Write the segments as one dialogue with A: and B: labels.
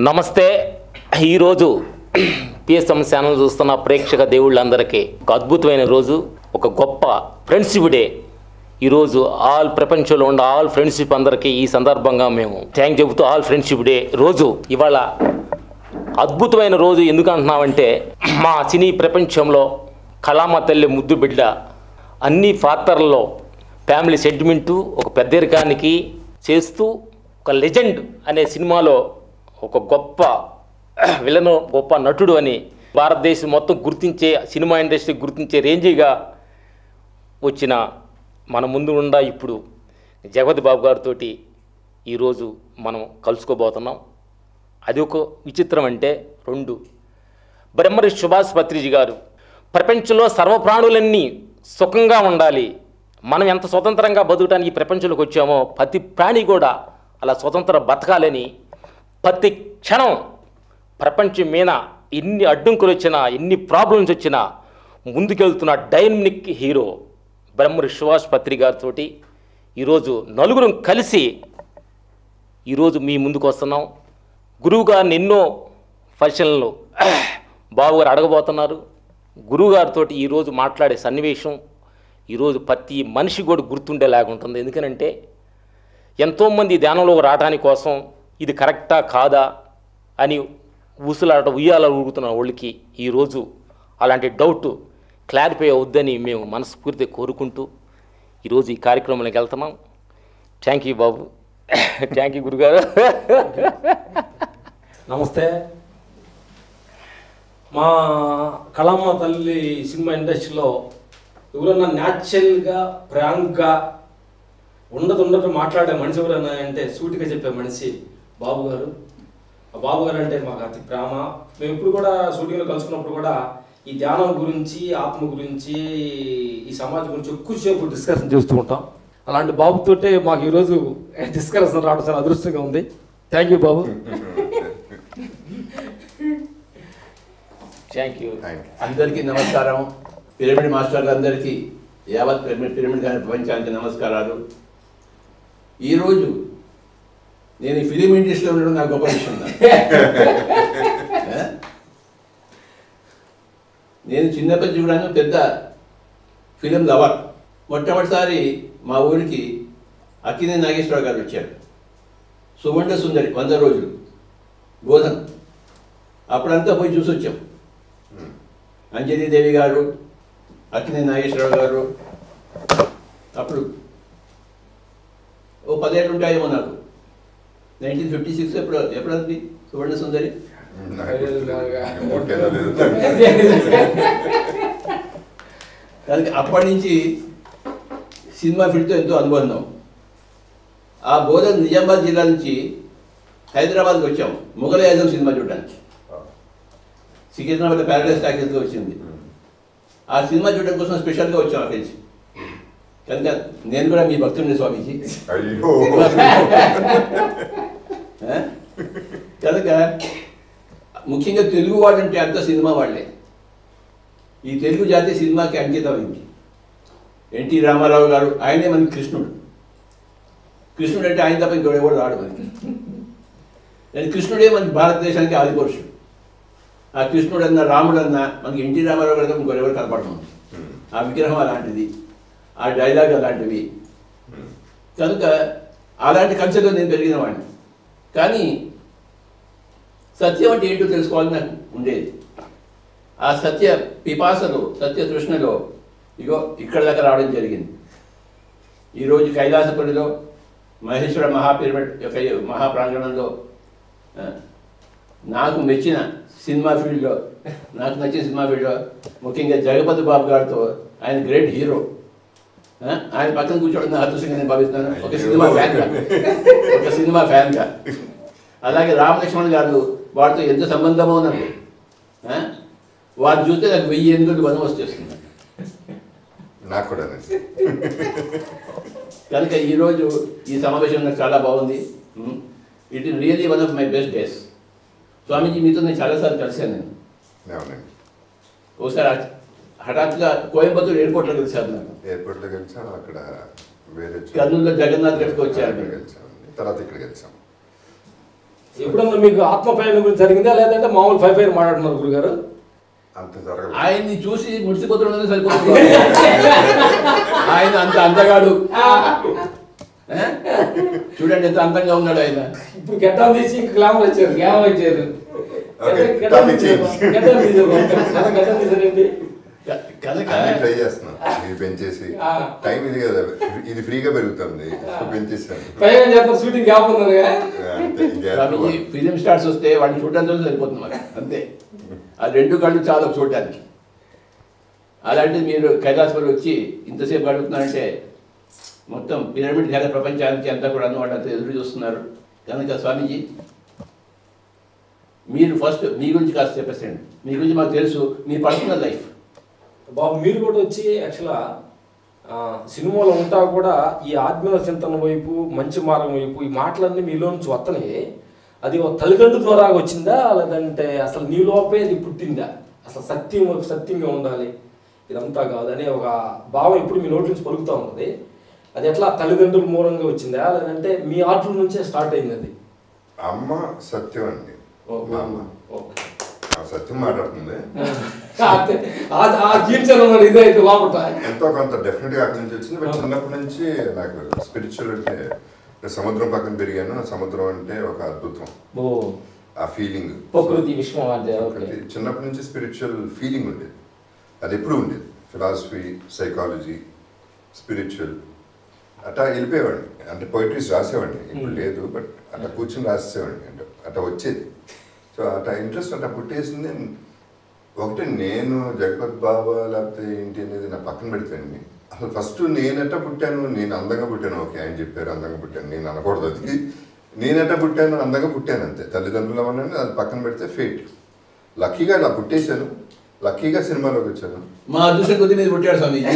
A: నమస్తే ఈరోజు PSM channel చూస్తున్న ప్రేక్షక దేవుళ్ళందరికీ ఒక అద్భుతమైన రోజు ఒక గొప్ప ఫ్రెండ్షిప్ డే ఈరోజు ఆల్ ప్రపంచంలో ఉన్న ఆల్ ఫ్రెండ్షిప్ అందరికీ ఈ సందర్భంగా మేము థ్యాంక్ చెబుతూ ఆల్ ఫ్రెండ్షిప్ డే రోజు ఇవాళ అద్భుతమైన రోజు ఎందుకు అంటున్నామంటే మా సినీ ప్రపంచంలో కళామ తల్లి ముద్దు బిడ్డ అన్ని పాత్రల్లో ఫ్యామిలీ సెంటిమెంటు ఒక పెద్దరికానికి చేస్తూ ఒక లెజెండ్ అనే సినిమాలో ఒక గొప్ప విలను గొప్ప నటుడు అని భారతదేశం మొత్తం గుర్తించే సినిమా ఇండస్ట్రీ గుర్తించే రేంజిగా వచ్చిన మన ముందు ఉండ ఇప్పుడు జగపతి బాబు గారితో ఈరోజు మనం కలుసుకోబోతున్నాం అది ఒక విచిత్రం అంటే రెండు బ్రహ్మరి సుభాష్ పత్రిజీ గారు ప్రపంచంలో సర్వప్రాణులన్నీ సుఖంగా ఉండాలి మనం ఎంత స్వతంత్రంగా బతుకడానికి ఈ ప్రపంచంలోకి వచ్చామో ప్రతి ప్రాణి కూడా అలా స్వతంత్ర బతకాలని ప్రతి క్షణం ప్రపంచం మీద ఎన్ని అడ్డంకులు వచ్చినా ఎన్ని ప్రాబ్లమ్స్ వచ్చినా ముందుకెళ్తున్న డైనమిక్ హీరో బ్రహ్మరి సుభాష్ పత్రి గారితో ఈరోజు నలుగురం కలిసి ఈరోజు మీ ముందుకు వస్తున్నాం గురువు గారిని ఎన్నో పరిశీలనలు బాబు గారు అడగబోతున్నారు గురువు గారితో ఈరోజు మాట్లాడే సన్నివేశం ఈరోజు ప్రతి మనిషి కూడా గుర్తుండేలాగా ఉంటుంది ఎందుకనంటే ఎంతోమంది ధ్యానంలోకి రావడానికి కోసం ఇది కరెక్టా కాదా అని ఊసులాట ఉయ్యాల ఊగుతున్న వాళ్ళకి ఈరోజు అలాంటి డౌట్ క్లారిఫై అవుద్దని మేము మనస్ఫూర్తి కోరుకుంటూ ఈరోజు ఈ కార్యక్రమానికి వెళ్తున్నాం థ్యాంక్ యూ బాబు థ్యాంక్ యూ గురుగారు
B: నమస్తే మా కళమ్మ తల్లి సినిమా ఇండస్ట్రీలో ఎవరన్నా న్యాచురల్గా ప్రాంక్గా ఉండదు ఉండదు మాట్లాడే మనిషి ఎవరన్నా అంటే సూటిగా చెప్పే మనిషి బాబు గారు ఆ బాబు గారు అంటే మాకు అతి ప్రేమ మేము ఇప్పుడు కూడా షూటింగ్లో కలుసుకున్నప్పుడు కూడా ఈ ధ్యానం గురించి ఆత్మ గురించి ఈ సమాజం గురించి ఎక్కువసేపు డిస్కషన్ చేస్తూ ఉంటాం అలాంటి బాబుతోటే మాకు ఈరోజు డిస్కషన్ రావడం చాలా అదృష్టంగా ఉంది థ్యాంక్ యూ బాబు
A: థ్యాంక్ యూ
C: థ్యాంక్ యూ
D: అందరికీ నమస్కారం పిరమిడ్ మాస్టర్లు అందరికీ యావత్ పిరమిడ్ పిరమిడ్ గారి ప్రపంచానికి నమస్కారాలు ఈరోజు నేను ఈ ఫిలిం ఇండస్ట్రీలో ఉండడం నాకు గొప్ప విషయం నాకు. ఏ? నేను చిన్నప్పటి నుంచి కూడా పెద్ద ఫిలిం లవర్ మొట్టమొదటిసారి మా ఊరికి అక్కినే నాగేశ్వరరావు గారు వచ్చారు సువర్ణ సుందరి వంద రోజులు బోధన్ అప్పుడంతా పోయి చూసి వచ్చాం అంజలీదేవి గారు అక్కినే నాగేశ్వరరావు గారు అప్పుడు ఓ పదేళ్ళు ఉంటాయేమో నాకు నైన్టీన్ ఫిఫ్టీ సిక్స్ ఎప్పుడు ఎప్పుడు అంది సువర్ణ సుందరి
C: ఓకేనా లేదు
D: దానికి అప్పటి నుంచి సినిమా ఫీల్డ్తో ఎంతో అనుబంధం ఆ బోధన్ నిజామాబాద్ జిల్లా నుంచి హైదరాబాద్కి వచ్చాం మొఘల్ యాజం సినిమా చూడడానికి సికింద్రాబాద్ ప్యారడైస్ టాకీస్లో వచ్చింది ఆ సినిమా చూడడం కోసం స్పెషల్గా వచ్చాం అక్కడి నుంచి కనుక నేను కూడా మీ భక్తుడిని స్వామీజీ
C: అయ్యో
D: ఆ? కనుక ముఖ్యంగా తెలుగు వాడంటే అంత సినిమా వాళ్ళే ఈ తెలుగు జాతి సినిమాకి అంకితమైంది ఎన్టీ రామారావు గారు ఆయనే మనకి కృష్ణుడు కృష్ణుడు అంటే ఆయన తప్ప ఇంకో ఎవరు రాడు మనకి నేను కృష్ణుడే మనకి భారతదేశానికి ఆదిపురుషుడు ఆ కృష్ణుడు అన్న రాముడు అన్న మనకి ఎన్టీ రామారావు గారు తప్ప ఇంకో ఎవరు కనపడము ఆ విగ్రహం అలాంటిది ఆ డైలాగ్ అలాంటివి కనుక అలాంటి కల్చర్లో నేను పెరిగిన వాడిని కానీ సత్యం అంటే ఏంటో తెలుసుకోవాలని నాకు ఉండేది ఆ సత్య పిపాసలో సత్య తృష్ణలో ఇగో ఇక్కడ దాకా రావడం జరిగింది ఈరోజు కైలాసపురిలో మహేశ్వర మహాపిరమిడ్ యొక్క ఈ మహాప్రాంగణంలో ఆ, నాకు మెచ్చిన సినిమా ఫీల్డ్లో నాకు నచ్చిన సినిమా ఫీల్డ్లో ముఖ్యంగా జగపతి బాబు గారితో ఆయన గ్రేట్ హీరో ఆ, ఆయన పక్కన కూర్చోవడం నా అదృష్టంగా నేను భావిస్తున్నాను ఒక సినిమా ఫ్యాన్గా ఒక సినిమా ఫ్యాన్గా అలాగే రామలక్ష్మణ్ గారు వారితో ఎంత సంబంధమో నాకు ఆ? వారు చూస్తే నాకు వెయ్యి ఎనిమిది వనం వచ్చేస్తుంది
C: నాకు కూడా
D: కనుక ఈరోజు ఈ సమావేశం నాకు చాలా బాగుంది it is really one of my best days Swamiji మీతో నేను చాలాసార్లు కలిశాను నేను
C: అవునండి
D: ఒకసారి హఠ- హఠాత్తుగా కోయంబత్తూరు ఎయిర్పోర్ట్లో కలిశాను నాకు
C: ఎయిర్పోర్ట్లో గెలిచాం అక్కడ వేరే చోట-
D: కర్నూలులో జగన్నాథ్ గడికి వచ్చారు
C: అక్కడ
D: మీరు.
C: గెలిచామండి తర్వాత ఇక్కడ గెలిచాం
B: ఎప్పుడన్నా మీకు ఆత్మ ప్రయాణం గురించి జరిగిందా లేదంటే మామూలు ఫైవ్ ఫైవ్ మాట్లాడుతున్నారు గురుగారు
C: అంత జరగలేదు
D: ఆయన్ని చూసి ముడిసిపోతున్నది సరిపోతుంది ఆయన అంత అందగాడు ఏ? చూడండి ఎంత అందంగా ఉన్నాడు ఆయన
B: ఇప్పుడు గెడ్డం తీసి ఇంకా గ్లామర్ వచ్చారు గ్లామర్ వచ్చారు
C: Okay,
B: గెడ్డం
C: topic
B: తీశారు.
C: change.
B: గెడ్డం తీశారు. చాలా గెడ్డం తీశారండి
D: కనుక
C: అన్ని ట్రై చేస్తున్నాను ఇది పెంచేసి
B: ఆ.
C: టైం ఇది కదా ఇది ఫ్రీగా పెరుగుతుంది సో పెంచేసాను
B: పైగా చేస్తారు షూటింగ్ గ్యాప్ ఉందని
C: అంతే ఇంకా
D: స్వామీజీ ఫిలిం స్టార్స్ వస్తే వాడిని చూడడంతో సరిపోతుంది మాకు అంతే ఆ రెండు కళ్ళు చాలు చూడటానికి అలాంటిది మీరు కైలాసపల్లి వచ్చి ఇంతసేపు గడుపుతున్నారంటే మొత్తం పిరమిడ్ ధ్యాన ప్రపంచానికి అంతా కూడా వాళ్ళంతా ఎదురు చూస్తున్నారు కనుక స్వామీజీ మీరు ఫస్ట్ మీ గురించి కాస్త చెప్పేసండి మీ గురించి మాకు తెలుసు మీ పర్సనల్ లైఫ్
B: బాబు మీరు కూడా వచ్చి యాక్చువల్గా ఆ, సినిమాలో ఉంటా కూడా ఈ ఆత్మీయ చింతన వైపు మంచి మార్గం వైపు ఈ మాటలన్నీ మీలో నుంచి వస్తున్నాయి అది ఒక తల్లిదండ్రుల ద్వారా వచ్చిందా లేదంటే అసలు నీ లోపే అది పుట్టిందా అసలు సత్యం వైపు సత్యంగా ఉండాలి ఇదంతా కాదు అనే ఒక భావం ఎప్పుడు మీ నోటి నుంచి పలుకుతూ ఉంటుంది అది ఎట్లా తల్లిదండ్రుల మూలంగా వచ్చిందా లేదంటే మీ ఆటల నుంచే స్టార్ట్ అయింది అది
C: అమ్మ సత్యం అండి మా అమ్మ
B: ఓకే
C: ఆ సత్యం మాట్లాడుతుంది
B: అంతే. ఆ- ఆ జీవించాలి మరి ఇదే అయితే లోపల
C: ఎంతో కొంత డెఫినెట్ గా అక్కడి నుంచి వచ్చింది బట్ చిన్నప్పటి నుంచి నాకు స్పిరిచువల్ అంటే నేను సముద్రం పక్కన పెరిగాను సముద్రం అంటే ఒక అద్భుతం
A: ఓ
C: ఆ ఫీలింగ్
A: ప్రకృతి విశ్వం అంటే ఓకే
C: ఒకటి చిన్నప్పటి నుంచి స్పిరిచువల్ ఫీలింగ్ ఉండేది అది ఎప్పుడు ఉండేది ఫిలాసఫీ సైకాలజీ స్పిరిచువల్ అట్లా వెళ్ళిపోయేవాడిని అంటే పోయిటరీస్ రాసేవాడిని ఇప్పుడు లేదు బట్ అట్లా కూర్చొని రాసేవాడిని అంటే అట్లా వచ్చేది సో అట్లా ఇంట్రెస్ట్ అట్లా పుట్టేసింది ఒకటి నేను జగపత్ బాబా లేకపోతే ఏంటి అనేది నా పక్కన పెడతాను అసలు ఫస్ట్ నేనెట్ట పుట్టాను నేను అందంగా పుట్టాను ఓకే ఆయన చెప్పారు అందంగా పుట్టాను నేను అనకూడదు అది నేనెట్ట పుట్టాను అందంగా పుట్టాను అంతే తల్లిదండ్రులు ఉన్నాను అది పక్కన పెడితే ఫేట్ లక్కీగా ఇలా పుట్టేశాను లక్కీగా సినిమాలోకి వచ్చాను
D: మా అదృష్టం కొద్ది మీద పుట్టాడు స్వామీజీ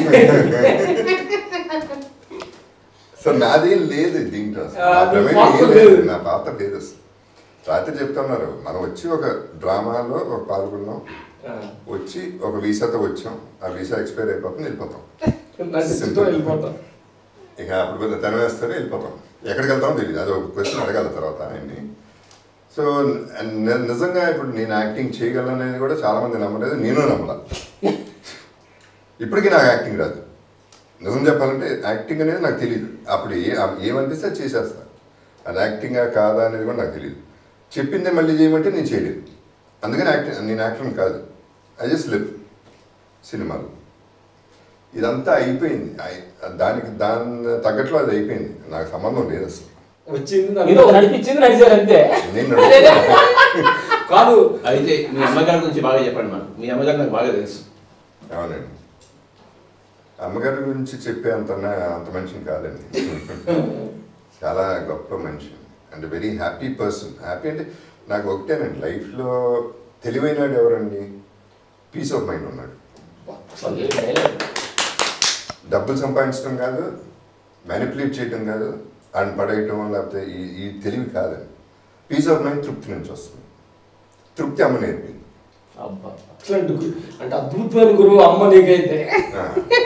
C: సో నాదేం లేదు దీంట్లో అసలు.
B: ఆ,
C: నా
B: నీ
C: ప్రమేయం
B: పాత్ర
C: ఏం లేదు.
B: లేదు.
C: నా పాత్ర లేదు అసలు రాత్రి చెప్తున్నారు మనం వచ్చి ఒక డ్రామాలో ఒక పాల్గొన్నాం వచ్చి ఒక వీసాతో వచ్చాం ఆ వీసా ఎక్స్పైర్ అయిపోతుంది వెళ్ళిపోతాం
B: నటిస్తూ వెళ్ళిపోతాం
C: ఇక అప్పుడు పెద్ద తన వేస్తారు వెళ్ళిపోతాం ఎక్కడికి వెళ్తామో తెలియదు అది ఒక క్వశ్చన్ అడగాలి తర్వాత ఆయన్ని సో ని- నిజంగా ఇప్పుడు నేను యాక్టింగ్ చేయగలను అనేది కూడా చాలా మంది నమ్మలేదు నేను నమ్మల ఇప్పటికీ నాకు యాక్టింగ్ రాదు నిజం చెప్పాలంటే యాక్టింగ్ అనేది నాకు తెలియదు అప్పుడు ఏ ఏమనిపిస్తే అది చేసేస్తా అది యాక్టింగా కాదా అనేది కూడా నాకు తెలియదు చెప్పిందే మళ్ళీ చేయమంటే నేను చేయలేదు అందుకని యాక్టింగ్ నేను యాక్టర్ కాదు ఐ జస్ట్ లివ్ సినిమాలు ఇదంతా అయిపోయింది అయి- దానికి దాని తగ్గట్లో అది అయిపోయింది నాకు సంబంధం లేదు అసలు
B: వచ్చింది
A: ఏదో
B: నాకు-
A: నడిపించింది నడిచారు అంతే
C: నేను నడుస్తున్నా.
B: కాదు
D: అయితే మీ అమ్మగారి గురించి బాగా చెప్పండి మాకు మీ అమ్మగారు నాకు బాగా తెలుసు
C: అవునండి అమ్మగారి గురించి చెప్పే అంత అంత మనిషిని కాదండి చాలా గొప్ప మనిషి and very happy person happy అంటే నాకు ఒకటేనండి లైఫ్లో తెలివైనడు ఎవరండి పీస్ ఆఫ్ మైండ్ ఉన్నాడు
A: అసలు ఏం డైలాగ్.
C: డబ్బులు సంపాదించడం కాదు మ్యానిపులేట్ చేయడం కాదు ఆయన పడేయటం లేకపోతే ఈ ఈ తెలివి కాదండి పీస్ ఆఫ్ మైండ్ తృప్తి నుంచి వస్తుంది తృప్తి అమ్మ నేర్పింది
A: అబ్బా
B: అట్లాంటి గు- అంటే అద్భుతమైన గురువు అమ్మ నీకైతే
C: ఆ,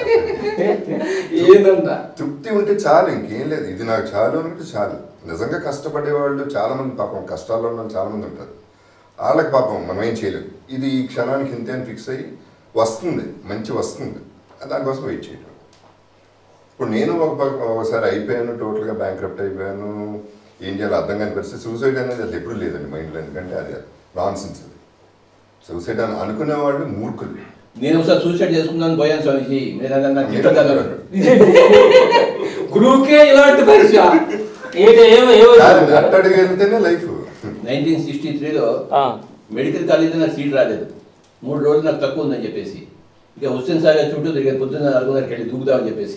B: ఏందంట
C: తృప్తి ఉంటే చాలు ఇంకేం లేదు ఇది నాకు చాలు అనుకుంటే చాలు నిజంగా కష్టపడే వాళ్ళు చాలా మంది పాపం కష్టాల్లో ఉన్న వాళ్ళు చాలా మంది ఉంటారు వాళ్ళకి పాపం మనం ఏం చేయలేం ఇది ఈ క్షణానికి ఇంతే అని ఫిక్స్ అయ్యి వస్తుంది మంచి వస్తుంది దానికోసం వెయిట్ చేయడం ఇప్పుడు నేను ఒక పక్క- ఒకసారి అయిపోయాను టోటల్గా బ్యాంక్రప్ట్ అయిపోయాను ఏం చేయాలో అర్థం కాని పరిస్థితి సూసైడ్ అనేది అది ఎప్పుడు లేదండి మైండ్లో ఎందుకంటే అది నాన్ సెన్స్ అది సూసైడ్ అని అనుకునే వాళ్ళు మూర్ఖులు
D: నేను ఒకసారి సూసైడ్ చేసుకున్నాను పోయాను స్వామీజీ మీరు అదన్నా తిట్టదన్నారు
B: గురువుకే ఇలాంటి పరీక్ష
A: ఏంటి ఏమో ఏమో
C: కాదు, అట్టడికి వెళ్తేనే లైఫ్
D: నైన్టీన్ సిక్స్టీ త్రీలో
A: ఆ,
D: మెడికల్ కాలేజీలో నాకు సీట్ రాలేదు మూడు రోజులు నాకు తక్కువ ఉందని చెప్పేసి ఇక హుస్సేన్ సాగర్ చుట్టూ తిరిగి పొద్దున్న నాలుగున్నరకి వెళ్ళి దూకుదామని చెప్పేసి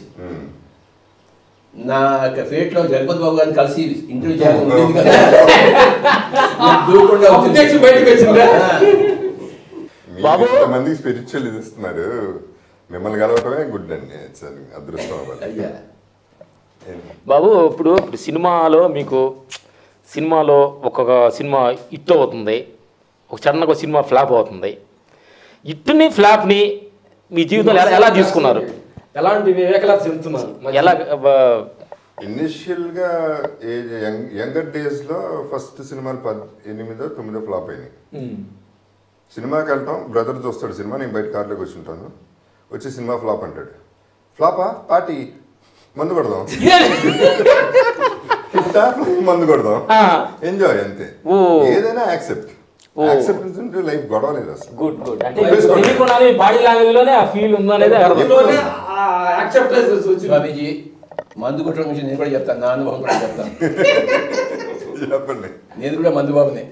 D: నా యొక్క ఫేట్లో జగపతి బాబు గారిని కలిసి ఇంటర్వ్యూ చేయాలని ఉండేది కదా నేను దూకుండా వచ్చేసి-
B: అప్డేట్స్ బయటకు వచ్చిందా?
D: ఆ.
A: బాబు.
C: మంది స్పిరిచువల్ ఇది ఇస్తున్నారు మిమ్మల్ని కలవటమే గుడ్ అండి It's an అదృష్టం అవ్వాలి
D: అయ్యా
A: బాబు ఇప్పుడు ఇప్పుడు సినిమాలో మీకు సినిమాలో ఒక్కొక్క సినిమా హిట్ అవుతుంది ఒక సడన్గా ఒక సినిమా ఫ్లాప్ అవుతుంది హిట్ని ఫ్లాప్ని మీ జీవితంలో ఎలా ఎలా తీసుకున్నారు
B: ఎలాంటి వివేకలా చెందుతున్నారు
A: ఎలా బ-
C: ఇనిషియల్గా ఏజ్ యంగ్ యంగర్ డేస్లో ఫస్ట్ సినిమాలు పద్ ఎనిమిదో తొమ్మిదో ఫ్లాప్ అయినాయి సినిమాకి వెళ్తాం బ్రదర్ చూస్తాడు సినిమా నేను బయట కార్లోకి వచ్చి ఉంటాను వచ్చి సినిమా ఫ్లాప్ అంటాడు ఫ్లాపా పార్టీ మందు కొడదాం హిట్టా? మందు కొడదాం
A: ఆ.
C: ఎంజాయ్ అంతే
A: ఓ.
C: ఏదైనా యాక్సెప్ట్
A: ఓ.
C: యాక్సెప్టెన్స్ ఉంటే లైఫ్ గొడవ లేదు అసలు
A: గుడ్ గుడ్ అంటే తెలియకుండానే బాడీ లాంగ్వేజ్ లోనే ఆ ఫీల్ ఉందనేది అర్థం
B: అందులోనే ఆ యాక్సెప్టెన్స్ వచ్చింది
D: స్వామీజీ మందు కొట్టడం గురించి నేను కూడా చెప్తాను నా అనుభవం కూడా చెప్తాను
C: చెప్పండి
D: నేను కూడా మందు బాబునే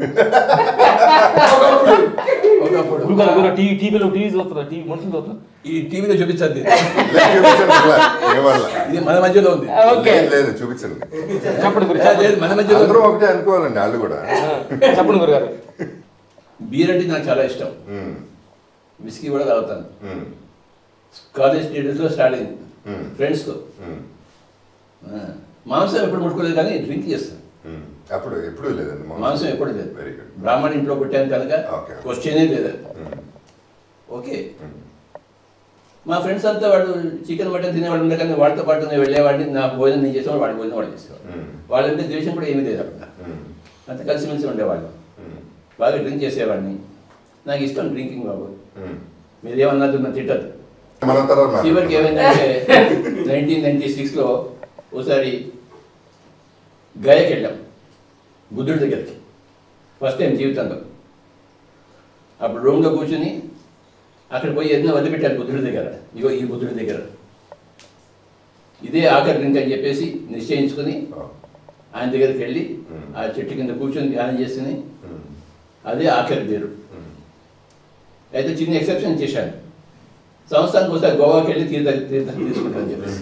D: ఒకప్పుడు
A: గురుగారు గురు టీవీ టీవీలో టీవీ చూస్తున్నారు టీవీ మనుషులు చూస్తున్నారు
D: ఈ టీవీలో చూపించద్ది
C: లేదు, చూపించండి అసలు. ఏమల్లా.
D: ఇది మన మధ్యలో ఉంది
A: ఓకే
C: లేదు, లేదు చూపించండి
A: చెప్పండి గురు
D: ఏ, లేదు మన మధ్యలో
C: అందరూ
D: ఉంది.
C: ఒకటే అనుకోవాలండి వాళ్ళు కూడా
A: చెప్పండి గురుగారు
D: బీర్ అంటే నాకు చాలా ఇష్టం
C: ఉమ్,
D: విస్కీ కూడా తాగుతాను
C: ఉమ్,
D: కాలేజ్ స్టేటస్లో స్టార్ట్ అయింది
C: Hmm.
D: ఫ్రెండ్స్తో
C: ఉమ్,
D: మాంసం ఎప్పుడు ముట్టుకోలేదు కానీ డ్రింక్ చేస్తాను
C: ఉమ్. అప్పుడు ఎప్పుడు లేదండి
D: మాంసం ఎప్పుడు లేదు
C: వెరీ గుడ్
D: బ్రాహ్మణ ఇంట్లో పుట్టాను కనుక
C: Okay.
D: క్వశ్చనే లేదు ఓకే మా ఫ్రెండ్స్ అంతా వాడు చికెన్ మటన్ తినేవాడు ఉండే కానీ వాడితో పాటు నేను వెళ్ళేవాడిని నా భోజనం నేను చేసేవాడు వాడి భోజనం వాడు చేసేవాడు
C: Hmm.
D: వాళ్ళంటే ద్వేషం కూడా ఏమీ లేదు అక్కడ అంత కలిసిమెలిసి ఉండేవాళ్ళు బాగా డ్రింక్ చేసేవాడిని నాకు ఇష్టం డ్రింకింగ్ బాబు మీరు ఏమన్నది నన్ను తిట్టదు
C: మన తర్వాత
D: చివరికి ఏమైందంటే నైన్టీన్ నైన్టీ సిక్స్లో ఒకసారి గయకి వెళ్ళాం బుద్ధుడి దగ్గరికి ఫస్ట్ టైం జీవితంలో అప్పుడు రూమ్లో కూర్చుని అక్కడ పోయి ఏదైనా వదిలిపెట్టారు బుద్ధుడి దగ్గర ఇగో ఈ బుద్ధుడి దగ్గర ఇదే ఆఖరి డ్రింక్ అని చెప్పేసి నిశ్చయించుకుని ఆయన దగ్గరికి వెళ్ళి ఆ చెట్టు కింద కూర్చొని ధ్యానం చేసుకుని అదే ఆఖరి పేరు అయితే చిన్న ఎక్సెప్షన్ చేశాను సంవత్సరానికి ఒకసారి గోవాకి వెళ్ళి తీర్థ తీర్థం తీసుకుంటాను చెప్పేసి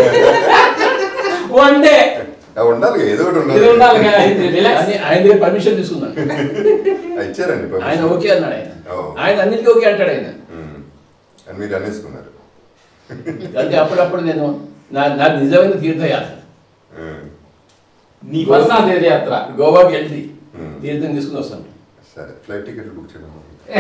A: వన్ డే
C: ఉండాలి ఏదో ఒకటి
A: ఇది ఉండాలి కదా,
C: ఉండాలి
A: ఇది రిలాక్స్
D: అని ఆయన దగ్గర పర్మిషన్ తీసుకున్నాను
C: ఇచ్చారండి permission.
D: ఆయన ఓకే అన్నాడు ఆయన
C: ఓ.
D: ఆయన అన్నిటికీ ఓకే అంటాడు ఆయన
C: ఉమ్. అని మీరు అనేసుకున్నారు
D: అంటే అప్పుడప్పుడు నేను నా నా నిజమైన తీర్థయాత్ర
C: ఉమ్.
A: నీ పర్సనల్ తీర్థయాత్ర
D: గోవాకి వెళ్ళి
C: Hmm.
D: తీర్థం తీసుకుని వస్తాను
C: సరే ఫ్లైట్ టికెట్ బుక్ చేయడం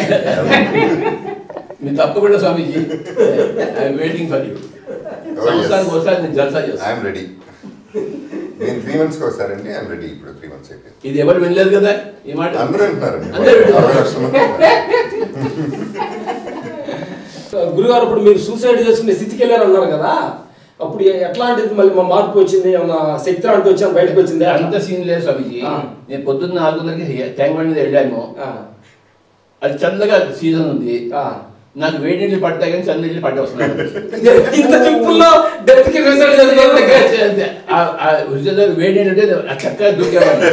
D: మీరు తప్పకుండా Swamiji I'm waiting for you
C: yes.
D: సంవత్సరానికి ఒకసారి నేను జల్సా చేస్తాను
C: ఐఎమ్ రెడీ నేను త్రీ మంత్స్కి ఒకసారి ఐఎమ్ రెడీ ఇప్పుడు త్రీ మంత్స్ అయిపోయింది
D: ఇది ఎవరు వినలేదు కదా ఈ మాట
C: అందరూ వింటున్నారండి
D: అందరూ వింటున్నారు.
C: అరవై లక్షల మంది వింటున్నారు.
B: గురుగారు ఇప్పుడు మీరు సూసైడ్ చేసుకునే స్థితికి వెళ్ళారు అన్నారు కదా అప్పుడు ఎ- ఎట్లాంటిది మళ్ళీ మా మార్పు వచ్చింది ఏమన్నా శక్తి లాంటి వచ్చాను బయటకు వచ్చింది
D: అంత సీన్ లేదు స్వామీజీ
B: ఆ.
D: నేను పొద్దున్న నాలుగున్నరకి ట్యాంక్ బండి మీద వెళ్ళాను
B: ఆ,
D: అది చల్లగా సీజన్ ఉంది
B: ఆ.
D: నాకు వేడి నీళ్ళు పడతాయి కానీ చల్ల నీళ్ళు పట్టి వస్తున్నాయి
B: ఇంత సింపుల్లో డెత్ కి రిజల్ట్
D: ఆ- ఆ ఉరిచేదారు వేడి నీళ్ళు అంటే ఆ చక్కగా దూకేవాడిని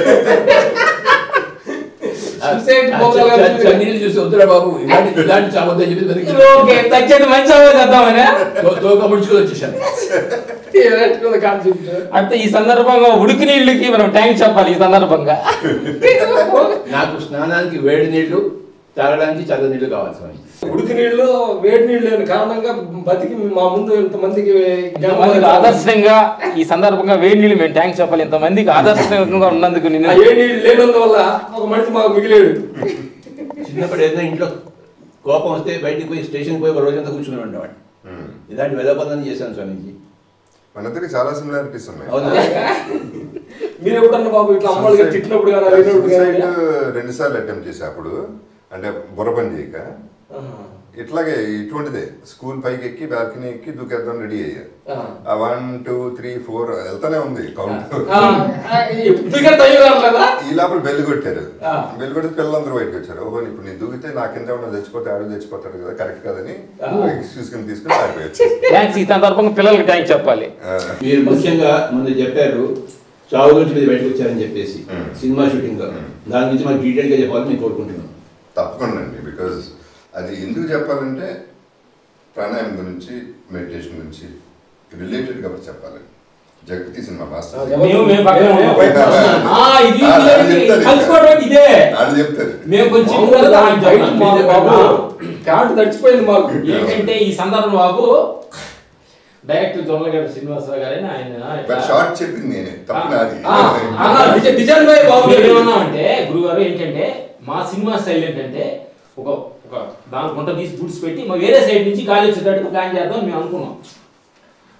D: ఆ-
B: Suicide
D: ఆ
B: పోగల-
D: చ- చ- చన్నీళ్ళు చూసి వద్దురా బాబు ఇలాంటి ఇలాంటి చావద్దని చెప్పి వెనక్కి
A: ఓకే తగ్గేది మంచి అవ్వదు చేద్దామనే
D: తో- తోక ముడుచుకొని వచ్చేసాను
B: కాన్సెప్ట్
A: అంటే ఈ సందర్భంగా ఉడికి నీళ్ళకి మనం ట్యాంక్ చెప్పాలి ఈ సందర్భంగా
D: నాకు స్నానానికి వేడి నీళ్లు తాగడానికి చల్ల నీళ్లు కావాలి స్వామి
B: ఉడికి నీళ్ళు వేడి నీళ్ళు లేని కారణంగా బతికి మా ముందు ఇంతమందికి
A: ఇంతమందికి ఆదర్శంగా ఈ సందర్భంగా వేడి నీళ్ళు మేము ట్యాంక్ చెప్పాలి ఇంతమందికి ఆదర్శంగా ఉన్నందుకు
B: ఆ
A: నేను
B: వేడి నీళ్ళు లేనందువల్ల ఒక మనిషి మాకు మిగిలేడు
D: చిన్నప్పుడు ఏదైనా ఇంట్లో కోపం వస్తే బయటికి పోయి స్టేషన్కి పోయి ఒక రోజంతా కూర్చుని ఉండేవాడిని
C: ఉమ్.
D: ఇలాంటి వెదపదాన్ని చేశాను స్వామీజీ
C: మనందరికి చాలా సిమిలారిటీస్ ఉన్నాయి
D: అవునా
B: మీరు ఎప్పుడన్నా బాబు ఇట్లా అమ్మాయిగా తిట్టినప్పుడు కానీ వినప్పుడు కానీ
C: సూసైడ్ రెండు సార్లు అటెంప్ట్ చేశా అప్పుడు అంటే బుర్ర పని చేయక
B: ఆహా.
C: ఇట్లాగే ఇటువంటిదే స్కూల్ పైకి ఎక్కి బాల్కనీ ఎక్కి దూకేద్దాం రెడీ అయ్యా
B: ఆ.
C: ఆ వన్ టూ త్రీ ఫోర్ వెళ్తానే ఉంది కౌంట్
B: ఆ, ఎప్పుడుగా టైం రాలేదా
C: ఈ లోపల బెల్లు కొట్టారు
B: ఆ.
C: బెల్లు కొడితే పిల్లలందరూ బయటకు వచ్చారు ఓహో ఇప్పుడు నేను దూకితే నా కింద ఉన్న చచ్చిపోతే ఆడు చచ్చిపోతాడు కదా కరెక్ట్ కాదని ఎక్స్క్యూజ్ కింద తీసుకుని ఆగిపోయచ్చు
A: ట్యాంక్స్ ఈ సందర్భంగా పిల్లలకి ట్యాంక్ చెప్పాలి
D: మీరు ముఖ్యంగా ముందు చెప్పారు చావు గురించి మీరు బయటకు వచ్చారని చెప్పేసి
C: Hmm.
D: సినిమా షూటింగ్ లో దాని గురించి మాకు డీటెయిల్ గా చెప్పాలని నేను కోరుకుంటున్నాను
C: తప్పకుండా అండి బికాజ్ అది ఎందుకు చెప్పాలంటే ప్రాణాయామం గురించి మెడిటేషన్ గురించి రిలేటెడ్ కాబట్టి చెప్పాలి జగతి సినిమా మాస్టర్
A: మేము మేము పక్కన ఉన్నాం. ఆ, ఇది
C: ఆ, అది
A: ఇది
C: చెప్తారు.
A: కలుసుకోవడం అంటే ఇదే
C: అది చెప్తారు
A: మేము కొంచెం
B: మామూలుగా
A: దానికి
B: బయట
A: చెప్తాం.
B: మా బాబు ప్యాంట్ తడిచిపోయింది మాకు
A: ఏంటంటే ఈ సందర్భం బాబు డైరెక్టర్ జొన్నలగారి శ్రీనివాసరావు గారని ఆయన
C: బట్ షార్ట్ చెప్పింది నేనే తప్పు నాది
B: ఆ, అన్న, డిజైన్- డిజైన్ బాయ్ బాబు
A: మేము ఏమన్నామంటే గురుగారు ఏంటంటే మా సినిమా స్టైల్ ఏంటంటే ఒక ఒక దాని గుంట తీసి బూట్స్ పెట్టి మా వేరే సైడ్ నుంచి గాలి వచ్చేటట్టుగా ప్లాన్ చేద్దాం మేము అనుకున్నాం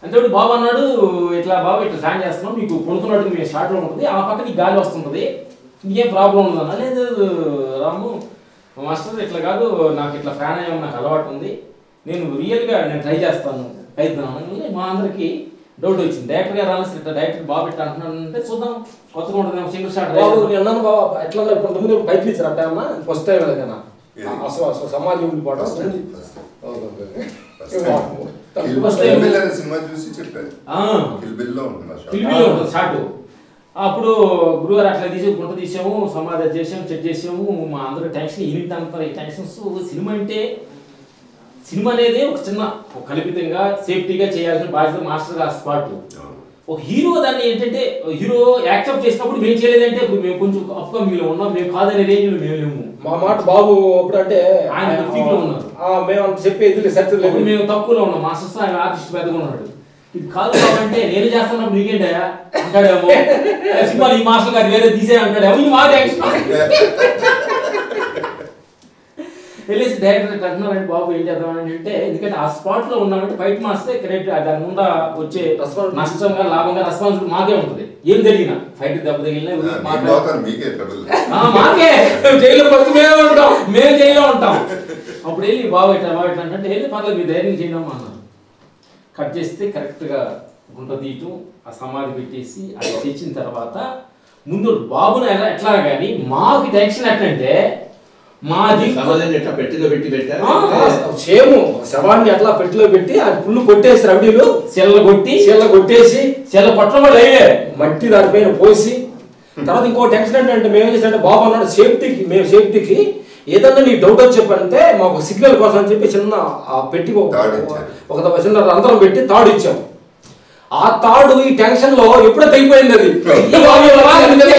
B: అంటే బాబు అన్నాడు ఇట్లా బాబు ఇట్లా స్టాండ్ చేస్తున్నాం మీకు కొనుక్కున్నట్టు మీ స్టార్ట్లో ఉంటుంది ఆ పక్క నీకు గాలి వస్తుంటుంది నీకేం ప్రాబ్లం ఉండదన్నా లేదు రాము మాస్టర్ ఇట్లా కాదు నాకు ఇట్లా ప్రాణాయామం నాకు అలవాటు ఉంది నేను రియల్గా నేను ట్రై చేస్తాను అయిద్దాను మా అందరికి డౌట్ వచ్చింది డైరెక్టర్ గారు అనాల్సి ఇట్లా డైరెక్టర్ బాబు ఇట్లా అంటున్నాను అంటే చూద్దాం కొత్తగా ఉంటుంది సింగిల్ స్టార్ట్
E: బాబు నేను అన్నాను బాబా ఎట్లా ఉన్నా ఇప్పుడు ముందు బయట ఇచ్చారు అంటే అన్న ఫస్ట్ టైం కదా అసలు అసలు సమాధి ఉండిపోవడం
C: First time, first time. First time. Kill
B: First
C: Bill-
B: time.
C: Kill Bill అనే సినిమా చూసి చెప్పారు
B: ఆ.
C: కిల్ బిల్ లో ఉంటుంది ఆ shot.
B: ఫిల్మీలో ఉంటుంది షార్ట్ అప్పుడు గురుగారు అట్లా తీసి గుంట తీసాము సమాధి చేసాము చెక్ చేసాము మా అందరూ టెన్షన్ యూనిట్ అంతా ఈ టెన్షన్స్ సినిమా అంటే సినిమా అనేది ఒక చిన్న ఒక కల్పితంగా సేఫ్టీగా చేయాల్సిన బాధ్యత మాస్టర్ గారు స్పాట్
C: అవును.
B: ఒక హీరో దాన్ని ఏంటంటే హీరో యాక్సెప్ట్ చేసినప్పుడు మేము చేయలేదంటే ఇప్పుడు మేము కొంచెం అప్కమింగ్లో ఉన్నాం మేము కాదనే రేంజ్లో మేము లేము
E: మా మాట బాబు అప్పుడు అంటే
B: ఆయన peak లో ఉన్నారు.
E: ఆ, మేము అంత చెప్పేది సత్యం లేదు
B: అప్పుడు మేము తక్కువలో ఉన్నాం మా సిస్టర్ ఆయన ఆర్టిస్ట్ పెద్దగా ఉన్నాడు ఇది కాదు కాబట్టి నేను చేస్తున్నప్పుడు నీకేంటయా అంటాడేమో "ఏ సినిమా ఈ మాస్టర్ గారు వేరే తీసే అంటాడేమో ఈ మాట వెళ్ళేసి డైరెక్టర్ ఇట్లా అంటున్నారంటే బాబు ఏం చేద్దామని అంటే ఎందుకంటే ఆ స్పాట్ లో ఉన్నామంటే బయట మాస్తే కరెక్ట్ దాని ముందా వచ్చే
E: Responsibility.
B: నష్టంగా లాభంగా రెస్పాన్సిబిలిటీ మాకే ఉంటుంది ఏం జరిగినా ఫైట్ దెబ్బ తగిలినా
C: ఆ,
B: మాకే.
C: నేను పోతాను మీకే ట్రబుల్
B: ఆ, మాకే జైల్లో పడుతూ మేమే ఉంటాం మేము జైల్లో ఉంటాం అప్పుడు వెళ్ళి బాబు ఇట్లా బాబు ఇట్లా అంటే వెళ్ళి పర్లేదు మీ ధైర్యం చేయండి అమ్మా అన్నారు కట్ చేస్తే కరెక్ట్గా గుంట తీయటం ఆ సమాధి పెట్టేసి అది తెచ్చిన తర్వాత ముందు బాబుని ఎలా ఎట్లా కానీ మాకు టెన్షన్ ఎట్లంటే మా దిక్కు
D: సమాధానం ఎట్లా పెట్టిలో పెట్టి పెట్టారు
B: ఆ,
E: సేము శవాన్ని అట్లా పెట్టిలో పెట్టి ఆ పుల్లు కొట్టేసి రవిడీలు
B: సెల్ల కొట్టి
E: చీల కొట్టేసి
B: సెల్ల కొట్టడం కూడా అయ్యే
E: మట్టి దానిపైన పోసి తర్వాత ఇంకో టెన్షన్ ఏంటంటే మేము ఏం చేసామంటే బాబు అన్నాడు సేఫ్టీకి మేము సేఫ్టీకి ఏదన్నా నీ డౌట్ వచ్చి చెప్పంటే మాకు సిగ్నల్ కోసం అని చెప్పి చిన్న ఆ పెట్టి ఒక
C: తాడు ఇచ్చారు.
E: ఒక చిన్న రంధ్రం పెట్టి తాడు ఇచ్చాం ఆ తాడు ఈ టెన్షన్ లో ఎప్పుడో తెగిపోయింది అది ఈ బాబు ఎలా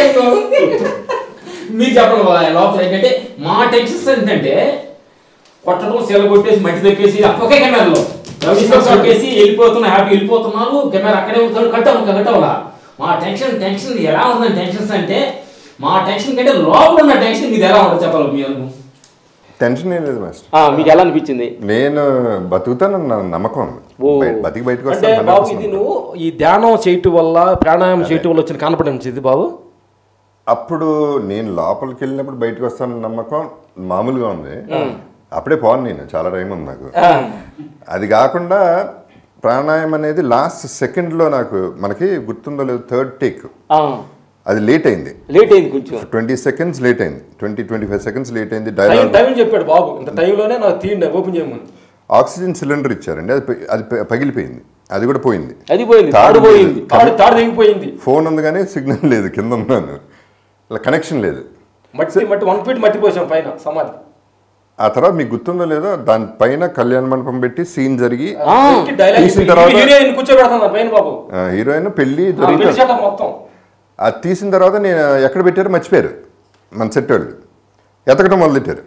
B: మీరు చెప్పండి బాబా, లోపల ఏంటంటే మా టెన్షన్స్ ఏంటంటే కొట్టడం సెల కొట్టేసి మట్టి తెప్పేసి ఒకే కెమెరాలో కొట్టేసి వెళ్ళిపోతున్నా హ్యాపీ వెళ్ళిపోతున్నారు కెమెరా అక్కడే ఉంటాడు కట్టవు కట్టవలా మా టెన్షన్ టెన్షన్ ఎలా ఉందని టెన్షన్స్ అంటే మా టెన్షన్ కంటే లోపల ఉన్న టెన్షన్ మీది ఎలా ఉంటుంది చెప్పాలి మీరు
C: టెన్షన్ ఏం లేదు మాస్టర్
A: మీకు ఎలా అనిపించింది
C: నేను బతుకుతానన్న నమ్మకం ఉంది
A: ఓ.
C: బయట- బతికి బయటకు
E: అంటే
C: వస్తాను
E: బాబు ఇది నువ్వు ఈ ధ్యానం చేయటం వల్ల ప్రాణాయామం చేయటం వల్ల వచ్చిన కాన్ఫిడెన్స్ ఇది బాబు
C: అప్పుడు నేను లోపలికి వెళ్ళినప్పుడు బయటకు వస్తానన్న నమ్మకం మామూలుగా ఉంది అప్పుడే పోను నేను చాలా టైం ఉంది నాకు అది కాకుండా ప్రాణాయామం అనేది లాస్ట్ సెకండ్లో నాకు మనకి గుర్తుందో లేదు థర్డ్ టేక్ అది లేట్ అయింది
A: లేట్ అయింది కొంచెం
C: ట్వంటీ సెకండ్స్ లేట్ అయింది twenty twenty five seconds late అయింది
E: టైం
C: డైలాగ్
E: టైం చెప్పాడు బాబు ఇంత టైంలోనే నాకు తీయండి ఓపెన్ చేయమని
C: ఆక్సిజన్ సిలిండర్ ఇచ్చారండి అది ప- అది ప- పగిలిపోయింది అది కూడా పోయింది
A: అది పోయింది
C: తాడు
A: తాడు పోయింది
E: తాడు తాడు తెగిపోయింది
C: ఫోన్ ఉంది కానీ సిగ్నల్ లేదు కింద ఉన్నాను ఇలా కనెక్షన్ లేదు
E: మట్టి మట్టి వన్ ఫీట్ మట్టి పోసాం పైన సమాధి
C: ఆ తర్వాత మీకు గుర్తుందో లేదో దానిపైన కళ్యాణ మండపం పెట్టి సీన్ జరిగి
A: ఆ,
E: పెట్టి డైలాగ్
C: తీసిన తర్వాత-
E: హీరోయిన్ కూర్చోబెడతాను పైన బాబు
C: ఆ, హీరోయిన్ పెళ్లి
E: ఆ,
C: జరిగిన
E: పిలిచాట మొత్తం
C: అది తీసిన తర్వాత నేను ఎక్కడ పెట్టారో మర్చిపోయారు మన సెట్ వాళ్ళు ఎతకడం మొదలెట్టారు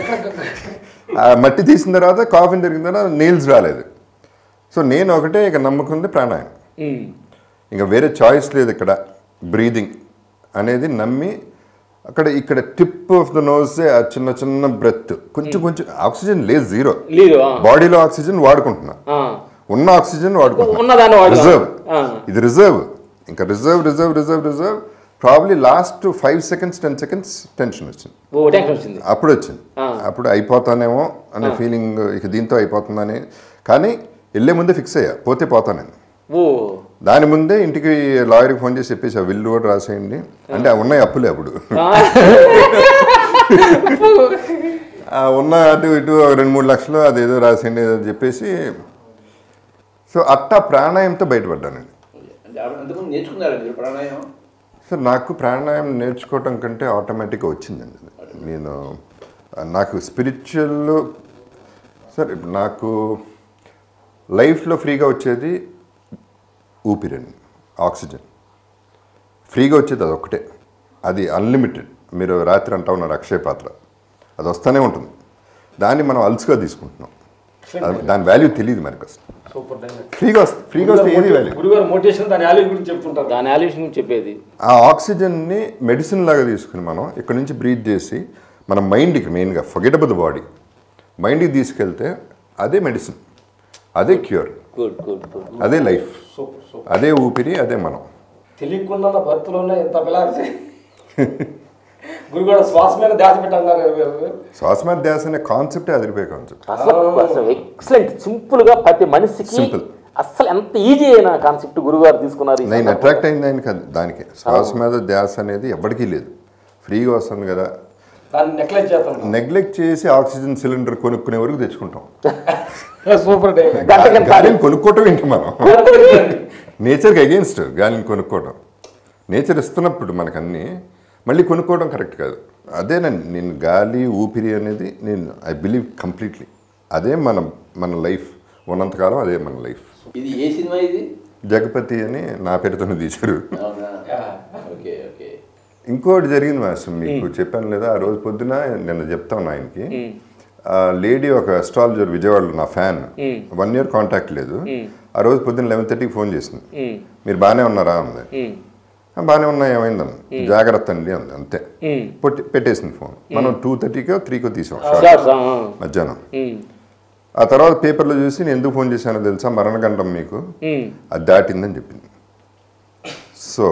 C: ఆ మట్టి తీసిన తర్వాత కాఫీని జరిగిన తర్వాత నెయిల్స్ రాలేదు సో నేను ఒకటే ఇక నమ్ముకుంది ప్రాణాయామం
A: ఉమ్.
C: ఇంకా వేరే చాయిస్ లేదు ఇక్కడ బ్రీదింగ్ అనేది నమ్మి అక్కడ ఇక్కడ టిప్ ఆఫ్ ద నోస్ ఆ చిన్న చిన్న బ్రెత్ కొంచెం కొంచెం ఆక్సిజన్ లేదు జీరో
A: లేదు ఆ.
C: బాడీలో ఆక్సిజన్ వాడుకుంటున్నా
A: ఆ.
C: ఉన్న ఆక్సిజన్ వాడుకుంటున్నా
A: ఉన్నదాన్ని వాడు
C: రిజర్వ్
A: ఆ.
C: ఇది రిజర్వ్ ఇంకా reserve reserve reserve reserve probably last five seconds ten seconds tension వచ్చింది
A: ఓ టెన్షన్ వచ్చింది
C: అప్పుడు వచ్చింది
A: ఆ.
C: అప్పుడు అయిపోతానేమో అనే ఫీలింగ్ ఇక దీంతో అయిపోతుందని కానీ వెళ్ళే ముందే ఫిక్స్ అయ్యా పోతే పోతానని
A: ఓ
C: దాని ముందే ఇంటికి లాయర్కి ఫోన్ చేసి చెప్పేసి ఆ విల్లు కూడా రాసేయండి అంటే ఆ ఉన్నాయి అప్పులే అప్పుడు
A: ఆ.
C: ఆ ఉన్న అటు ఇటు ఒక రెండు మూడు లక్షలు అదేదో రాసేయండి అని చెప్పేసి సో అట్టా ప్రాణాయంతో బయటపడ్డానండి
D: అంతకుముందు నేర్చుకున్నారా మీరు ప్రాణాయామం
C: సార్ నాకు ప్రాణాయామం నేర్చుకోవటం కంటే ఆటోమేటిక్గా వచ్చిందండి నేను నాకు స్పిరిచువల్ సార్ ఇప్పుడు నాకు లైఫ్లో ఫ్రీగా వచ్చేది ఊపిరండి ఆక్సిజన్ ఫ్రీగా వచ్చేది అది ఒకటే అది అన్లిమిటెడ్ మీరు రాత్రి అంటా ఉన్నారు అక్షయ పాత్ర అది వస్తూనే ఉంటుంది దాన్ని మనం అలుసుగా తీసుకుంటున్నాం అది- దాని వాల్యూ తెలియదు మనకు అసలు
E: సూపర్ డైలాగ్
C: ఫ్రీగా వస్తుంది ఫ్రీగా వస్తే ఏది వాల్యూ
E: గురుగారు మోటివేషన్ దాని వాల్యూ గురించి చెప్తుంటారు
A: దాని ఆలోచన గురించి చెప్పేది
C: ఆ ఆక్సిజన్ని మెడిసిన్ లాగా తీసుకుని మనం ఇక్కడ నుంచి బ్రీత్ చేసి మన మైండ్కి మెయిన్గా ఫర్గెటబుల్ బాడీ మైండ్కి తీసుకెళ్తే అదే మెడిసిన్ అదే క్యూర్
A: గుడ్ గుడ్ గుడ్
C: అదే లైఫ్
B: సూపర్ సూపర్
C: అదే ఊపిరి అదే మనం
B: తెలియకుండా నా భర్తలోనే ఎంత పిలాసి గురుగారు శ్వాస మీద ధ్యాస పెట్టన్నారు
C: శ్వాస మీద ధ్యాస అనే కాన్సెప్టే అదిరిపోయే కాన్సెప్ట్
A: అసలు అసలు ఎక్సలెంట్ సింపుల్ గా ప్రతి మనిషికి
C: Simple.
A: అసలు ఎంత ఈజీ అయిన కాన్సెప్ట్ గురుగారు తీసుకున్నారు ఈ
C: నేను
A: సందర్భంలో.
C: అట్రాక్ట్ అయింది దానికి దానికి శ్వాస మీద ధ్యాస అనేది ఎప్పటికీ లేదు ఫ్రీగా వస్తుంది కదా
B: దాన్ని నెక్లెస్ చేస్తాం
C: నెగ్లెక్ట్ చేసి ఆక్సిజన్ సిలిండర్ కొనుక్కునే వరకు తెచ్చుకుంటాం
B: సూపర్ డే
A: గంటకి ఎంత
C: గాలిని కొనుక్కోవటం ఏంటి మనం నేచర్కి అగేన్స్ట్ గాలిని కొనుక్కోవడం నేచర్ ఇస్తున్నప్పుడు మనకన్నీ మళ్ళీ కొనుక్కోవడం కరెక్ట్ కాదు అదే నేను నేను గాలి ఊపిరి అనేది నేను ఐ బిలీవ్ కంప్లీట్లీ అదే మన మన లైఫ్ ఉన్నంతకాలం అదే మన లైఫ్
D: ఇది ఏ సినిమా ఇది
C: జగపతి అని నా పేరుతోనే తీశారు
D: అవునా ఓకే ఓకే
C: ఇంకోటి జరిగింది మాస్టర్ మీకు చెప్పాను లేదా ఆ రోజు పొద్దున నిన్న చెప్తాను ఆయనకి ఆ లేడీ ఒక అస్ట్రాలజర్ విజయవాడలో నా ఫ్యాన్ వన్ ఇయర్ కాంటాక్ట్ లేదు ఆ రోజు పొద్దున్న లెవెన్ థర్టీకి ఫోన్ చేసింది
A: ఉమ్,
C: మీరు బాగానే ఉన్నారా అంది
A: ఉమ్,
C: "ఆ, బాగానే ఉన్నా ఏమైందని జాగ్రత్త అండి అంది అంతే
A: ఉమ్.
C: పొట్టి పెట్టేసింది ఫోన్ మనం టూ థర్టీకో త్రీకో తీసాం
A: షార్ట్స్, ఆ, ఆ.
C: మధ్యాహ్నం
A: ఉమ్,
C: ఆ తర్వాత పేపర్లో చూసి నేను ఎందుకు ఫోన్ చేశానో తెలుసా మరణగండం మీకు
A: ఉమ్.
C: అది దాటిందని చెప్పింది సో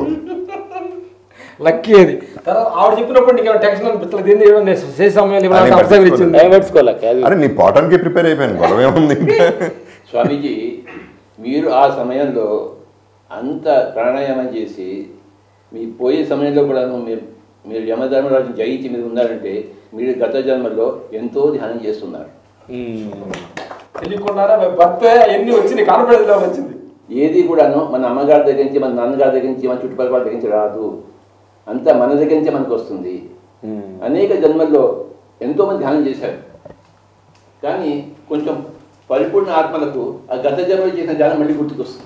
B: లక్కీ అది తర్వాత ఆవిడ చెప్పినప్పుడు నీకు టెన్షన్ అనిపిస్తుంది ఏంది ఏమో నేను చేసే సమయంలో
C: అది
B: ఇవ్వాలి అబ్జర్వ్ ఇచ్చింది
A: ఏం పెట్టుకోలేక అది
C: అరే నీ పోవటానికి ప్రిపేర్ అయిపోయాను గొడవ ఏముంది ఇంకా
D: స్వామీజీ మీరు ఆ సమయంలో అంత ప్రాణాయామం చేసి మీ పోయే సమయంలో కూడా మీరు మీరు యమధర్మరాజు జయించి మీరు ఉన్నారంటే మీరు గత జన్మలో ఎంతో ధ్యానం చేస్తున్నారు
A: ఉమ్.
B: తెలియకుండా భర్త ఎన్ని వచ్చింది కాన్ఫిడెన్స్ లెవెల్ వచ్చింది
D: ఏది కూడాను మన అమ్మగారి దగ్గర నుంచి మన నాన్నగారి దగ్గర నుంచి మన చుట్టుపక్కల వాళ్ళ దగ్గర నుంచి రాదు అంతా మన దగ్గర నుంచే మనకు వస్తుంది
A: ఉమ్.
D: అనేక జన్మల్లో ఎంతోమంది ధ్యానం చేశారు కానీ కొంచెం పరిపూర్ణ ఆత్మలకు ఆ గత జన్మలో చేసిన ధ్యానం మళ్ళీ గుర్తుకొస్తుంది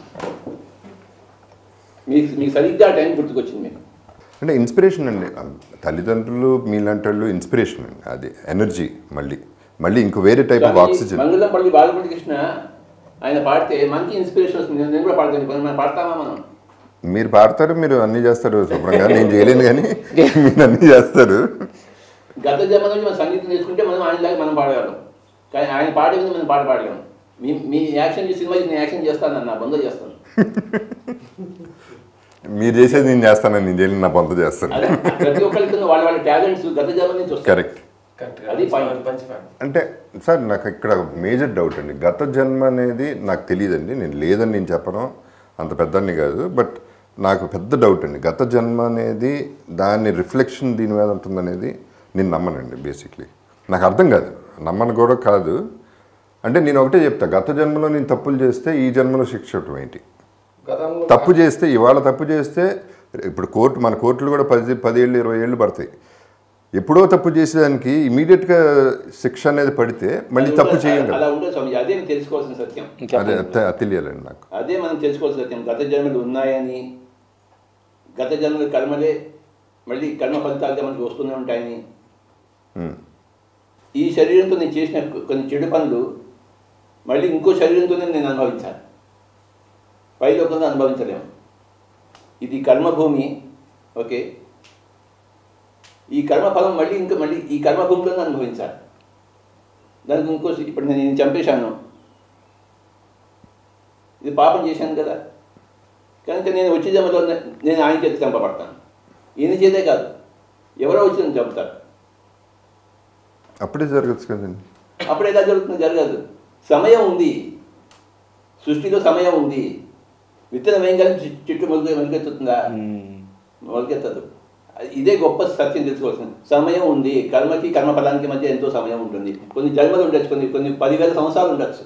D: మీకు మీకు సరిగ్గా ఆ టైం గుర్తుకొచ్చింది మీకు
C: అంటే ఇన్స్పిరేషన్ అండి తల్లిదండ్రులు మీలాంటి వాళ్ళు ఇన్స్పిరేషన్ అండి అది ఎనర్జీ మళ్ళీ మళ్ళీ ఇంకో వేరే టైప్ ఆఫ్ ఆక్సిజన్
D: మంగళం పల్లి బాలపల్లి కృష్ణ ఆయన పాడితే మనకి ఇన్స్పిరేషన్ వస్తుంది నేను కూడా పాడతాను మనం పాడతామా మనం
C: మీరు పాడతారు మీరు అన్నీ చేస్తారు శుభ్రంగా నేను చేయలేను కానీ మీరు అన్నీ చేస్తారు
D: గత జన్మ నుంచి మనం సంగీతం నేర్చుకుంటే మనం ఆయనలాగా మనం పాడగలం కానీ ఆయన పాడే విధంగా మనం పాట పాడలేము మీ మీ యాక్షన్ చేసి సినిమా చేసి నేను యాక్షన్ చేస్తాను నా బంద చేస్తాను
C: మీరు చేసేది నేను చేస్తానని నేను చేయలేను నా పొంత చేస్తాను
D: అదే ప్రతి ఒక్కరికి ఉన్న వాళ్ళ వాళ్ళ టాలెంట్స్ గత జన్మ నుంచి వస్తాయి
C: కరెక్ట్
D: అది point.
B: పంచి పాయింట్
C: అంటే సార్ నాకు ఇక్కడ మేజర్ డౌట్ అండి గత జన్మ అనేది నాకు తెలియదండి నేను లేదని నేను చెప్పను అంత పెద్దని కాదు బట్ నాకు పెద్ద డౌట్ అండి గత జన్మ అనేది దాని రిఫ్లెక్షన్ దీని మీద ఉంటుందనేది నేను నమ్మనండి బేసిక్లీ నాకు అర్థం కాదు నమ్మను కూడా కాదు అంటే నేను ఒకటే చెప్తా గత జన్మలో నేను తప్పులు చేస్తే ఈ జన్మలో శిక్ష ఇవ్వటం ఏంటి
B: గతంలో
C: తప్పు చేస్తే ఇవాళ తప్పు చేస్తే ఇప్పుడు కోర్టు మన కోర్టులు కూడా పది పదేళ్ళు ఇరవై ఏళ్ళు పడతాయి ఎప్పుడో తప్పు చేసేదానికి ఇమీడియట్గా శిక్ష అనేది పడితే మళ్ళీ తప్పు చేయం కదా
D: అలా ఉండదు స్వామి అదే మనం తెలుసుకోవాల్సిన సత్యం
C: అదే అదే అది తెలియాలండి నాకు
D: అదే మనం తెలుసుకోవాల్సిన సత్యం గత జన్మలు ఉన్నాయని గత జన్మల కర్మలే మళ్ళీ కర్మ ఫలితాలుగా మనకు వస్తూనే ఉంటాయని
C: ఉమ్.
D: ఈ శరీరంతో నేను చేసిన కొన్ని చెడు పనులు మళ్ళీ ఇంకో శరీరంతోనే నేను అనుభవించాలి పైలోకంగా అనుభవించలేము ఇది కర్మభూమి ఓకే ఈ కర్మఫలం మళ్ళీ ఇంకా మళ్ళీ ఈ కర్మభూమిలోనే అనుభవించాలి దానికి ఇంకో ఇప్పుడు నేను ఈయన చంపేశాను ఇది పాపం చేశాను కదా కనుక నేను వచ్చే జన్మలో నే- నేను ఆయన చేత చంపబడతాను ఈయన చేతే కాదు ఎవరో వచ్చి నన్ను చంపుతారు
C: అప్పుడే జరగచ్చు కదండి
D: అప్పుడు ఎలా జరుగుతుందో జరగదు సమయం ఉంది సృష్టిలో సమయం ఉంది విత్తనం ఏం కానీ చె- చెట్టు మొలక మొలకెత్తుతుందా మొలకెత్తదు అది- ఇదే గొప్ప సత్యం తెలుసుకోవాల్సింది సమయం ఉంది కర్మకి కర్మఫలానికి మధ్య ఎంతో సమయం ఉంటుంది కొన్ని జన్మలు ఉండొచ్చు కొన్ని కొన్ని పదివేల సంవత్సరాలు ఉండొచ్చు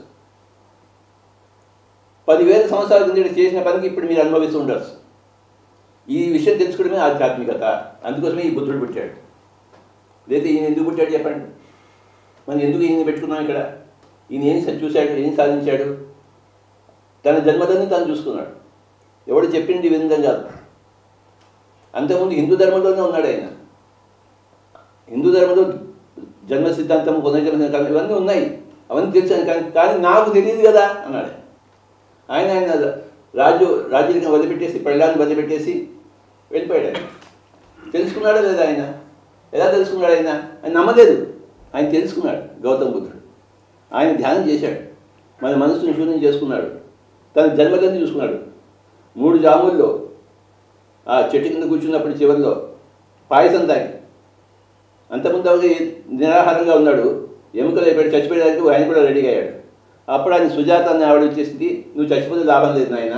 D: పదివేల సంవత్సరాల కింద చేసిన పనికి ఇప్పుడు మీరు అనుభవిస్తూ ఉండొచ్చు ఈ విషయం తెలుసుకోవడమే ఆధ్యాత్మికత అందుకోసమే ఈ బుద్ధుడు పుట్టాడు లేదా ఈయన ఎందుకు పుట్టాడు చెప్పండి మనం ఎందుకు ఈయన పెట్టుకున్నాం ఇక్కడ ఈయన ఏం స- చూశాడు ఏం సాధించాడు తన జన్మదని తను చూసుకున్నాడు ఎవడు చెప్పింది ఈ విధంగా కాదు అంతకుముందు హిందూ ధర్మంలోనే ఉన్నాడు ఆయన హిందూ ధర్మంలో జన్మ సిద్ధాంతం పునర్జన్మ సిద్ధాంతం ఇవన్నీ ఉన్నాయి అవన్నీ తెలుసు కానీ కానీ నాకు తెలియదు కదా అన్నాడు ఆయన ఆయన రాజు రాజ్యం వదిలిపెట్టేసి పెళ్ళాన్ని వదిలిపెట్టేసి వెళ్ళిపోయాడు ఆయన తెలుసుకున్నాడా లేదా ఆయన ఎలా తెలుసుకున్నాడు ఆయన ఆయన నమ్మలేదు ఆయన తెలుసుకున్నాడు గౌతమ బుద్ధుడు ఆయన ధ్యానం చేశాడు మన మనసును శూన్యం చేసుకున్నాడు తన జన్మగతి చూసుకున్నాడు మూడు జాముల్లో ఆ చెట్టు కింద కూర్చున్నప్పుడు చివరిలో పాయసం తాగి అంతకుముందు అవగా నిరాహారంగా ఉన్నాడు ఎముకలు అయిపోయాడు చచ్చిపోయేదానికి ఆయన కూడా రెడీగా అయ్యాడు అప్పుడు ఆయన సుజాత అని ఆవిడ వచ్చేసింది నువ్వు చచ్చిపోతే లాభం లేదు నాయన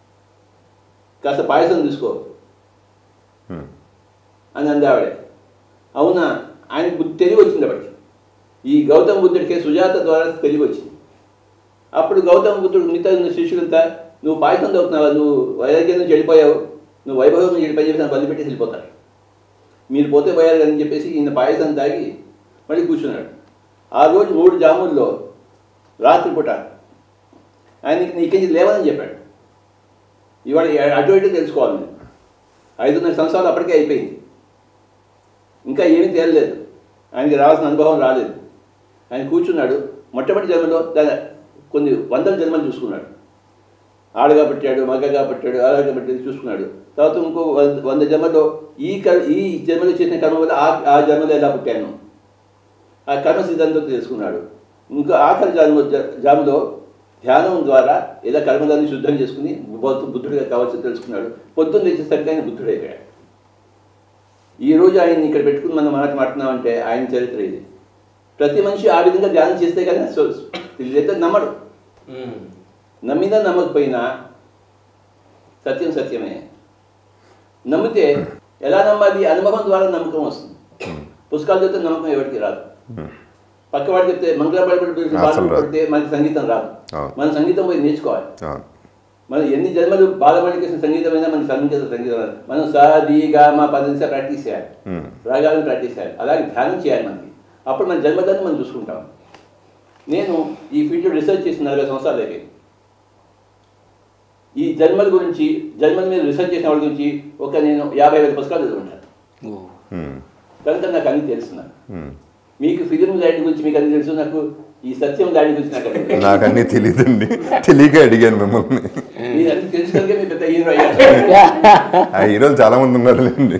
D: కాస్త పాయసం తీసుకో
C: హ్మ్.
D: అని అంది ఆవిడే అవునా ఆయనకు బుద్ధి తెలివి వచ్చింది అప్పటికి ఈ గౌతమ బుద్ధుడికి సుజాత ద్వారా తెలివి వచ్చింది అప్పుడు గౌతమ బుద్ధుడు మిగతా ఉన్న శిష్యులంతా నువ్వు పాయసం తవ్వుతున్నావా నువ్వు వైరాగ్యం నుంచి వెళ్ళిపోయావు నువ్వు వైభవం నుంచి వెళ్ళిపోయి చెప్పి నన్ను బదిలిపెట్టి వెళ్ళిపోతారు మీరు పోతే పోయారు అని చెప్పేసి ఈయన పాయసం తాగి మళ్ళీ కూర్చున్నాడు ఆ రోజు మూడు జాముల్లో రాత్రిపూట ఆయనకి నీకేం లేవని చెప్పాడు ఇవాళ అటు ఇటు తెలుసుకోవాలి నేను ఐదున్నర సంవత్సరాలు అప్పటికే అయిపోయింది ఇంకా ఏమీ తేలలేదు ఆయనకి రావాల్సిన అనుభవం రాలేదు ఆయన కూర్చున్నాడు మొట్టమొదటి జన్మలో దా- కొన్ని వందల జన్మలు చూసుకున్నాడు ఆడగా పుట్టాడు మగగా పుట్టాడు ఆడగా పుట్టాడు చూసుకున్నాడు తర్వాత ఇంకో వంద వంద జన్మలో ఈ కర్ ఈ జన్మలో చేసిన కర్మ వల్ల ఆ ఆ జన్మలో ఎలా పుట్టాను ఆ కర్మ సిద్ధాంతం తెలుసుకున్నాడు ఇంకా ఆఖరి జన్మ జ- జాములో ధ్యానం ద్వారా ఇలా కర్మదాన్ని శుద్ధం చేసుకుని బౌద్ధ బుద్ధుడిగా కావాల్సి తెలుసుకున్నాడు పొద్దున్న లేచేసరికి ఆయన బుద్ధుడైపోయాడు ఈ రోజు ఆయన్ని ఇక్కడ పెట్టుకుని మనం మాట మాట్లాడుతున్నామంటే ఆయన చరిత్ర ఇది ప్రతి మనిషి ఆ విధంగా ధ్యానం చేస్తే కానీ సో- లేదా నమ్మడు నమ్మినా నమ్మకపోయినా సత్యం సత్యమే నమ్మితే ఎలా నమ్మాలి అనుభవం ద్వారా నమ్మకం వస్తుంది పుస్తకాలు చెప్తే నమ్మకం ఎవరికి రాదు పక్కవాడు చెప్తే మంగళపడి
C: అసలు రాదు.
D: పడితే మనకి సంగీతం రాదు
C: అవును.
D: మన సంగీతం పోయి నేర్చుకోవాలి
C: అవును
D: మనం ఎన్ని జన్మలు బాలమణికి సంగీతం అయినా మనకి సంగీత సంగీతం రాదు. మనం సా ది గా మా పది నిమిషాలు ప్రాక్టీస్ చేయాలి
C: Hmm.
D: రాగాలను ప్రాక్టీస్ చేయాలి అలాగే ధ్యానం చేయాలి మనకి అప్పుడు మన జన్మదాన్ని మనం చూసుకుంటాం నేను ఈ ఫీల్డ్లో రీసెర్చ్ చేసిన నలభై సంవత్సరాలు అయిపోయింది ఈ జన్మల గురించి జన్మల మీద రీసెర్చ్ చేసిన వాళ్ళ గురించి ఒక నేను యాభై వేల పుస్తకాలు చదువుకుంటాను
C: హ్మ్.
D: కనుక నాకు అన్ని తెలుసు నాకు
C: హ్మ్.
D: మీకు ఫిలిం దాడి గురించి మీకు అన్ని తెలుసు నాకు ఈ సత్యం దాడి గురించి నాకు అన్ని తెలుసు.
C: నాకు అన్నీ తెలియదండి తెలియక అడిగాను మిమ్మల్ని
D: మీరు అన్ని తెలుసు కనుక మీరు పెద్ద హీరో అయ్యారు
C: ఆ హీరోలు చాలా మంది ఉన్నారులేండి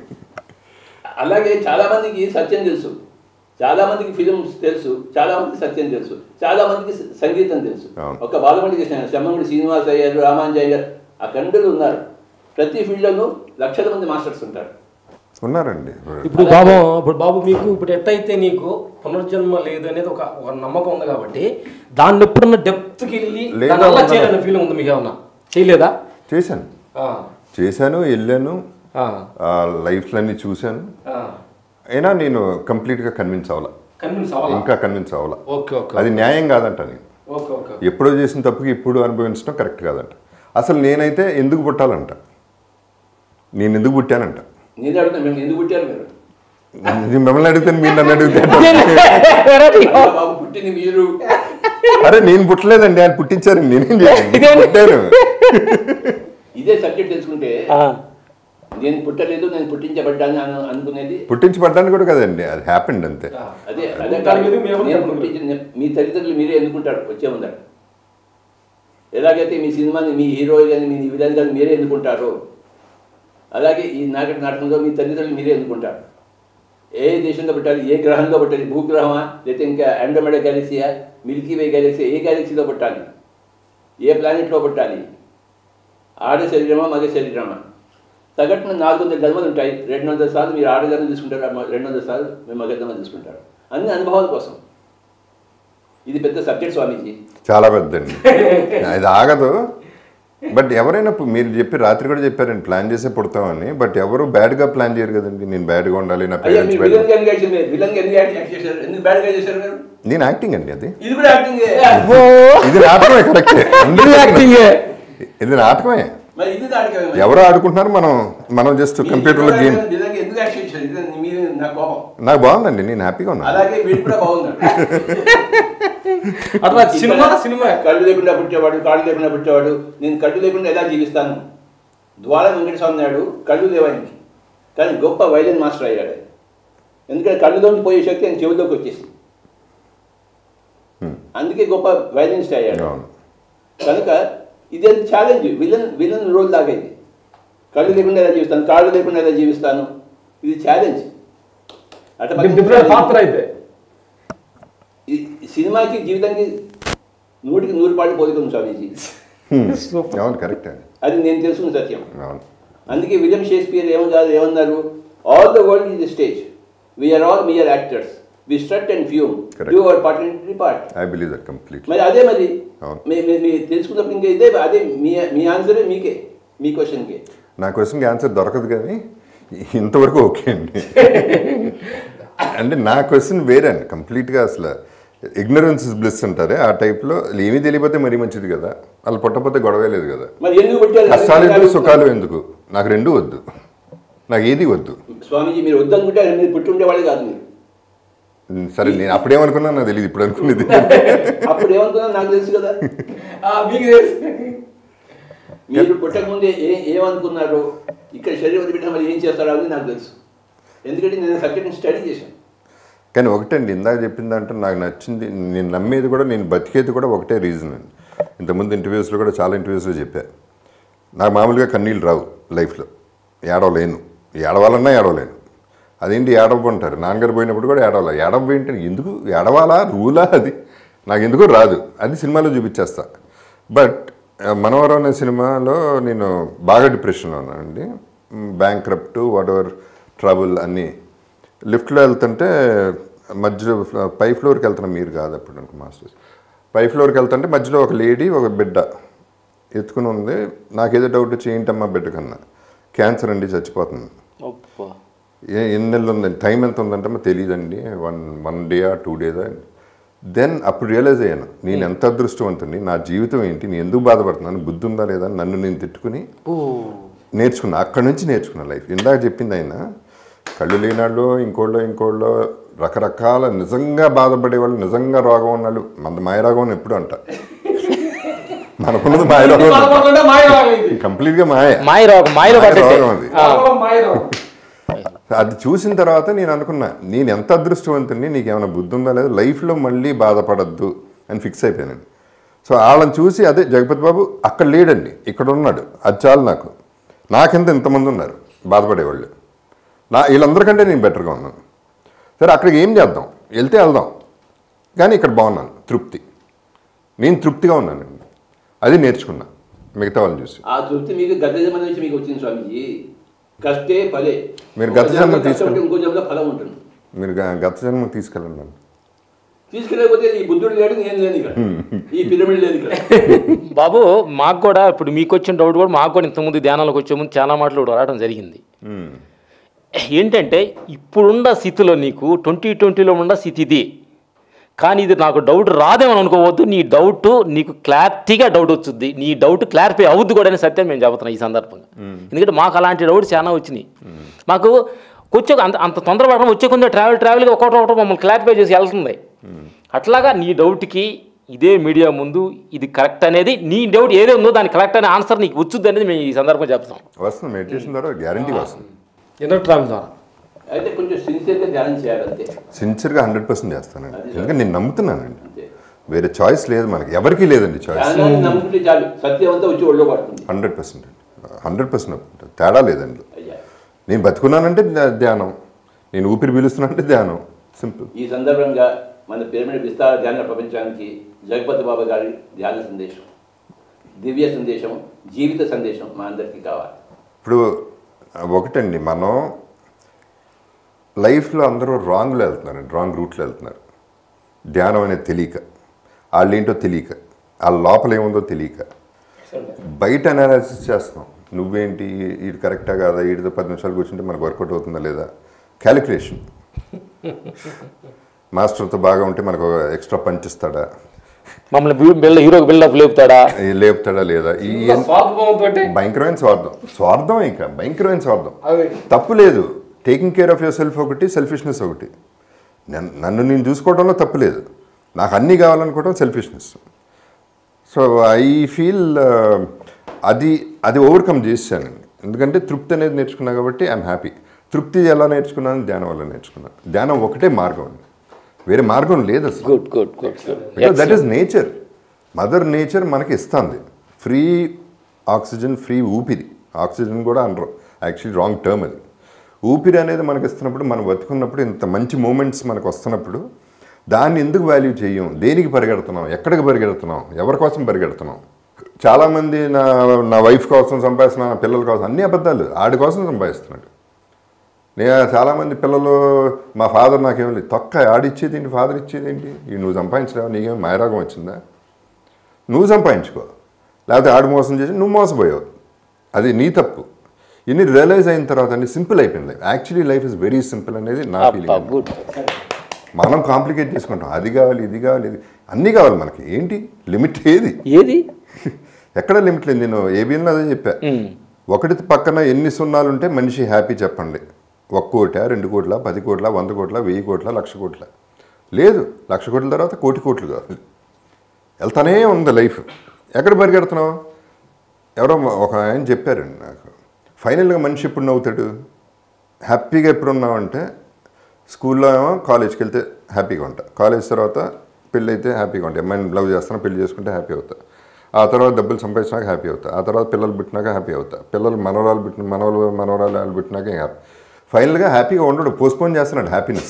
D: అలాగే చాలా మందికి సత్యం తెలుసు చాలా మందికి ఫిలిమ్స్ తెలుసు చాలా మందికి సత్యం తెలుసు చాలా మందికి స- సంగీతం తెలుసు
C: అవును.
D: ఒక బాలమణి కృష్ణ శమ్మగుడి శ్రీనివాస్ అయ్యారు రామాంజయ్య గారు అఖండులు ఉన్నారు ప్రతి ఫీల్డ్లోనూ లక్షల మంది మాస్టర్స్ ఉంటారు
C: ఉన్నారండి
E: ఇప్పుడు బాబు ఇప్పుడు బాబు మీకు ఇప్పుడు ఎట్టయితే నీకు పునర్జన్మ లేదు అనేది ఒక ఒక నమ్మకం ఉంది కాబట్టి దాన్ని ఎప్పుడన్నా డెప్త్కి వెళ్ళి
C: లేదు,
E: దాన్ని అలా
C: అవునా.
E: చేయాలనే ఫీలింగ్ ఉంది మీకు ఏమన్నా చేయలేదా
C: చేశాను
E: ఆ,
C: చేశాను వెళ్ళాను
E: ఆ,
C: ఆ లైఫ్లన్నీ చూశాను
E: ఆ.
C: అయినా నేను కంప్లీట్గా కన్విన్స్ అవ్వాల
E: కన్విన్స్ అవ్వాలా
C: ఇంకా కన్విన్స్ అవ్వాల
E: ఓకే ఓకే
C: అది న్యాయం కాదంట నేను
E: ఓకే ఓకే
C: ఎప్పుడో చేసిన తప్పుకి ఇప్పుడు అనుభవించడం కరెక్ట్ కాదంట అసలు నేనైతే ఎందుకు పుట్టాలంట నేను ఎందుకు పుట్టానంట
D: నేను అడుగుతాను మేము ఎందుకు పుట్టారు మీరు
C: ఇది మిమ్మల్ని అడిగితే మీరు నన్ను అడిగితే
D: అయ్యో బాబు పుట్టింది మీరు
C: అరే నేను పుట్టలేదండి ఆయన పుట్టించారండి నేనేం చేశాను పుట్టాను
D: ఇదే సబ్జెక్ట్ తెలుసుకుంటే
E: ఆ,
D: నేను పుట్టలేదు నేను పుట్టించబడ్డాను అని అనుకునేది
C: పుట్టించి పడ్డానికి కూడా కదండి అది హ్యాపెండ్ అంతే
E: ఆ.
D: అదే అదే
E: దాని మీద మేము ఎవరు
D: నేను
E: చెప్పలేదు.
D: పుట్టించిన మీ తల్లిదండ్రులు మీరే ఎన్నుకుంటారు వచ్చే ముందర ఎలాగైతే మీ సినిమాని మీ హీరో కానీ మీ విలన్ కానీ మీరే ఎన్నుకుంటారో అలాగే ఈ నాటక నాటకంలో మీ తల్లిదండ్రులు మీరే ఎన్నుకుంటారు ఏ దేశంలో పుట్టాలి ఏ గ్రహంలో పుట్టాలి భూగ్రహమా లేకపోతే ఇంకా అండమెడ గ్యాలక్సీయా మిల్కీ వే గ్యాలక్సీ ఏ గ్యాలక్సీలో పుట్టాలి ఏ ప్లానెట్లో పుట్టాలి ఆడ శరీరమా మగ శరీరమా సగటున నాలుగు వందల జన్మలు ఉంటాయి రెండు వందల సార్లు మీరు ఆడజన్మ తీసుకుంటారు అమ్మ- రెండు వందల సార్లు మేము మగ జన్మ తీసుకుంటారు అన్ని అనుభవాల కోసం ఇది పెద్ద సబ్జెక్ట్ స్వామీజీ
C: చాలా పెద్దండి అది ఆగదు బట్ ఎవరైనా పు- మీరు చెప్పి రాత్రి కూడా చెప్పారండి ప్లాన్ చేసే పుడతామని బట్ ఎవరు బ్యాడ్గా ప్లాన్ చేయరు కదండి నేను బ్యాడ్గా ఉండాలి నా
D: అయ్యా
C: పేరెంట్స్
D: మీరు
C: బ్యాడ్
D: విలన్ గా చేసి మీరు విలన్ గా ఎందుకు యాక్ట్ చేశారు ఎందుకు బ్యాడ్ గా చేశారు మీరు
C: నేను యాక్టింగ్ అండి అది
D: ఇది కూడా యాక్టింగ్
C: ఇది నాటకమే కరెక్టే ఇది నాటకమే
D: మరి ఇది నాటకమే మరి.
C: ఎవరు ఆడుకుంటున్నారు మనం మనం జస్ట్
D: మీరు
C: కంప్యూటర్లో
D: విలన్
C: గేమ్
D: గా విలన్ గా ఎందుకు యాక్ట్ చేశారు ఇది మీరు నా కోపం
C: నాకు బాగుందండి నేను హ్యాపీగా ఉన్నాను
D: అలాగే వీడు కూడా బాగున్నాడు
E: అట్లా సినిమా సినిమా
D: కళ్ళు లేకుండా పుట్టేవాడు కాళ్ళు లేకుండా పుట్టేవాడు నేను కళ్ళు లేకుండా ఎలా జీవిస్తాను ద్వార వెంకటస్వామి నాయుడు కళ్ళు లేవానికి కానీ గొప్ప వైలెన్ మాస్టర్ అయ్యాడు ఆయన. ఎందుకంటే కళ్ళులోంచి పోయే శక్తి ఆయన చెవిలోకి వచ్చేసింది
C: Hmm.
D: అందుకే గొప్ప వైలెనిస్ట్ అయ్యాడు
C: అవును
D: కనుక ఇది ఛాలెంజ్ విలన్ విలన్ రోల్ లాగా ఇది కళ్ళు లేకుండా ఎలా జీవిస్తాను కాళ్ళు లేకుండా ఎలా జీవిస్తాను ఇది ఛాలెంజ్ అట్లా
E: డిఫరెంట్ పాత్ర అయితే
D: ఈ సినిమాకి జీవితానికి నూటికి నూరు పాళ్ళు పోలిక స్వామీజీ
C: అవును కరెక్ట్ అండి
D: అది నేను తెలుసుకున్న సత్యం
C: అవును
D: అందుకే విలియం షేక్స్పియర్ ఏమన్నారు ఏమన్నారు all the world is the stage we are all mere actors we strut and fume
C: Correct.
D: Do our part and part
C: I believe that complete
D: మరి అదే మరి
C: అవును.
D: మీ- మీ- మీ తెలుసుకున్నప్పుడు ఇంకా ఇదే అదే మీ మీ ఆన్సరే మీకే మీ క్వశ్చన్కే
C: నా క్వశ్చన్కి ఆన్సర్ దొరకదు కానీ ఇంతవరకు ఓకే అండి అంటే నా క్వశ్చన్ వేరే అండి కంప్లీట్గా అసలు ఇగ్నరెన్స్ ఇస్ బ్లిస్ అంటారే ఆ టైప్లో ఏమీ తెలియకపోతే మరీ మంచిది కదా వాళ్ళు పుట్టపోతే గొడవే లేదు కదా
D: మరి ఎందుకు పెట్టారు
C: కష్టాలు ఎందుకు సుఖాలు ఎందుకు నాకు రెండు వద్దు నాకు ఏది వద్దు
D: స్వామీజీ మీరు వద్దనుకుంటే మీరు పుట్టి ఉండేవాళ్ళు కాదు మీరు
C: ఉమ్, సరే నేను అప్పుడేమనుకున్నా నాకు తెలియదు ఇప్పుడు అనుకునేది
D: అప్పుడు ఏమనుకున్నా నాకు తెలుసు కదా
E: మీకు తెలుసు
D: మీరు పుట్టక ముందే ఏ ఏమనుకున్నారు ఇక్కడ శరీరం వదిలిపెట్టిన మరి ఏం చేస్తారో అని నాకు తెలుసు ఎందుకంటే నేను సబ్జెక్ట్ని స్టడీ చేశాను
C: కానీ ఒకటండి ఇందాక చెప్పింది అంటే నాకు నచ్చింది నేను నమ్మేది కూడా నేను బతికేది కూడా ఒకటే రీజన్ అండి ఇంతకుముందు ఇంటర్వ్యూస్లో కూడా చాలా ఇంటర్వ్యూస్లో చెప్పా నాకు మామూలుగా కన్నీళ్ళు రావు లైఫ్లో ఏడవలేను ఏడవాలన్నా ఏడవలేను అదేంటి ఏడవకుంటారు నాన్నగారు పోయినప్పుడు కూడా ఏడవాలా ఏడవపోయింటే ఎందుకు ఏడవాలా రూలా అది నాకు ఎందుకు రాదు అది సినిమాలో చూపించేస్తా బట్ మనవరం అనే సినిమాలో నేను బాగా డిప్రెషన్లో ఉన్నానండి bankrupt whatever trouble అన్నీ లిఫ్ట్లో వెళ్తుంటే మధ్యలో ఫ్ల- పై ఫ్లోర్కి వెళ్తున్నాం మీరు కాదు అప్పుడు అనుకో మాస్టర్స్ పై ఫ్లోర్కి వెళ్తుంటే మధ్యలో ఒక లేడీ ఒక బిడ్డ ఎత్తుకుని ఉంది నాకేదో డౌట్ వచ్చి ఏంటమ్మా బిడ్డ కన్నా క్యాన్సర్ అండి చచ్చిపోతుంది
A: అబ్బా.
C: ఏ ఎన్ని నెలలు ఉందండి టైం ఎంత ఉందంటే మరి తెలియదండి వన్ వన్ డేయా టూ డేదా దెన్ అప్పుడు రియలైజ్ అయ్యాను నేను ఎంత అదృష్టవంతుని నా జీవితం ఏంటి నేను ఎందుకు బాధపడుతున్నాను బుద్ధి ఉందా లేదా అని నన్ను నేను తిట్టుకుని నేర్చుకున్నా అక్కడి నుంచి నేర్చుకున్నా లైఫ్ ఇందాక చెప్పింది ఆయన కళ్ళు లేనాళ్ళు ఇంకోళ్ళు ఇంకోళ్ళు రకరకాల నిజంగా బాధపడే వాళ్ళు నిజంగా రోగం ఉన్నాళ్ళు మన మాయరోగం అని ఎప్పుడు అంట మనకున్నది మాయరోగం
E: బాధపడుతుంటే మాయ రాగైంది
C: కంప్లీట్గా మాయ
A: మాయ రోగం మాయలో
C: మాయ
A: పడ్డట్టే
C: రోగం అది.
E: మాయ రాగం
C: అది చూసిన తర్వాత నేను అనుకున్నా నేను ఎంత అదృష్టవంతుని నీకు ఏమైనా బుద్ధి ఉందా లేదా లైఫ్లో మళ్ళీ బాధపడద్దు అని ఫిక్స్ అయిపోయాను సో వాళ్ళని చూసి అదే జగపతి బాబు అక్కడ లేడండి ఇక్కడ ఉన్నాడు అది చాలు నాకు నాకెంత ఇంతమంది ఉన్నారు బాధపడేవాళ్ళు నా వీళ్ళందరికంటే నేను బెటర్గా ఉన్నాను సరే అక్కడికి ఏం చేద్దాం వెళ్తే వెళ్దాం కానీ ఇక్కడ బాగున్నాను తృప్తి నేను తృప్తిగా ఉన్నానండి అది నేర్చుకున్నా మిగతా వాళ్ళని చూసి
D: ఆ తృప్తి మీకు గత జన్మ నుంచి మీకు వచ్చింది స్వామీజీ కష్టే ఫలే
C: మీరు గత
D: ఒక
C: జన్మ
D: జన్మ
C: తీసుకుని-
D: కష్టపడితే ఇంకో జన్మలో ఫలం ఉంటుంది
C: మీరు గ- గత జన్మకు తీసుకెళ్ళండి నన్ను
D: తీసుకెళ్ళకపోతే ఈ బుద్ధుడు లేడు నేను లేను ఇక్కడ ఈ పిరమిడ్ లేదు ఇక్కడ
A: బాబు మాకు కూడా ఇప్పుడు మీకు వచ్చిన డౌట్ కూడా మాకు కూడా ఇంతకుముందు ధ్యానాలకు వచ్చే ముందు చాలా మాటలు కూడా రావడం జరిగింది
C: మ్మ్.
A: ఏంటంటే ఇప్పుడున్న స్థితిలో నీకు ట్వంటీ ట్వంటీలో ఉన్న స్థితి ఇది కానీ ఇది నాకు డౌట్ రాదేమని అనుకోవద్దు నీ డౌట్ నీకు క్లారిటీగా డౌట్ వచ్చింది నీ డౌట్ క్లారిఫై అవుద్ది కూడా అని సత్యం మేము చెబుతున్నాం ఈ సందర్భంగా ఎందుకంటే మాకు అలాంటి డౌట్స్ చాలా వచ్చినాయి మాకు కొంచెం అంత అంత తొందరపడడం వచ్చే కొంచెం ట్రావెల్ ట్రావెల్గా ఒకటి ఒకటి మమ్మల్ని క్లారిఫై చేసి వెళ్తుంది అట్లాగా నీ డౌట్కి ఇదే మీడియా ముందు ఇది కరెక్ట్ అనేది నీ డౌట్ ఏదో ఉందో దాని కరెక్ట్ అనే ఆన్సర్ నీకు వచ్చుద్ది అనేది మేము ఈ సందర్భంగా చెప్తాం
C: వస్తుంది మెడిటేషన్ ద్వారా గ్యారంటీ వస్తుంది
E: ఇన్నర్ ట్రావెల్ ద్వారా
D: అయితే కొంచెం సిన్సియర్గా ధ్యానం చేయాలి అంతే
C: సిన్సియర్గా హండ్రెడ్ పర్సెంట్ చేస్తానండి ఎందుకంటే నేను నమ్ముతున్నానండి
D: అంతే
C: వేరే చాయిస్ లేదు మనకి ఎవరికీ లేదండి చాయిస్
D: ధ్యానాన్ని నమ్ముకుంటే చాలు సత్యం అంతా వచ్చి ఒళ్ళో పడుతుంది
C: హండ్రెడ్ పర్సెంట్ హండ్రెడ్ పర్సెంట్ తేడా లేదండి
D: అయ్యా
C: నేను బతుకున్నానంటే ధ్యా- ధ్యానం నేను ఊపిరి పీలుస్తున్నానంటే ధ్యానం సింపుల్
D: ఈ సందర్భంగా మన పిరమిడ్ విస్తార ధ్యాన ప్రపంచానికి జగపతి బాబా గారి ధ్యాన సందేశం దివ్య సందేశం జీవిత సందేశం మా అందరికీ కావాలి
C: ఇప్పుడు ఒకటండి మనం లైఫ్లో అందరూ రాంగ్లో వెళ్తున్నారండి రాంగ్ రూట్లో వెళ్తున్నారు ధ్యానం అనేది తెలియక వాళ్ళేంటో తెలియక వాళ్ళ లోపల ఏముందో తెలియక బయట అనాలిసిస్ చేస్తున్నాం నువ్వేంటి ఇది కరెక్టా కాదా వీటితో పది నిమిషాలు కూర్చుంటే మనకు వర్కౌట్ అవుతుందా లేదా క్యాలిక్యులేషన్ మాస్టర్తో బాగా ఉంటే మనకు ఎక్స్ట్రా పంచ్ ఇస్తాడా
A: మమ్మల్ని బిల్డ్ హీరోకి బిల్డప్ లేపుతాడా
C: ఈ లేపుతాడా లేదా ఈ
E: స్వార్థభావంతో
C: భయంకరమైన స్వార్థం స్వార్థం ఇంకా భయంకరమైన స్వార్థం
E: అదే
C: తప్పు లేదు taking care of yourself ఒకటి సెల్ఫిష్నెస్ ఒకటి నన్ను నన్ను నేను చూసుకోవడంలో తప్పు లేదు నాకు అన్నీ కావాలనుకోవడం సెల్ఫిష్నెస్ సో ఐ ఫీల్ అది అది ఓవర్కమ్ చేశానండి ఎందుకంటే తృప్తి అనేది నేర్చుకున్నా కాబట్టి ఐఎమ్ హ్యాపీ తృప్తి ఎలా నేర్చుకున్నాను ధ్యానం వల్ల నేర్చుకున్నాను ధ్యానం ఒకటే మార్గం అండి వేరే మార్గం లేదు అసలు
A: good good good good
C: because that is nature mother nature మనకి ఇస్తుంది ఫ్రీ ఆక్సిజన్ ఫ్రీ ఊపిరి ఆక్సిజన్ కూడా అనరు యాక్చువల్లీ రాంగ్ టర్మ్ అది ఊపిరి అనేది మనకి ఇస్తున్నప్పుడు మనం బతుకున్నప్పుడు ఇంత మంచి మూమెంట్స్ మనకు వస్తున్నప్పుడు దాన్ని ఎందుకు వాల్యూ చేయం దేనికి పరిగెడుతున్నాం ఎక్కడికి పరిగెడుతున్నాం ఎవరి కోసం పరిగెడుతున్నాం చాలామంది నా నా వైఫ్ కోసం సంపాదిస్తున్నా నా పిల్లల కోసం అన్ని అబద్ధాలు ఆడి కోసం సంపాదిస్తున్నాడు నేను చాలామంది పిల్లలు మా ఫాదర్ నాకేం లేదు తొక్క ఆడిచ్చేది ఏంటి ఫాదర్ ఇచ్చేది ఏంటి ఇవి నువ్వు సంపాదించలేవు నీకేం మాయరాగం వచ్చిందా నువ్వు సంపాదించుకో లేకపోతే ఆడు మోసం చేసి నువ్వు మోసపోయావు అది నీ తప్పు ఇన్ని రియలైజ్ అయిన తర్వాత అండి సింపుల్ అయిపోయింది life actually life is very simple అనేది నా
A: అబ్బా
C: ఫీలింగ్
A: గుడ్
C: మనం కాంప్లికేట్ చేసుకుంటాం అది కావాలి ఇది కావాలి ఇది అన్నీ కావాలి మనకి ఏంటి లిమిట్ ఏది
A: ఏది
C: ఎక్కడ లిమిట్ లేదు నేను ఏబిఎన్లో అదే చెప్పా ఒకటి పక్కన ఎన్ని సున్నాలు ఉంటే మనిషి హ్యాపీ చెప్పండి ఒక కోట రెండు కోట్ల పది కోట్ల వంద కోట్ల వెయ్యి కోట్ల లక్ష కోట్ల లేదు లక్ష కోట్ల తర్వాత కోటి కోట్లు కావాలి వెళ్తానే ఉంది లైఫ్ ఎక్కడ పరిగెడుతున్నావు ఎవరో ఒక ఆయన చెప్పారండి నాకు ఫైనల్గా మనిషి ఎప్పుడు నవ్వుతాడు హ్యాపీగా ఎప్పుడు ఉన్నావంటే స్కూల్లో ఏమో కాలేజ్కి వెళ్తే హ్యాపీగా ఉంటా కాలేజ్ తర్వాత పెళ్ళి అయితే హ్యాపీగా ఉంటా అమ్మాయిని లవ్ చేస్తాను పెళ్లి చేసుకుంటే హ్యాపీ అవుతా ఆ తర్వాత డబ్బులు సంపాదించినాక హ్యాపీ అవుతా ఆ తర్వాత పిల్లలు పుట్టినాక హ్యాపీ అవుతా పిల్లలు మనవరాలు పుట్టిన మనవలు మనవరాలు పుట్టినాక హ్యాపీ ఫైనల్గా హ్యాపీగా ఉండడు పోస్ట్పోన్ చేస్తున్నాడు హ్యాపీనెస్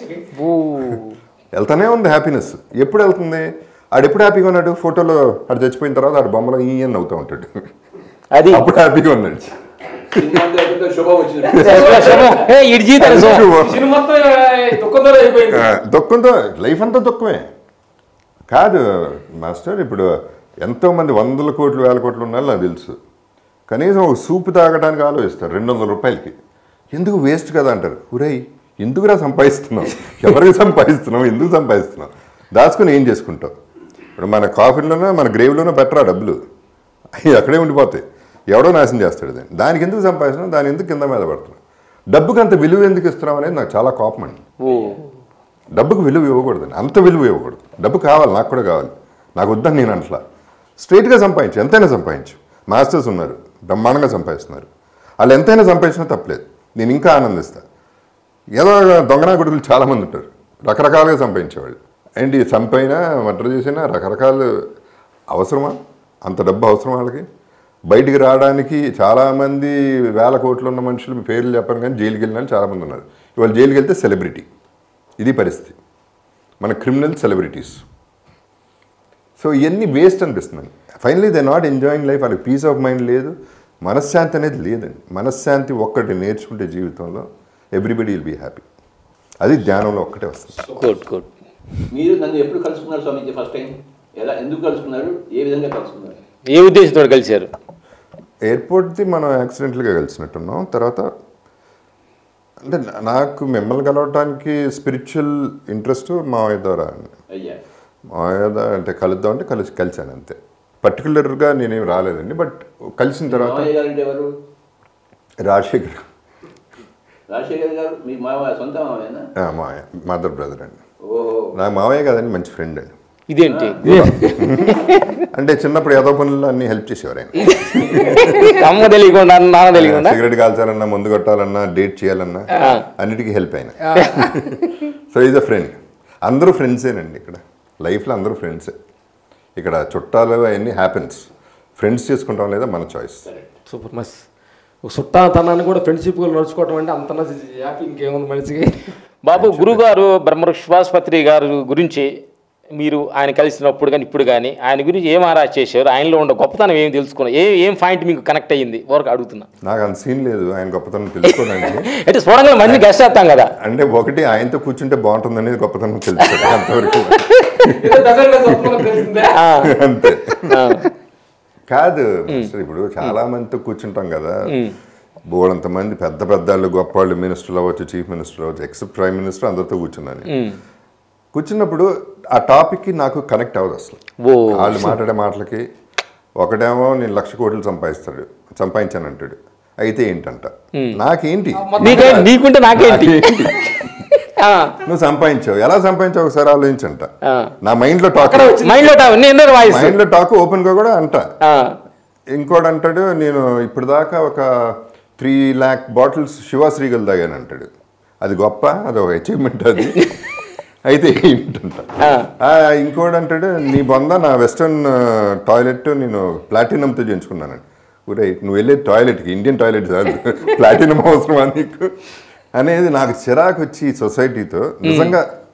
C: వెళ్తానే ఉంది హ్యాపీనెస్ ఎప్పుడు వెళ్తుంది ఆడు ఎప్పుడు హ్యాపీగా ఉన్నాడు ఫోటోలో ఆడు చచ్చిపోయిన తర్వాత ఆడు బొమ్మలో ఈ అని నవ్వుతూ ఉంటాడు
A: అది
C: అప్పుడు హ్యాపీగా ఉన్నాడు
D: సినిమా అయిపోతే శుభం వచ్చింది
A: ఏ, ఇటు జీవితాలు శుభం.
E: సినిమా మొత్తం దుఃఖంతో అయిపోయింది
C: ఆ, దుఃఖంతో లైఫ్ అంతా దుఃఖమే కాదు మాస్టర్ ఇప్పుడు ఎంతోమంది వందల కోట్లు వేల కోట్లు ఉన్నారు నాకు తెలుసు కనీసం ఒక సూపు తాగడానికి ఆలోచిస్తారు రెండు వందల రూపాయలకి ఎందుకు వేస్ట్ కదా అంటారు ఉరేయ్ ఎందుకురా సంపాదిస్తున్నావు ఎవరికి సంపాదిస్తున్నావు ఎందుకు సంపాదిస్తున్నావు దాచుకుని ఏం చేసుకుంటావు ఇప్పుడు మన కాఫీలోనో మన గ్రేవ్లోనో బెటర్ ఆ డబ్బులు అవి అక్కడే ఉండిపోతాయి ఎవడో నాశనం చేస్తాడు దాన్ని దానికి ఎందుకు సంపాదిస్తున్నావు దాని ఎందుకు కింద మీద పడుతున్నావు డబ్బుకి అంత విలువ ఎందుకు ఇస్తున్నావు అనేది నాకు చాలా కోపం అండి
A: ఓ
C: డబ్బుకు విలువ ఇవ్వకూడదు అంత విలువ ఇవ్వకూడదు డబ్బు కావాలి నాకు కూడా కావాలి నాకు వద్దని నేను అంటలా స్ట్రైట్గా సంపాదించు ఎంతైనా సంపాదించు మాస్టర్స్ ఉన్నారు బ్రహ్మాండంగా సంపాదిస్తున్నారు వాళ్ళు ఎంతైనా సంపాదించినా తప్పలేదు నేను ఇంకా ఆనందిస్తా ఏదో దొంగనా కొడుకులు చాలామంది ఉంటారు రకరకాలుగా సంపాదించేవాళ్ళు ఏంటి చంపైనా మర్డర్ చేసినా రకరకాలు అవసరమా అంత డబ్బు అవసరం వాళ్ళకి బయటికి రావడానికి చాలామంది వేల కోట్లు ఉన్న మనుషులు పేర్లు చెప్పను కానీ జైలుకి వెళ్ళిన వాళ్ళు చాలామంది ఉన్నారు ఇవాళ జైలుకి వెళ్తే సెలబ్రిటీ ఇది పరిస్థితి మన క్రిమినల్ సెలబ్రిటీస్ సో ఇవన్నీ వేస్ట్ అనిపిస్తుంది finally they not enjoying life వాళ్ళకి పీస్ ఆఫ్ మైండ్ లేదు మనశ్శాంతి అనేది లేదండి మనశ్శాంతి ఒక్కటి నేర్చుకుంటే జీవితంలో ఎవ్రీబడి విల్ బీ హ్యాపీ అది ధ్యానంలో ఒక్కటే వస్తుంది
A: గుడ్ గుడ్
D: మీరు నన్ను ఎప్పుడు కలుసుకున్నారు స్వామీజీ ఫస్ట్ టైం ఎలా ఎందుకు కలుసుకున్నారు ఏ విధంగా కలుసుకున్నారు
A: ఏ ఉద్దేశంతో కలిశారు
C: ఎయిర్పోర్ట్ది మనం యాక్సిడెంట్గా కలిసినట్టున్నాం తర్వాత అంటే నా- నాకు మిమ్మల్ని కలవటానికి స్పిరిచువల్ ఇంట్రెస్ట్ మావయ్య ద్వారా
D: అయ్యా
C: మావయ్య ద్వారా అంటే కలుద్దాం అంటే కలిసి కలిశాను అంతే పర్టికులర్గా నేనేం రాలేదండి బట్ కలిసిన తర్వాత
D: మామయ్య గారు అంటే ఎవరు
C: రాజశేఖర్
D: రాజశేఖర్ గారు మీ మామ సొంత మామయ్యనా
C: ఆ, మావయ్య మదర్ బ్రదర్ అండి
D: ఓహో
C: నా మావయ్య కాదండి మంచి ఫ్రెండ్ అండి
A: ఇదేంటి
C: అంటే చిన్నప్పుడు ఏదో పనుల్లో అన్ని హెల్ప్ చేసేవారు ఆయన
A: అమ్మ తెలియకుండా నాన్న తెలియకుండా
C: సిగరెట్ కాల్చాలన్నా ముందు కొట్టాలన్నా డేట్ చేయాలన్నా అన్నిటికీ హెల్ప్ అయిన సో ఈజ్ అ ఫ్రెండ్ అందరూ ఫ్రెండ్సేనండి ఇక్కడ లైఫ్లో అందరూ ఫ్రెండ్సే ఇక్కడ చుట్టాలు అవన్నీ హ్యాపెన్స్ ఫ్రెండ్స్ చేసుకుంటాం లేదా మన చాయిస్
E: సూపర్ మస్ చుట్టాతనాన్ని కూడా ఫ్రెండ్షిప్ నడుచుకోవటం అంటే అంత హ్యాపీ ఇంకేముంది మనిషికి
A: బాబు గురుగారు బ్రహ్మృష్వాస్పత్రి గారు గురించి మీరు ఆయన కలిసినప్పుడు కానీ ఇప్పుడు కానీ ఆయన గురించి ఏం ఆరా చేశారు ఆయనలో ఉన్న గొప్పతనం ఏం తెలుసుకున్నారు ఏ ఏం పాయింట్ మీకు కనెక్ట్ అయ్యింది వరకు అడుగుతున్నా
C: నాకు అంత సీన్ లేదు ఆయన గొప్పతనం తెలుసుకోనండి
A: అంటే చూడంగా మంది గెస్ట్ చేస్తాం కదా
C: అంటే ఒకటి ఆయనతో కూర్చుంటే బాగుంటుంది అనేది గొప్పతనం తెలుసుకోండి అంతవరకు
A: ఆ,
C: అంతే
A: ఆ,
C: కాదు మాస్టర్ ఇప్పుడు చాలా మందితో కూర్చుంటాం కదా బోడంత మంది పెద్ద పెద్ద వాళ్ళు గొప్ప వాళ్ళు మినిస్టర్లు అవ్వచ్చు చీఫ్ మినిస్టర్ అవ్వచ్చు ఎక్సెప్ట్ ప్రైమ్ మినిస్టర్ అందరితో కూర్చున్నాను
A: ఉమ్.
C: కూర్చున్నప్పుడు ఆ టాపిక్కి నాకు కనెక్ట్ అవ్వదు అసలు
A: ఓ
C: వాళ్ళు మాట్లాడే మాటలకి ఒకటేమో నేను లక్ష కోట్లు సంపాదిస్తాడు సంపాదించాను అంటాడు అయితే ఏంటంట నాకేంటి
A: నీకే నీకుంటే నాకేంటి ఆ,
C: నువ్వు సంపాదించావు ఎలా సంపాదించావు ఒకసారి ఆలోచించంట
A: ఆ.
C: నా మైండ్లో టాక్
A: మైండ్లో టా- నేను వాయిస్
C: మైండ్లో టాక్ ఓపెన్గా కూడా అంట
A: ఆ,
C: ఇంకోటి అంటాడు నేను ఇప్పుడు దాకా ఒక త్రీ ల్యాక్ బాటిల్స్ శివాశ్రీగల్ తాగాను అంటాడు అది గొప్ప అది ఒక అచీవ్మెంట్ అది అయితే ఏంటంట
A: ఆ.
C: ఆ, ఇంకోటి అంటాడు నీ బొంద నా వెస్ట్రన్ టాయిలెట్ నేను ప్లాటినంతో చేయించుకున్నాను ఊరే నువ్వు వెళ్ళే టాయిలెట్కి ఇండియన్ టాయిలెట్ కాదు ప్లాటినం అవసరమా నీకు అనేది నాకు చిరాకు వచ్చి ఈ సొసైటీతో నిజంగా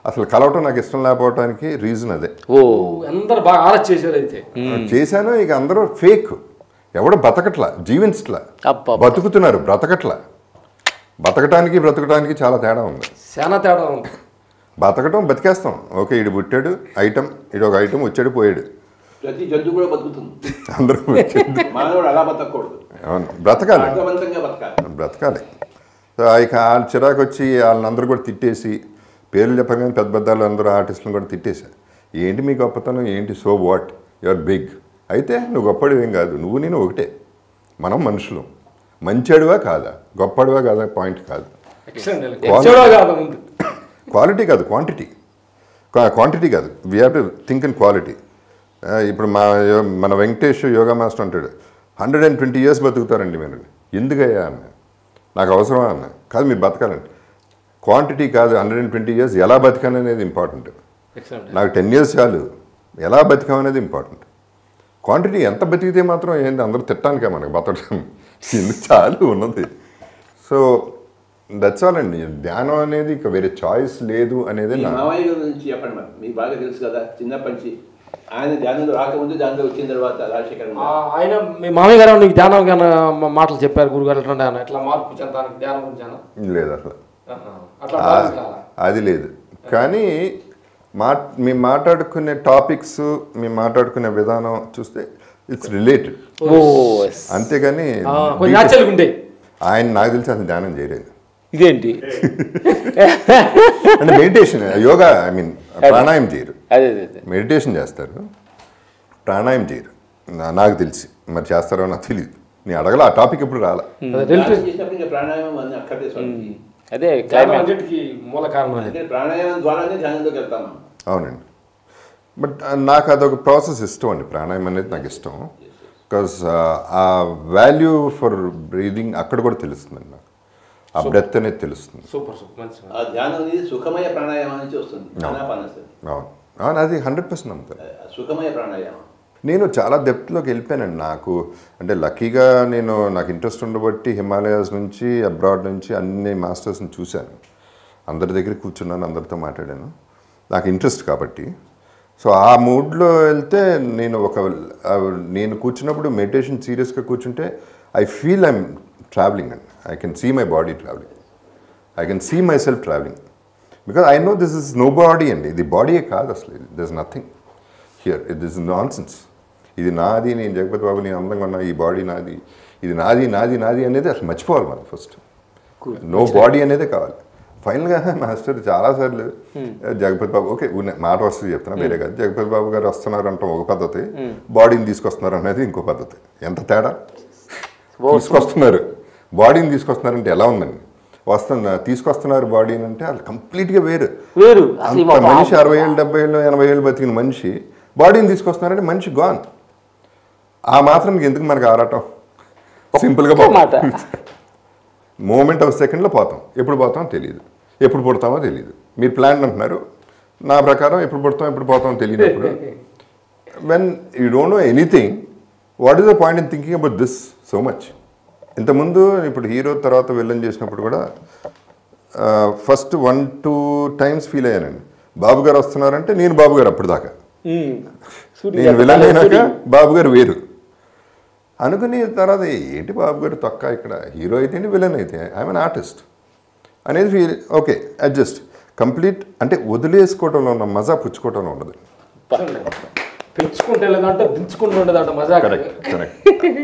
C: అసలు కలవటం నాకు ఇష్టం లేకపోవటానికి రీజన్ అదే
A: ఓ
E: అందరు బాగా ఆలోచన చేశారు అయితే
C: చేశాను ఇక అందరూ ఫేక్ ఎవడు బతకట్లా జీవించట్లా
A: అబ్బా
C: బతుకుతున్నారు బ్రతకట్లా బతకటానికి బ్రతకటానికి చాలా తేడా ఉంది
E: చాలా తేడా ఉంది
C: బతకటం బతికేస్తాం ఓకే ఇడు పుట్టాడు ఐటమ్ ఇడు ఒక ఐటమ్ వచ్చాడు పోయాడు
D: ప్రతి జంతువు కూడా బతుకుతుంది
C: అందరూ వచ్చాడు
D: మానవుడు అలా బతకూడదు
C: అవును బ్రతకాలి
D: అర్థవంతంగా బతకాలి
C: బ్రతకాలి సో ఇక ఆ చిరాకు వచ్చి వాళ్ళందరూ కూడా తిట్టేసి పేర్లు చెప్పగానే పెద్ద పెద్ద అందరూ ఆర్టిస్టులను కూడా తిట్టేశారు ఏంటి మీ గొప్పతనం ఏంటి సో వాట్ యువర్ బిగ్ అయితే నువ్వు గొప్పడు ఏం కాదు నువ్వు నేను ఒకటే మనం మనుషులు మంచాడువా కాదా గొప్పడివా కాదా పాయింట్ కాదు
E: ఎక్సలెంట్
C: Quality.
E: ఎక్సలెంట్ కాదు ముందు
C: క్వాలిటీ కాదు క్వాంటిటీ క్వాంటిటీ కాదు we have to think in quality ఇప్పుడు మా యో- మన వెంకటేష్ యోగా మాస్టర్ అంటాడు హండ్రెడ్ అండ్ ట్వంటీ ఇయర్స్ బతుకుతారండి మీరు ఎందుకయ్యా అన్న నాకు అవసరమా అన్న కాదు మీరు బతకాలండి క్వాంటిటీ కాదు హండ్రెడ్ అండ్ ట్వంటీ ఇయర్స్ ఎలా బతికాను అనేది ఇంపార్టెంట్
E: ఎక్సలెంట్
C: నాకు టెన్ ఇయర్స్ చాలు ఎలా బతికాం అనేది ఇంపార్టెంట్ క్వాంటిటీ ఎంత బతికితే మాత్రం ఏంటి అందరూ తిట్టడానికే మనకు బతకడం ఎందుకు చాలు ఉన్నది సో దట్స్ ఆల్ అండి ధ్యానం అనేది ఇక వేరే చాయిస్ లేదు అనేది
D: మీ
C: నా
D: మామయ్య గారి గురించి చెప్పండి మరి మీకు బాగా తెలుసు కదా చిన్నప్పటి నుంచి ఆయన ధ్యానంలో రాకముందు దానిలో వచ్చిన తర్వాత రాజశేఖర్
E: ఆ, ఆయన మీ మామయ్య గారు నీకు ధ్యానం గాన మాటలు చెప్పారు గురుగారు ఎట్లా ఆయన ఎట్లా మార్పు చెందానికి ధ్యానం గురించి అన్న?
C: లేదు అసలు
E: ఆహా. అట్లా
C: ఆ-
E: మార్పు కావాలా?
C: అది లేదు కానీ మా మేము మాట్లాడుకునే టాపిక్స్ మేము మాట్లాడుకునే విధానం చూస్తే ఇట్స్ రిలేటెడ్
A: ఓ
C: అంతేగాని
E: ఆ, కొంచెం న్యాచురల్గా ఉంటాయి
C: ఆయన నాకు తెలిసి అసలు ధ్యానం చేయలేదు
A: ఇదేంటి
C: అంటే మెడిటేషన్ యోగా ఐ మీన్ ప్రాణాయామం చేయరు
A: అదే అదే అదే
C: మెడిటేషన్ చేస్తారు ప్రాణాయామం చేయరు నా- నాకు తెలిసి మరి చేస్తారో నాకు తెలియదు నేను అడగల ఆ టాపిక్ ఇప్పుడు రాలా
D: ధ్యానం చేసినప్పుడు ఇంకా ప్రాణాయామం అన్ని అక్కడే స్వామికి
A: అదే
E: ధ్యానం
A: క్లైమాక్స్
E: అన్నిటికీ మూల కారణం అనేది
D: అంటే ప్రాణాయామం ద్వారానే ధ్యానంలోకి వెళ్తాం మనం.
C: అవునండి బట్ నాకు అదొక ప్రాసెస్ ఇష్టం అండి ప్రాణాయామం అనేది నాకు ఇష్టం బికాస్ ఆ వాల్యూ ఫర్ బ్రీదింగ్ అక్కడ కూడా తెలుస్తుందండి నాకు ఆ బ్రెత్ అనేది తెలుస్తుంది
E: సూపర్ సూపర్ మంచి
D: ఆ ధ్యానం అనేది సుఖమయ ప్రాణాయామం నుంచి వస్తుంది ప్రాణాపానసతి
C: అవును అవును అది హండ్రెడ్ పర్సెంట్ నమ్ముతాను
D: ఆ సుఖమయ ప్రాణాయామం
C: నేను చాలా డెప్త్లోకి వెళ్ళిపోయానండి నాకు అంటే లక్కీగా నేను నాకు ఇంట్రెస్ట్ ఉండబట్టి హిమాలయాస్ నుంచి అబ్రాడ్ నుంచి అన్ని మాస్టర్స్ని చూశాను అందరి దగ్గర కూర్చున్నాను అందరితో మాట్లాడాను నాకు ఇంట్రెస్ట్ కాబట్టి సో ఆ మూడ్లో వెళ్తే నేను ఒక ఆ, నేను కూర్చున్నప్పుడు మెడిటేషన్ సీరియస్గా కూర్చుంటే ఐ ఫీల్ ఐమ్ ట్రావెలింగ్ అండి I can see my body travelling I can see myself travelling because I know this is no body అండి ఇది బాడీయే కాదు అసలు this nothing here it is nonsense ఇది నాది నేను జగపతి బాబు నేను అందంగా ఉన్నా ఈ బాడీ నాది ఇది నాది నాది నాది అనేది అసలు మర్చిపోవాలి మనం ఫస్ట్ నో బాడీ అనేదే కావాలి ఫైనల్గా మాస్టర్ చాలాసార్లు జగపతి బాబు ఓకే ఉన్న- మాట వస్తుంది చెప్తున్నా వేరే కాదు జగపతి బాబు గారు వస్తున్నారు అంటాం ఒక పద్ధతి బాడీని తీసుకొస్తున్నారు అనేది ఇంకో పద్ధతి ఎంత తేడా తీసుకొస్తున్నారు బాడీని తీసుకొస్తున్నారంటే ఎలా ఉందండి వస్తున్న తీసుకొస్తున్నారు బాడీని అంటే అది కంప్లీట్గా వేరు
A: వేరు అసలు
C: అంత
A: ఇవాళ
C: మనిషి అరవై ఏళ్ళు డెబ్బై ఏళ్ళు ఎనభై ఏళ్ళు బతికిన మనిషి బాడీని తీసుకొస్తున్నారంటే మనిషి గాన్ ఆ మాత్రం ఎందుకు మనకు ఆరాటం సింపుల్గా
A: ఒక్క మాట
C: మూమెంట్ ఆఫ్ సెకండ్లో పోతాం ఎప్పుడు పోతామో తెలియదు ఎప్పుడు పుడతామో తెలియదు మీరు ప్లాన్ అంటున్నారు నా ప్రకారం ఎప్పుడు పుడతాం ఎప్పుడు పోతామో తెలియనప్పుడు when you don't know anything what is the point in thinking about this so much ఇంతకుముందు ఇప్పుడు హీరో తర్వాత విలన్ చేసినప్పుడు కూడా first one two times feel అయ్యానండి బాబు గారు వస్తున్నారంటే నేను బాబు గారు అప్పుడు దాకా నేను విలన్ అయినాక బాబు గారు వేరు అనుకుని తర్వాత ఏంటి బాబు గారు తొక్క ఇక్కడ హీరో అయితే విలన్ అయితే ఐఎమ్ అన్ ఆర్టిస్ట్ అనేది ఫీల్ ఓకే అడ్జస్ట్ కంప్లీట్ అంటే వదిలేసుకోవడంలో ఉన్న మజా పుచ్చుకోవడంలో ఉండదు
E: పెంచుకుంటే లేదంటే దించుకుంటూ ఉండదంట మజా
C: correct correct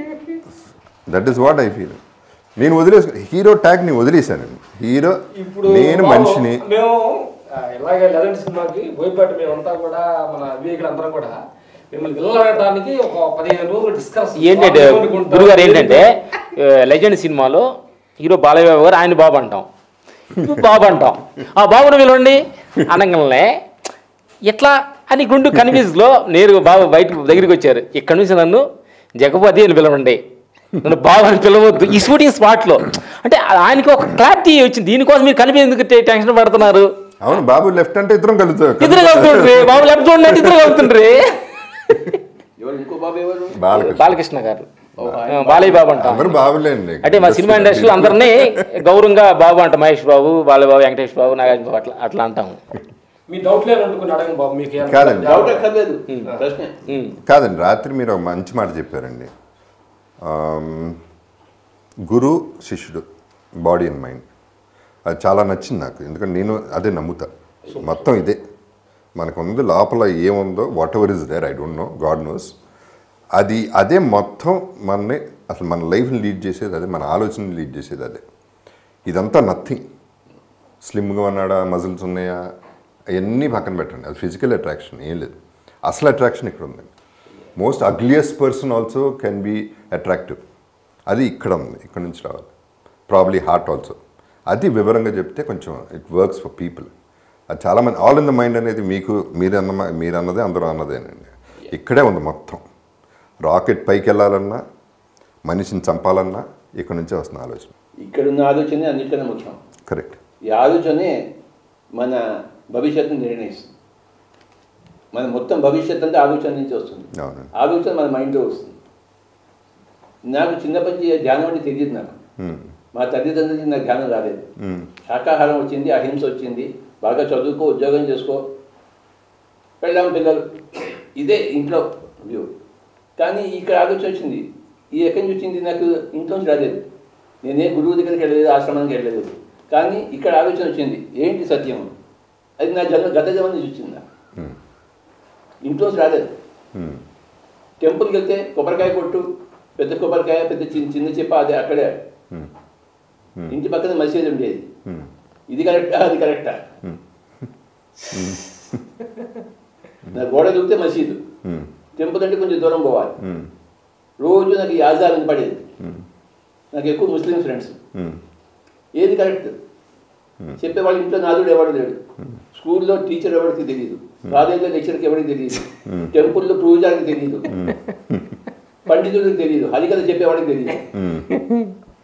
C: that is what I feel నేను వదిలేసు హీరో ట్యాగ్ ని వదిలేశాను హీరో
E: ఇప్పుడు
C: నేను
E: బాబు,
C: మనిషిని
E: మేము ఆ, ఇలాగే లెజెండ్ సినిమాకి బోయపాటి మేమంతా కూడా మన వివేకులు అందరం కూడా మిమ్మల్ని వెళ్ళడానికి ఒక పదిహేను రోజులు డిస్కస్
A: ఏంటంటే గురుగారు ఏంటంటే లెజెండ్ సినిమాలో హీరో బాలయ్య బాబు గారు ఆయన బాబు అంటాం ఇప్పుడు బాబు అంటాం ఆ బాబును పిలవండి అనగానే ఎట్లా అని గుండు కన్ఫ్యూజ్లో నేరుగా బాబు బయటకు దగ్గరికి వచ్చారు ఇక్కడ నుంచి నన్ను జగపతి అని పిలవండి నన్ను బాబు అని పిలవద్దు ఈ షూటింగ్ స్పాట్లో అంటే ఆయనకి ఒక క్లారిటీ వచ్చింది దీనికోసం మీరు కనిపి ఎందుకు టె- టెన్షన్ పడుతున్నారు
C: అవును బాబు లెఫ్ట్ అంటే ఇద్దరం కలుగుతాం
A: ఇద్దరు కలుగుతుండ్రి బాబు లెఫ్ట్ చూడండి ఇద్దరు కలుగుతుండ్రి
D: ఎవరు ఇంకో బాబు ఎవరు
C: బాలకృష్ణ
A: బాలకృష్ణ గారు ఆ, బాలయ్య బాబు అంటాం
C: అందరూ బాబులేండి
A: అంటే మా సినిమా ఇండస్ట్రీలో అందరినీ గౌరవంగా బాబు అంట మహేష్ బాబు బాలయ్య బాబు వెంకటేష్ బాబు నాగార్జున బాబు అట్లా అట్లా అంటాము
E: మీ డౌట్ లేదంటుకుని అడగండి బాబు మీకు ఏమన్నా-
C: కాదండి.
D: డౌట్ అక్కర్లేదు ప్రశ్నే
A: ఉమ్,
C: కాదండి రాత్రి మీరు ఒక మంచి మాట చెప్పారండి ఆమ్, గురు శిష్యుడు బాడీ అండ్ మైండ్ అది చాలా నచ్చింది నాకు ఎందుకంటే నేను అదే నమ్ముతా మొత్తం ఇదే మనకు ఉంది లోపల ఏముందో whatever is there I don't know God knows అది అదే మొత్తం మనని అసలు మన లైఫ్ని లీడ్ చేసేది అదే మన ఆలోచనని లీడ్ చేసేది అదే ఇదంతా నథింగ్ స్లిమ్గా ఉన్నాడా మజిల్స్ ఉన్నాయా అవన్నీ పక్కన పెట్టండి అది ఫిజికల్ అట్రాక్షన్ ఏం లేదు అసలు అట్రాక్షన్ ఇక్కడ ఉంది most ugliest person also can be attractive అది ఇక్కడ ఉంది ఇక్కడ నుంచి రావాలి ప్రాబ్లీ హార్ట్ ఆల్సో అది వివరంగా చెప్తే కొంచెం ఇట్ వర్క్స్ ఫర్ పీపుల్ అది చాలామంది ఆల్ ఇన్ ద మైండ్ అనేది మీకు మీరు అన్న మీరు అన్నదే అందరూ అన్నదేనండి ఇక్కడే ఉంది మొత్తం రాకెట్ పైకి వెళ్ళాలన్నా మనిషిని చంపాలన్నా ఇక్కడ నుంచే వస్తుంది ఆలోచన
D: ఇక్కడ ఉన్న ఆలోచనే అన్నిటికన్నా ముఖ్యం
C: కరెక్ట్
D: ఈ ఆలోచనే మన భవిష్యత్తుని నిర్ణయిస్తుంది మన మొత్తం భవిష్యత్ అంతా ఆలోచన నుంచి వస్తుంది
C: అవునండి
D: ఆలోచన మన మైండ్లో వస్తుంది నాకు చిన్నప్పటి నుంచి ధ్యానం అంటే తెలియదు నాకు
C: మ్మ్.
D: మా తల్లిదండ్రులకి నాకు ధ్యానం రాలేదు
C: మ్మ్.
D: శాకాహారం వచ్చింది అహింస వచ్చింది బాగా చదువుకో ఉద్యోగం చేసుకో పెళ్ళాం పిల్లలు ఇదే ఇంట్లో వ్యూ కానీ ఇక్కడ ఆలోచన వచ్చింది ఈ ఎక్కడి నుంచి వచ్చింది నాకు ఇంట్లోంచి రాలేదు నేనే గురువు దగ్గరికి వెళ్ళలేదు ఆశ్రమానికి వెళ్ళలేదు కానీ ఇక్కడ ఆలోచన వచ్చింది ఏంటి సత్యం అది నా జన్మ గత జన్మ నుంచి వచ్చింది నాకు
C: మ్మ్.
D: ఇంట్లోంచి రాలేదు
C: మ్మ్.
D: టెంపుల్కి వెళ్తే కొబ్బరికాయ కొట్టు పెద్ద కొబ్బరికాయ పెద్ద చిన్న చిన్న చెప్ప అదే అక్కడే
C: మ్మ్.
D: ఇంటి పక్కన మసీదు ఉండేది
C: మ్మ్.
D: ఇది కరెక్టా అది కరెక్టా నా గోడ దూకితే మసీదు
C: మ్మ్.
D: టెంపుల్ అంటే కొంచెం దూరం పోవాలి
C: మ్మ్.
D: రోజు నాకు ఈ ఆజారం పడేది
C: మ్మ్.
D: నాకు ఎక్కువ ముస్లిం ఫ్రెండ్స్
C: మ్మ్.
D: ఏది కరెక్ట్ చెప్పేవాళ్ళు ఇంట్లో నాదుడు ఎవడు లేడు స్కూల్లో టీచర్ ఎవరికి తెలియదు కాలేజీలో లెక్చర్కి ఎవరికి తెలియదు టెంపుల్లో పూజారికి తెలియదు పండితుడికి తెలియదు హరికథ చెప్పేవాడికి తెలియదు
C: మ్మ్.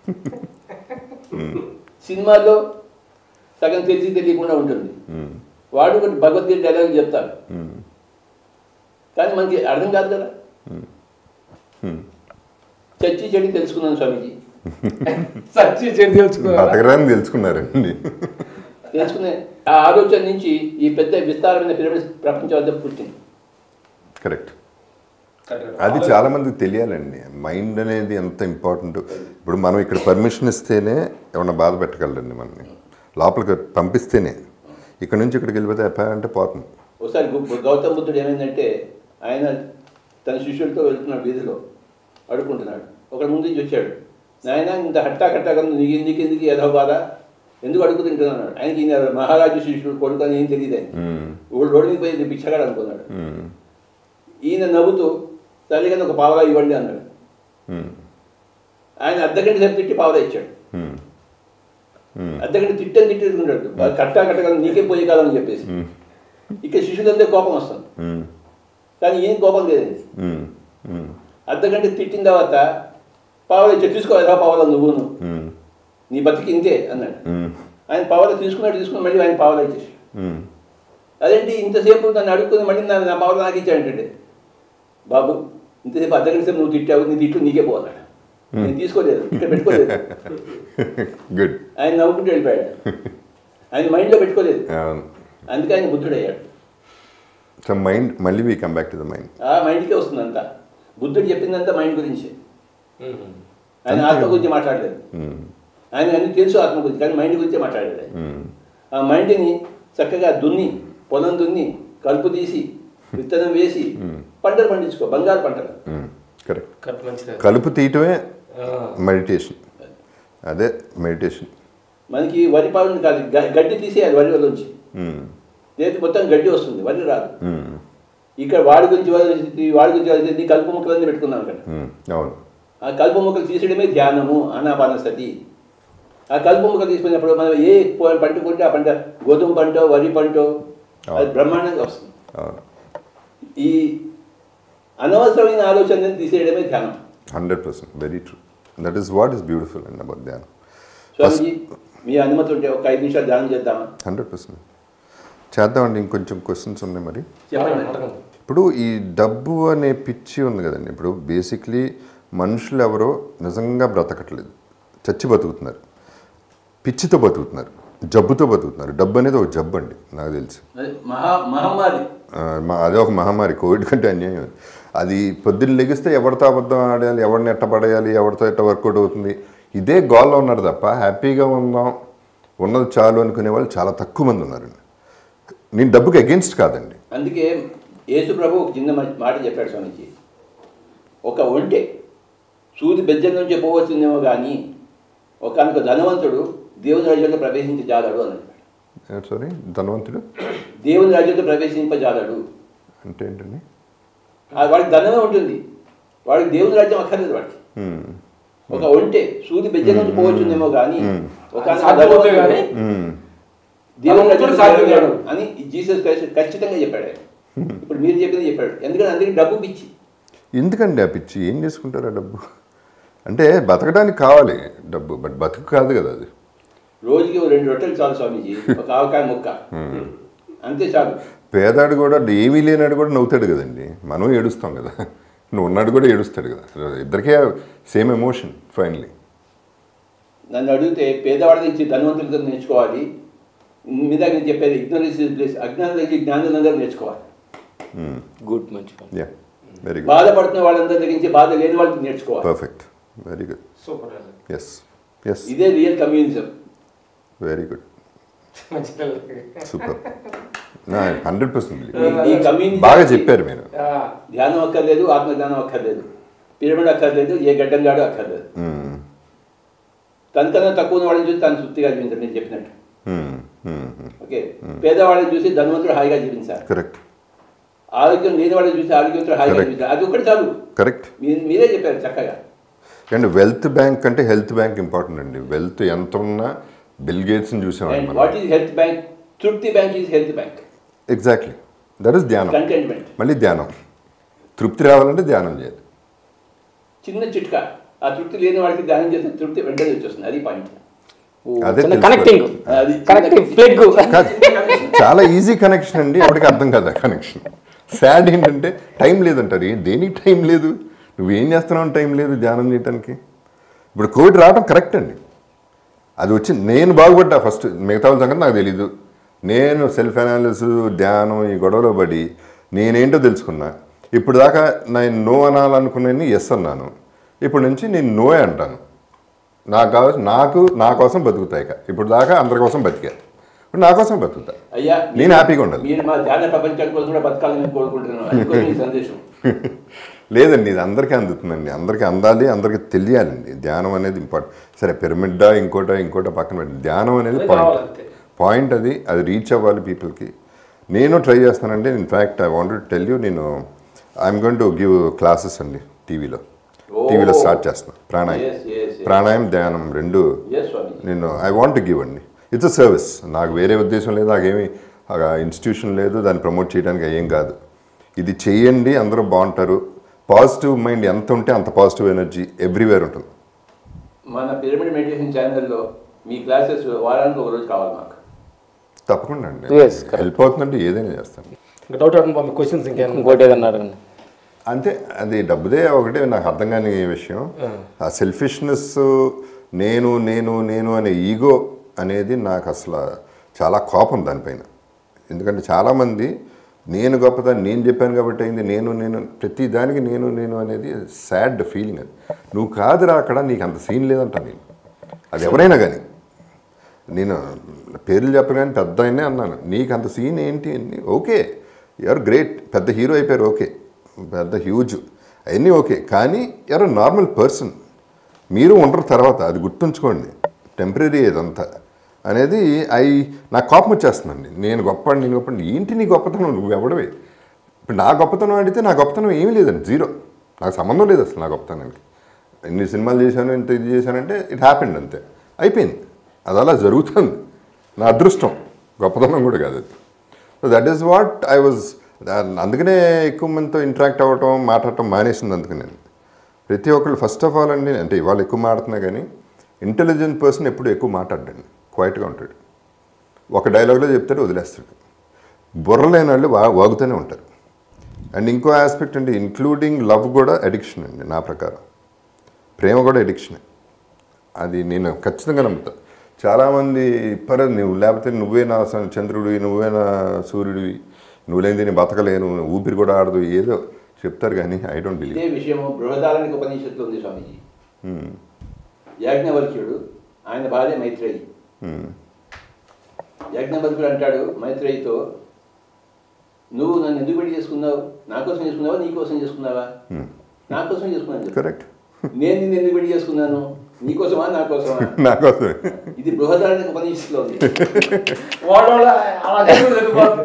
D: సినిమాల్లో సగం తెలిసి తెలియకుండా ఉంటుంది
C: మ్మ్.
D: వాడు ఒకటి భగవద్గీత డైలాగ్ చెప్తారు
C: మ్మ్.
D: కానీ మనకి అర్థం కాదు కదా
C: మ్మ్.
D: చచ్చి చెడి తెలుసుకున్నాను స్వామీజీ
E: సచ్చి చెడు తెలుసుకోవాలి
C: బతకరాని తెలుసుకున్నారండి
D: తెలుసుకునే ఆ ఆలోచన నుంచి ఈ పెద్ద విస్తారమైన పిరమిడ్ ప్రపంచం అంతా పుట్టింది
C: కరెక్ట్ అది చాలా మందికి తెలియాలండి మైండ్ అనేది ఎంత ఇంపార్టెంట్ ఇప్పుడు మనం ఇక్కడ పర్మిషన్ ఇస్తేనే ఏమన్నా బాధ పెట్టగలరండి మనని లోపలికి పంపిస్తేనే ఇక్కడ నుంచి ఇక్కడికి వెళ్ళిపోతే ఎప్పా అంటే పోతుంది
D: ఒకసారి గు- గౌతమ బుద్ధుడు ఏమైందంటే ఆయన తన శిష్యులతో వెళ్తున్నాడు వీధిలో అడుక్కుంటున్నాడు ఒకడు ముందు నుంచి వచ్చాడు నాయన ఇంత హట్టా కట్టాగా నీకు ఎందుకు ఎందుకు ఏదో బాధ ఎందుకు అడుగు తింటున్నాడు ఆయనకి ఈయన మహారాజు శిష్యుడు కొడుకు అని ఏం తెలియదు ఆయన
C: మ్మ్.
D: ఒకడు రోడ్డు మీద పోయి భిక్షగాడు అనుకున్నాడు
C: మ్మ్.
D: ఈయన నవ్వుతూ తల్లిగా ఒక పావలా ఇవ్వండి అన్నాడు
C: మ్మ్.
D: ఆయన అర్ధగంట సేపు తిట్టి పావలా ఇచ్చాడు
C: మ్మ్. మ్మ్.
D: అర్ధగంట తిట్టని తిట్టుకున్నాడు కట్టా కట్టగలను నీకే పోయే కాదని చెప్పేసి
C: మ్మ్.
D: ఇక్కడ శిష్యులందరూ కోపం వస్తుంది
C: మ్మ్.
D: కానీ ఏం కోపం లేదండి
C: మ్మ్. మ్మ్.
D: అర్ధగంట తిట్టిన తర్వాత పావలా ఇచ్చా తీసుకో ఎలా పావలా నువ్వును
C: మ్మ్.
D: నీ బతికి ఇంతే అన్నాడు
C: మ్మ్.
D: ఆయన పావలా తీసుకున్నాడు తీసుకుని మళ్ళీ ఆయన పావలా ఇచ్చేసి
C: మ్మ్.
D: అదేంటి ఇంతసేపు నన్ను అడుక్కుని మళ్ళీ నా నా పావలా నాకు ఇచ్చాడంటే బాబు ఇంతసేపు అర్ధగంట సేపు నువ్వు తిట్టావు నీ తిట్లు నీకే పోవాలన్నాడు నేను తీసుకోలేదు ఇక్కడ పెట్టుకోలేదు
C: గుడ్
D: ఆయన నవ్వుకుంటూ వెళ్ళిపోయాడు ఆయన మైండ్లో పెట్టుకోలేదు
C: అవును
D: అందుకే ఆయన బుద్ధుడయ్యాడు
C: సో మైండ్ మళ్ళీ we come back to the mind
D: ఆ మైండ్కే వస్తుంది అంతా బుద్ధుడు చెప్పిందంతా మైండ్ గురించి ఆయన ఆత్మ గురించి మాట్లాడలేదు ఆయన అన్ని తెలుసు ఆత్మ గురించి కానీ మైండ్ గురించే మాట్లాడాడు ఆయన. ఆ మైండ్ని చక్కగా దున్ని పొలం దున్ని కలుపు తీసి విత్తనం వేసి పంటలు పండించుకో బంగారు పంటలు
C: కరెక్ట్
E: కరెక్ట్ మంచిది
C: కలుపు తీయటమే
E: ఆ,
C: మెడిటేషన్ అదే మెడిటేషన్
D: మనకి వరి పాలు కాదు గ- గడ్డి తీసేయాలి వరి నుంచి లేదు మొత్తం గడ్డి వస్తుంది వరి రాదు ఇక్కడ వాడి గురించి వాడి గురించి వాడి గురించి వాడి గురించి కలుపు మొక్కలన్నీ పెట్టుకున్నాం ఇక్కడ
C: అవును
D: ఆ కలుపు మొక్కలు తీసేయడమే ధ్యానము అనాపానసతి ఆ కలుపు మొక్కలు తీసుకున్నప్పుడు మనం ఏ ప- పంట కొంటే ఆ పంట గోధుమ పంట వరి పంట అది బ్రహ్మాండంగా వస్తుంది
C: అవును
D: ఈ అనవసరమైన ఆలోచనని తీసేయడమే ధ్యానం
C: hundred percent very true that is what is beautiful and about ధ్యానం
D: స్వామిజీ మీ అనుమతి ఉంటే ఒక ఐదు నిమిషాలు ధ్యానం చేద్దామా
C: హండ్రెడ్ పర్సెంట్ చేద్దామండి ఇంకొంచెం క్వశ్చన్స్ ఉన్నాయి మరి
E: చెప్పండి అడగండి.
C: ఇప్పుడు ఈ డబ్బు అనే పిచ్చి ఉంది కదండి ఇప్పుడు బేసిక్లీ మనుషులు ఎవరో నిజంగా బ్రతకట్లేదు చచ్చి బతుకుతున్నారు పిచ్చితో బతుకుతున్నారు జబ్బుతో బతుకుతున్నారు డబ్బు అనేది ఒక జబ్బు అండి నాకు తెలిసి
D: అది మహా మహమ్మారి
C: ఆ, మా- అదే ఒక మహమ్మారి కోవిడ్ కంటే అన్యాయం అది. అది పొద్దున్న లెగిస్తే ఎవరితో అబద్ధం ఆడాలి ఎవరిని ఎట్ట పడేయాలి ఎవరితో ఎట్ట వర్కౌట్ అవుతుంది ఇదే గోల్లో ఉన్నారు తప్ప హ్యాపీగా ఉందాం ఉన్నది చాలు అనుకునే వాళ్ళు చాలా తక్కువ మంది ఉన్నారండి నేను డబ్బుకి అగెన్స్ట్ కాదండి
D: అందుకే యేసు ప్రభు ఒక చిన్న మ- మాట చెప్పాడు స్వామిజీ ఒక ఒంటె సూది బెజ్జం నుంచి పోవచ్చుందేమో కానీ ఒకనొక ధనవంతుడు దేవుని రాజ్యంలో ప్రవేశించజాలడు అని చెప్పాడు
C: సారీ ధనవంతుడు
D: దేవుని రాజ్యంలో ప్రవేశింపజాలడు
C: అంటే ఏంటండి
D: ఆ వాడికి ధనమే ఉంటుంది వాడికి దేవుని రాజ్యం అక్కర్లేదు వాడికి
C: మ్మ్.
D: ఒక ఒంటె సూది బెజ్జం నుంచి పోవచ్చుందేమో కానీ ఒక
E: సాధ్యమవుతే కానీ
C: మ్మ్.
D: దేవుని రాజ్యం
E: ధనవంతుడు సాధ్యం కాదు.
D: అని జీసస్ క్రైస్ట్ ఖచ్చితంగా చెప్పాడు ఆయన. ఇప్పుడు మీరు చెప్పింది చెప్పాడు ఎందుకంటే అందరికీ డబ్బు పిచ్చి
C: ఎందుకండి ఆ పిచ్చి ఏం చేసుకుంటారు ఆ డబ్బు అంటే బతకడానికి కావాలి డబ్బు బట్ బతుకు కాదు కదా అది
D: రోజుకి ఓ రెండు రొట్టెలు చాలు స్వామీజీ ఒక ఆవకాయ ముక్క అంతే చాలు
C: పేదాడు కూడా ఏమీ లేనాడు కూడా నవ్వుతాడు కదండి మనం ఏడుస్తాం కదా నువ్వు ఉన్నాడు కూడా ఏడుస్తాడు కదా ఇద్దరికే సేమ్ ఎమోషన్ ఫైనలీ
D: నన్ను అడిగితే పేదవాడి నుంచి ధనవంతులతో నేర్చుకోవాలి మీద నేను చెప్పేది ఇగ్నరెన్స్ ఇస్ ప్లేస్ అజ్ఞానం నుంచి జ్ఞానులందరూ నేర్చుకోవాలి
A: గుడ్ మంచి పని
C: యా వెరీ గుడ్
D: బాధపడుతున్న వాళ్ళందరి దగ్గర నుంచి బాధ లేని వాళ్ళకి నేర్చుకోవాలి
C: perfect very good
E: super
C: yes yes
D: ఇదే రియల్ కమ్యూనిజం
C: వెరీ గుడ్
E: మంచి పిల్లలు.
C: సూపర్ హండ్రెడ్ పర్సెంట్
D: ఈ కమ్యూనిజం
C: బాగా చెప్పారు మీరు
E: ఆ,
D: ధ్యానం అక్కర్లేదు ఆత్మజ్ఞానం అక్కర్లేదు పిరమిడ్ అక్కర్లేదు ఏ గడ్డంగాడు అక్కర్లేదు
C: మ్మ్.
D: తనకన్నా తక్కువ ఉన్న వాళ్ళని చూసి తను తృప్తిగా జీవించారు నేను చెప్పినట్టు
C: మ్మ్. మ్మ్.
D: ఓకే పేదవాళ్ళని చూసి ధనవంతుడు హాయిగా జీవించాలి
C: కరెక్ట్
D: ఆరోగ్యం లేని వాళ్ళని చూసి ఆరోగ్యంతో హాయిగా
C: Correct.
D: జీవించాలి అది ఒకటి చాలు
C: కరెక్ట్
D: మీ- మీరే చెప్పారు చక్కగా
C: అండ్ వెల్త్ బ్యాంక్ అంటే హెల్త్ బ్యాంక్ ఇంపార్టెంట్ అండి వెల్త్ ఎంత ఉన్నా బిల్ గేట్స్ని చూసామండి
D: అండ్
C: మనం
D: వాట్ ఈస్ హెల్త్ బ్యాంక్ తృప్తి bank is health bank
C: exactly that is ధ్యానం
D: కంటెంట్మెంట్
C: మళ్ళీ ధ్యానం తృప్తి రావాలంటే ధ్యానం చేయాలి
D: చిన్న చిట్కా ఆ తృప్తి లేని వాడికి ధ్యానం చేస్తే తృప్తి వెంటనే వచ్చేస్తుంది అది పాయింట్
C: అదే
A: చిన్న
C: తెలుసుకోవాలి.
A: కనెక్టింగ్
D: అది
A: కనెక్టింగ్ ప్లగ్
C: కాదు, చాలా ఈజీ కనెక్షన్ అండి ఎవరికి అర్థం కదా కనెక్షన్ సాడ్ ఏంటంటే టైం లేదంటారు ఏ- దేనికి టైం లేదు నువ్వేం చేస్తున్నావు టైం లేదు ధ్యానం చేయడానికి ఇప్పుడు కోవిడ్ రావడం కరెక్ట్ అండి అది వచ్చి నేను బాగుపడ్డా ఫస్ట్ మిగతా వాళ్ళ సంగతి నాకు తెలీదు నేను సెల్ఫ్ అనాలిసిస్ ధ్యానం ఈ గొడవలో పడి నేనేంటో తెలుసుకున్నా ఇప్పుడు దాకా నేను నో అనాలనుకున్నాను ఎస్ అన్నాను ఇప్పుడు నుంచి నేను నోయే అంటాను నాకు కావాల్సి నాకు నా కోసం బతుకుతాయి ఇక ఇప్పుడు దాకా అందరి కోసం బతికా ఇప్పుడు నా కోసం బతుకుతా
D: అయ్యా
C: నేను హ్యాపీగా ఉండాలి
D: మీరు మా ధ్యాన ప్రపంచం కోసం కూడా బతకాలని నేను కోరుకుంటున్నాను అది కూడా మీ సందేశం
C: లేదండి ఇది అందరికీ అందుతుందండి అందరికీ అందాలి అందరికీ తెలియాలండి ధ్యానం అనేది ఇంపార్టెంట్ సరే పిరమిడ్డా ఇంకోటా ఇంకోటా పక్కన పెట్టి ధ్యానం అనేది
E: అది
C: పాయింట్
E: కావాలంతే.
C: పాయింట్ అది అది రీచ్ అవ్వాలి పీపుల్కి నేను ట్రై చేస్తానండి in fact I want tell you నేను I'm going to give classes అండి టీవీలో టీవీలో స్టార్ట్ చేస్తున్నాను ప్రాణాయం
D: Yes, yes, yes.
C: ప్రాణాయం ధ్యానం రెండు
D: ఎస్ స్వామి
C: నేను ఐ వాంట్ గివ్ అండి ఇట్స్ అ సర్వీస్ నాకు వేరే ఉద్దేశం లేదు నాకేమి ఇన్స్టిట్యూషన్ లేదు దాన్ని ప్రమోట్ చేయడానికి ఏం కాదు ఇది చేయండి అందరూ బాగుంటారు పాజిటివ్ మైండ్ ఎంత ఉంటే అంత పాజిటివ్ ఎనర్జీ ఎవ్రీవేర్ ఉంటుంది
D: మన పిరమిడ్ మెడిటేషన్ ఛానల్లో మీ క్లాసెస్ వారానికి ఒక రోజు కావాలి మాకు
C: తప్పకుండా అండి
A: Yes, correct.
C: హెల్ప్ అవుతుందంటే ఏదైనా చేస్తాను
E: ఇంకా డౌట్ అడగండి మీ క్వశ్చన్స్ ఇంకేం
A: ఇంకోటి ఏదన్నా అడగండి
C: అంతే అది డబ్బుదే ఒకటే నాకు అర్థం కాని విషయం ఆ సెల్ఫిష్నెస్ నేను నేను నేను అనే ఈగో అనేది నాకు అసలు చాలా కోపం దానిపైన ఎందుకంటే చాలామంది నేను గొప్పదాన్ని నేను చెప్పాను కాబట్టి అయింది నేను నేను ప్రతి దానికి నేను నేను అనేది సాడ్ ఫీలింగ్ అది నువ్వు కాదురా అక్కడ నీకు అంత సీన్ లేదంట నేను అది ఎవరైనా కానీ నేను పేర్లు చెప్పగానే పెద్ద ఆయనే అన్నాను నీకు అంత సీన్ ఏంటి అని ఓకే యూఆర్ గ్రేట్ పెద్ద హీరో అయిపోయారు ఓకే పెద్ద హ్యూజ్ అవన్నీ ఓకే కానీ ఎవరు నార్మల్ పర్సన్ మీరు ఉండరు తర్వాత అది గుర్తుంచుకోండి టెంపరీ ఇదంతా అనేది ఐ నాకు కోపం వచ్చేస్తుందండి నేను గొప్ప నేను గొప్ప ఏంటి నీ గొప్పతనం నువ్వు ఎవడవే ఇప్పుడు నా గొప్పతనం అడిగితే నా గొప్పతనం ఏమీ లేదండి జీరో నాకు సంబంధం లేదు అసలు నా గొప్పతనానికి ఇన్ని సినిమాలు చేశాను ఇంత ఇది చేశానంటే ఇట్ హ్యాపెండ్ అంతే అయిపోయింది అది అలా జరుగుతుంది నా అదృష్టం గొప్పతనం కూడా కాదు అది so that is what I was అందుకనే ఎక్కువ మందితో ఇంటరాక్ట్ అవ్వటం మాట్లాడటం మానేసింది అందుకని నేను ప్రతి ఒక్కళ్ళు ఫస్ట్ ఆఫ్ ఆల్ అండి అంటే ఇవాళ ఎక్కువ మాట్లాడుతున్నా కానీ ఇంటెలిజెంట్ పర్సన్ ఎప్పుడు ఎక్కువ మాట్లాడండి క్వైట్గా ఉంటాడు ఒక డైలాగ్లో చెప్తాడు వదిలేస్తాడు బుర్ర లేని వాళ్ళు వా వాగుతూనే ఉంటారు అండ్ ఇంకో ఆస్పెక్ట్ అండి ఇంక్లూడింగ్ లవ్ కూడా అడిక్షన్ అండి నా ప్రకారం ప్రేమ కూడా అడిక్షనే అది నేను ఖచ్చితంగా నమ్ముతా చాలామంది పర నువ్వు లేకపోతే నువ్వే నా స- చంద్రుడివి నువ్వే నా సూర్యుడివి నువ్వు లేనిది నేను బతకలేను ఊపిరి కూడా ఆడదు ఏదో చెప్తారు కానీ ఐ డోంట్ బిలీవ్
D: ఇదే విషయము బృహదారానికి ఉపనిషత్తులో ఉంది స్వామీజీ యాజ్ఞవల్క్యుడు ఆయన భార్య మైత్రేయి యాజ్ఞవల్క్యుడు అంటాడు మైత్రేయితో నువ్వు నన్ను ఎందుకు పెళ్లి చేసుకున్నావు నా కోసం చేసుకున్నావా నీ కోసం చేసుకున్నావా నా కోసం చేసుకున్నాను చెప్పు.
C: కరెక్ట్
D: నేను నిన్ను ఎందుకు పెళ్లి చేసుకున్నాను నీ కోసమా నా కోసమా
C: నా కోసమే
D: ఇది బృహదారానికి ఉపనిషత్తులో ఉంది
E: వాళ్ళ వాళ్ళ అలా చెప్పి వెళ్ళిపోతారు.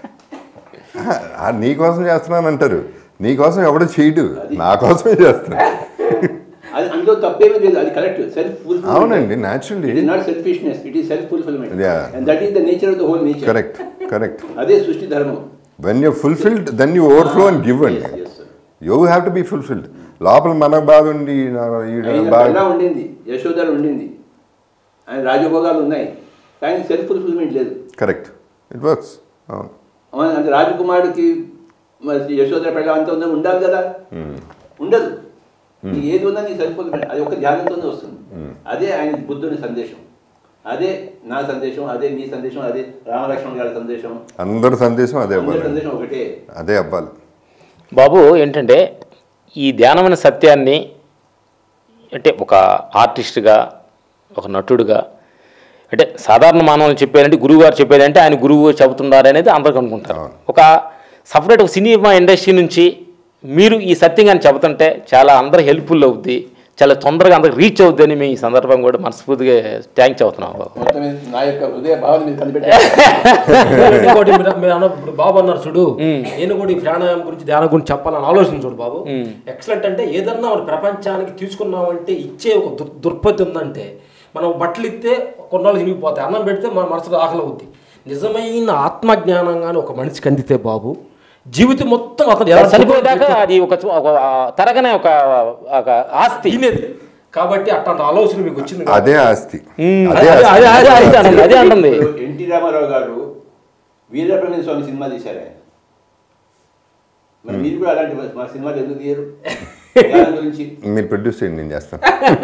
C: ఆ, నీ కోసం చేస్తున్నాను అంటారు నీ కోసం ఎవడో చేయడు నా కోసమే చేస్తాను
D: అది అందులో తప్పేమీ లేదు అది కరెక్ట్ సెల్ఫ్ ఫుల్ఫిల్మెంట్
C: అవునండి naturally
D: it is not selfishness it is self fulfilment
C: Yeah.
D: And that is the nature of the whole nature
C: correct correct
D: అదే సృష్టి ధర్మం
C: when you fulfilled then you overflow and give అండి
D: Yes, yes, sir.
C: You have to be fulfilled లోపల మనకు బాధ ఉండి నా- ఈడ
D: ఆయన
C: బాగా
D: ఎలా ఉండింది యశోదరు ఉండింది ఆయన రాజభోగాలు ఉన్నాయి కానీ సెల్ఫ్ ఫుల్ఫిల్మెంట్ లేదు
C: కరెక్ట్ ఇట్ వర్క్స్ అవును
D: మన అంటే రాజకుమారుడికి మరి యశోదర పెళ్ళ అంత ఉందా ఉండాలి కదా ఉండదు నీకు ఏది ఉందా నీ సెల్ఫ్ ఫుల్ఫిల్మెంట్ అది ఒక ధ్యానంతోనే వస్తుంది అదే ఆయన బుద్ధుని సందేశం అదే నా సందేశం అదే నీ సందేశం అదే రామలక్ష్మణ్ గారి సందేశం
C: అందరి సందేశం అదే
D: అందరి
C: అవ్వాలి
D: సందేశం ఒకటే
C: అదే అవ్వాలి
A: బాబు ఏంటంటే ఈ ధ్యానమైన సత్యాన్ని అంటే ఒక ఆర్టిస్ట్గా ఒక నటుడుగా అంటే సాధారణ మానవులు చెప్పేదంటే గురువు గారు చెప్పేదంటే ఆయన గురువు చెబుతున్నారు అనేది అందరికి అనుకుంటారు
C: అవును.
A: ఒక సపరేట్ ఒక సినిమా ఇండస్ట్రీ నుంచి మీరు ఈ సత్యం కానీ చెబుతుంటే చాలా అందరు హెల్ప్ఫుల్ అవుద్ది చాలా తొందరగా అందరికి రీచ్ అవుద్ది అని మేము ఈ సందర్భం కూడా మనస్ఫూర్తిగా థ్యాంక్స్ చెబుతున్నాం బాబు
D: మొత్తం మీద నా యొక్క హృదయ భావన మీద కనిపెట్టారు
E: ఇంకోటి మీరు మీరు అన్న ఇప్పుడు బాబు అన్నారు చూడు నేను కూడా ఈ ప్రాణాయామం గురించి ధ్యానం గురించి చెప్పాలని ఆలోచన చూడు బాబు ఎక్సలెంట్ అంటే ఏదన్నా మన ప్రపంచానికి తీసుకున్నామంటే ఇచ్చే ఒక దుర్ దుర్పతి ఉందంటే మనం బట్టలు ఇస్తే కొన్నాళ్ళు చినిగిపోతాయి అన్నం పెడితే మన మనసులో ఆకలి అవుద్ది నిజమైన ఆత్మజ్ఞానం కానీ ఒక మనిషికి అందితే బాబు జీవితం మొత్తం అతను ఎలా
A: చనిపోయేదాకా అది ఒక ఒక తరగనే ఒక ఒక ఆస్తి
E: తినేది కాబట్టి అట్లాంటి ఆలోచన మీకు వచ్చింది కదా.
C: అదే ఆస్తి
A: మ్మ్.
C: అదే
A: అదే- అదే- అదే- అదే
C: ఆస్తి
A: అంటుంది, అదే అంటుంది
D: ఇప్పుడు ఎన్టీ రామారావు గారు వీరబ్రహ్మ స్వామి సినిమా తీశారు ఆయన మరి మీరు కూడా అలాంటి మా సినిమాలు ఎందుకు తీయరు ధ్యానం గురించి
C: మీరు ప్రొడ్యూస్ చేయండి నేను చేస్తాను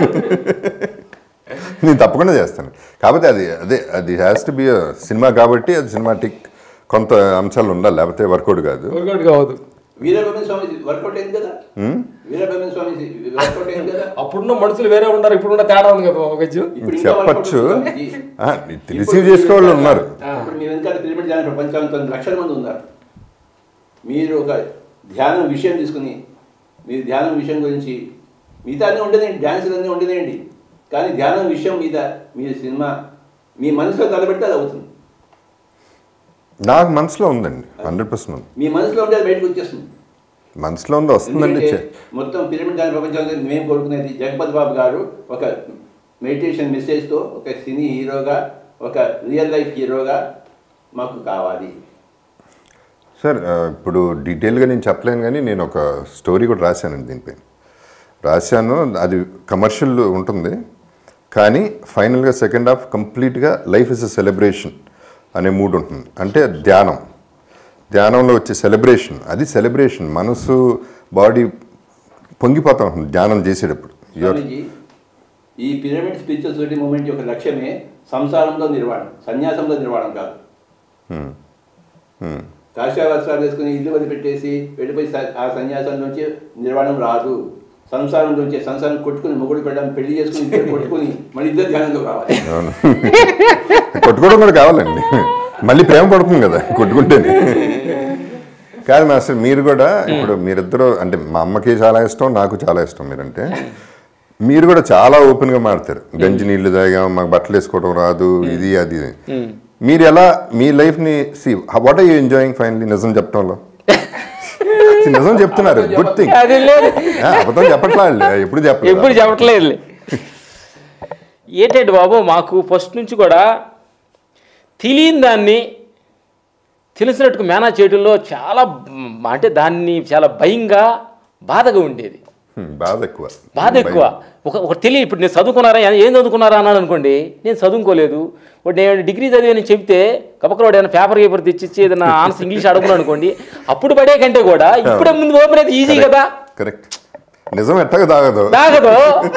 C: నేను తప్పకుండా చేస్తాను కాకపోతే అది అదే అది హ్యాస్ టు బి సినిమా కాబట్టి అది సినిమాటిక్ కొంత అంశాలు ఉండాలి లేకపోతే వర్కౌట్ కాదు
E: ఒకటి కావద్దు
D: వీరబ్రహ్మ స్వామి వర్కౌట్ అయింది కదా వీరబ్రహ్మ స్వామి వర్కౌట్ అయింది కదా
E: అప్పుడున్న మనుషులు వేరే ఉన్నారు ఇప్పుడున్న తేడా ఉంది కదా ఒక గజ్జు
D: ఇప్పుడు ఇంకా workout
C: చెప్పచ్చు
D: అవుతుంది.
C: ఆ, రిసీవ్ చేసుకునే వాళ్ళు ఉన్నారు
D: ఇప్పుడు మీ వెనకాల పిరమిడ్ ధ్యానం ప్రపంచంలో తొమ్మిది లక్షల మంది ఉన్నారు మీరు ఒక ధ్యానం విషయం తీసుకుని మీరు ధ్యానం విషయం గురించి మిగతా అన్నీ ఉండదేంటి డ్యాన్సులు అన్నీ ఉండదేంటి కానీ ధ్యానం విషయం మీద మీరు సినిమా మీ మనసులో తలబెడితే అది అవుతుంది
C: నాకు మనసులో ఉందండి హండ్రెడ్ పర్సెంట్ ఉంది
D: మీ మనసులో ఉంటే అది బయటకు వచ్చేస్తుంది
C: మనసులో ఉంది వస్తుందండి
D: ఎందుకంటే
C: చే-
D: మొత్తం పిరమిడ్ ధ్యాన ప్రపంచంలో మేము కోరుకునేది జగపతి బాబు గారు ఒక మెడిటేషన్ మెసేజ్తో ఒక సినీ హీరోగా ఒక రియల్ లైఫ్ హీరోగా మాకు కావాలి
C: సార్ ఆ, ఇప్పుడు డీటెయిల్గా నేను చెప్పలేను కానీ నేను ఒక స్టోరీ కూడా రాశానండి దీనిపై రాశాను అది కమర్షియల్ ఉంటుంది కానీ ఫైనల్గా సెకండ్ హాఫ్ కంప్లీట్గా లైఫ్ ఇస్ ఎ సెలబ్రేషన్ అనే మూడ్ ఉంటుంది అంటే ధ్యానం ధ్యానంలో వచ్చే సెలబ్రేషన్ అది సెలబ్రేషన్ మనసు బాడీ పొంగిపోతా ఉంటుంది ధ్యానం చేసేటప్పుడు యువర్
D: స్వామీజీ ఈ పిరమిడ్ స్పిరిచువల్ సొసైటీ మూమెంట్ యొక్క లక్ష్యమే సంసారంలో నిర్వాణం సన్యాసంలో నిర్వాణం కాదు కాషాయ వస్త్రాలు వేసుకుని ఇల్లు వదిలిపెట్టేసి వెళ్ళిపోయి స- ఆ సన్యాసం నుంచి నిర్వాణం రాదు సంసారం నుంచి సంసారం కొట్టుకుని మొగుడు పెట్టడం పెళ్లి చేసుకుని ఇద్దరు కొట్టుకుని మళ్ళీ ఇద్దరు ధ్యానంలో రావాలి
C: అవును కొట్టుకోవడం కూడా కావాలండి మళ్ళీ ప్రేమ పడుతుంది కదా కొట్టుకుంటేనే కాదు మాస్టర్ మీరు కూడా ఇప్పుడు మీరిద్దరు అంటే మా అమ్మకి చాలా ఇష్టం నాకు చాలా ఇష్టం మీరంటే మీరు కూడా చాలా ఓపెన్గా మాడతారు గంజి నీళ్లు తాగాం మాకు బట్టలు వేసుకోవడం రాదు ఇది అది మీరు ఎలా మీ లైఫ్ని see what are you enjoying finally నిజం చెప్పడంలో See, నిజం చెప్తున్నారు గుడ్ థింగ్
A: అది లేదు
C: అబద్ధం చెప్పట్లా ఎప్పుడు చెప్పలేదు
A: ఎప్పుడు చెప్పట్లేదు ఏంటంటే బాబు మాకు ఫస్ట్ నుంచి కూడా తెలియని దాన్ని తెలిసినట్టుగా మేనేజ్ చేయడంలో చాలా మ్, అంటే దాన్ని చాలా భయంగా బాధగా ఉండేది
C: హ్మ్, బాధ ఎక్కువ
A: బాధ ఎక్కువ ఒక ఒక తెలియ ఇప్పుడు నేను చదువుకున్నారా ఏ- ఏం చదువుకున్నారా అన్నాడు అనుకోండి నేను చదువుకోలేదు వాడు నేను డిగ్రీ చదివాని చెప్తే కపకలు వాడు ఏదైనా పేపర్ పేపర్ తెచ్చిచ్చి ఏదైనా ఆన్సర్ ఇంగ్లీష్ అడుగున్నాను అనుకోండి అప్పుడు పడే కంటే కూడా ఇప్పుడే ముందు ఓపెన్ అయితే ఈజీ కదా
C: కరెక్ట్ నిజం ఎట్టగా తాగదు
A: తాగదు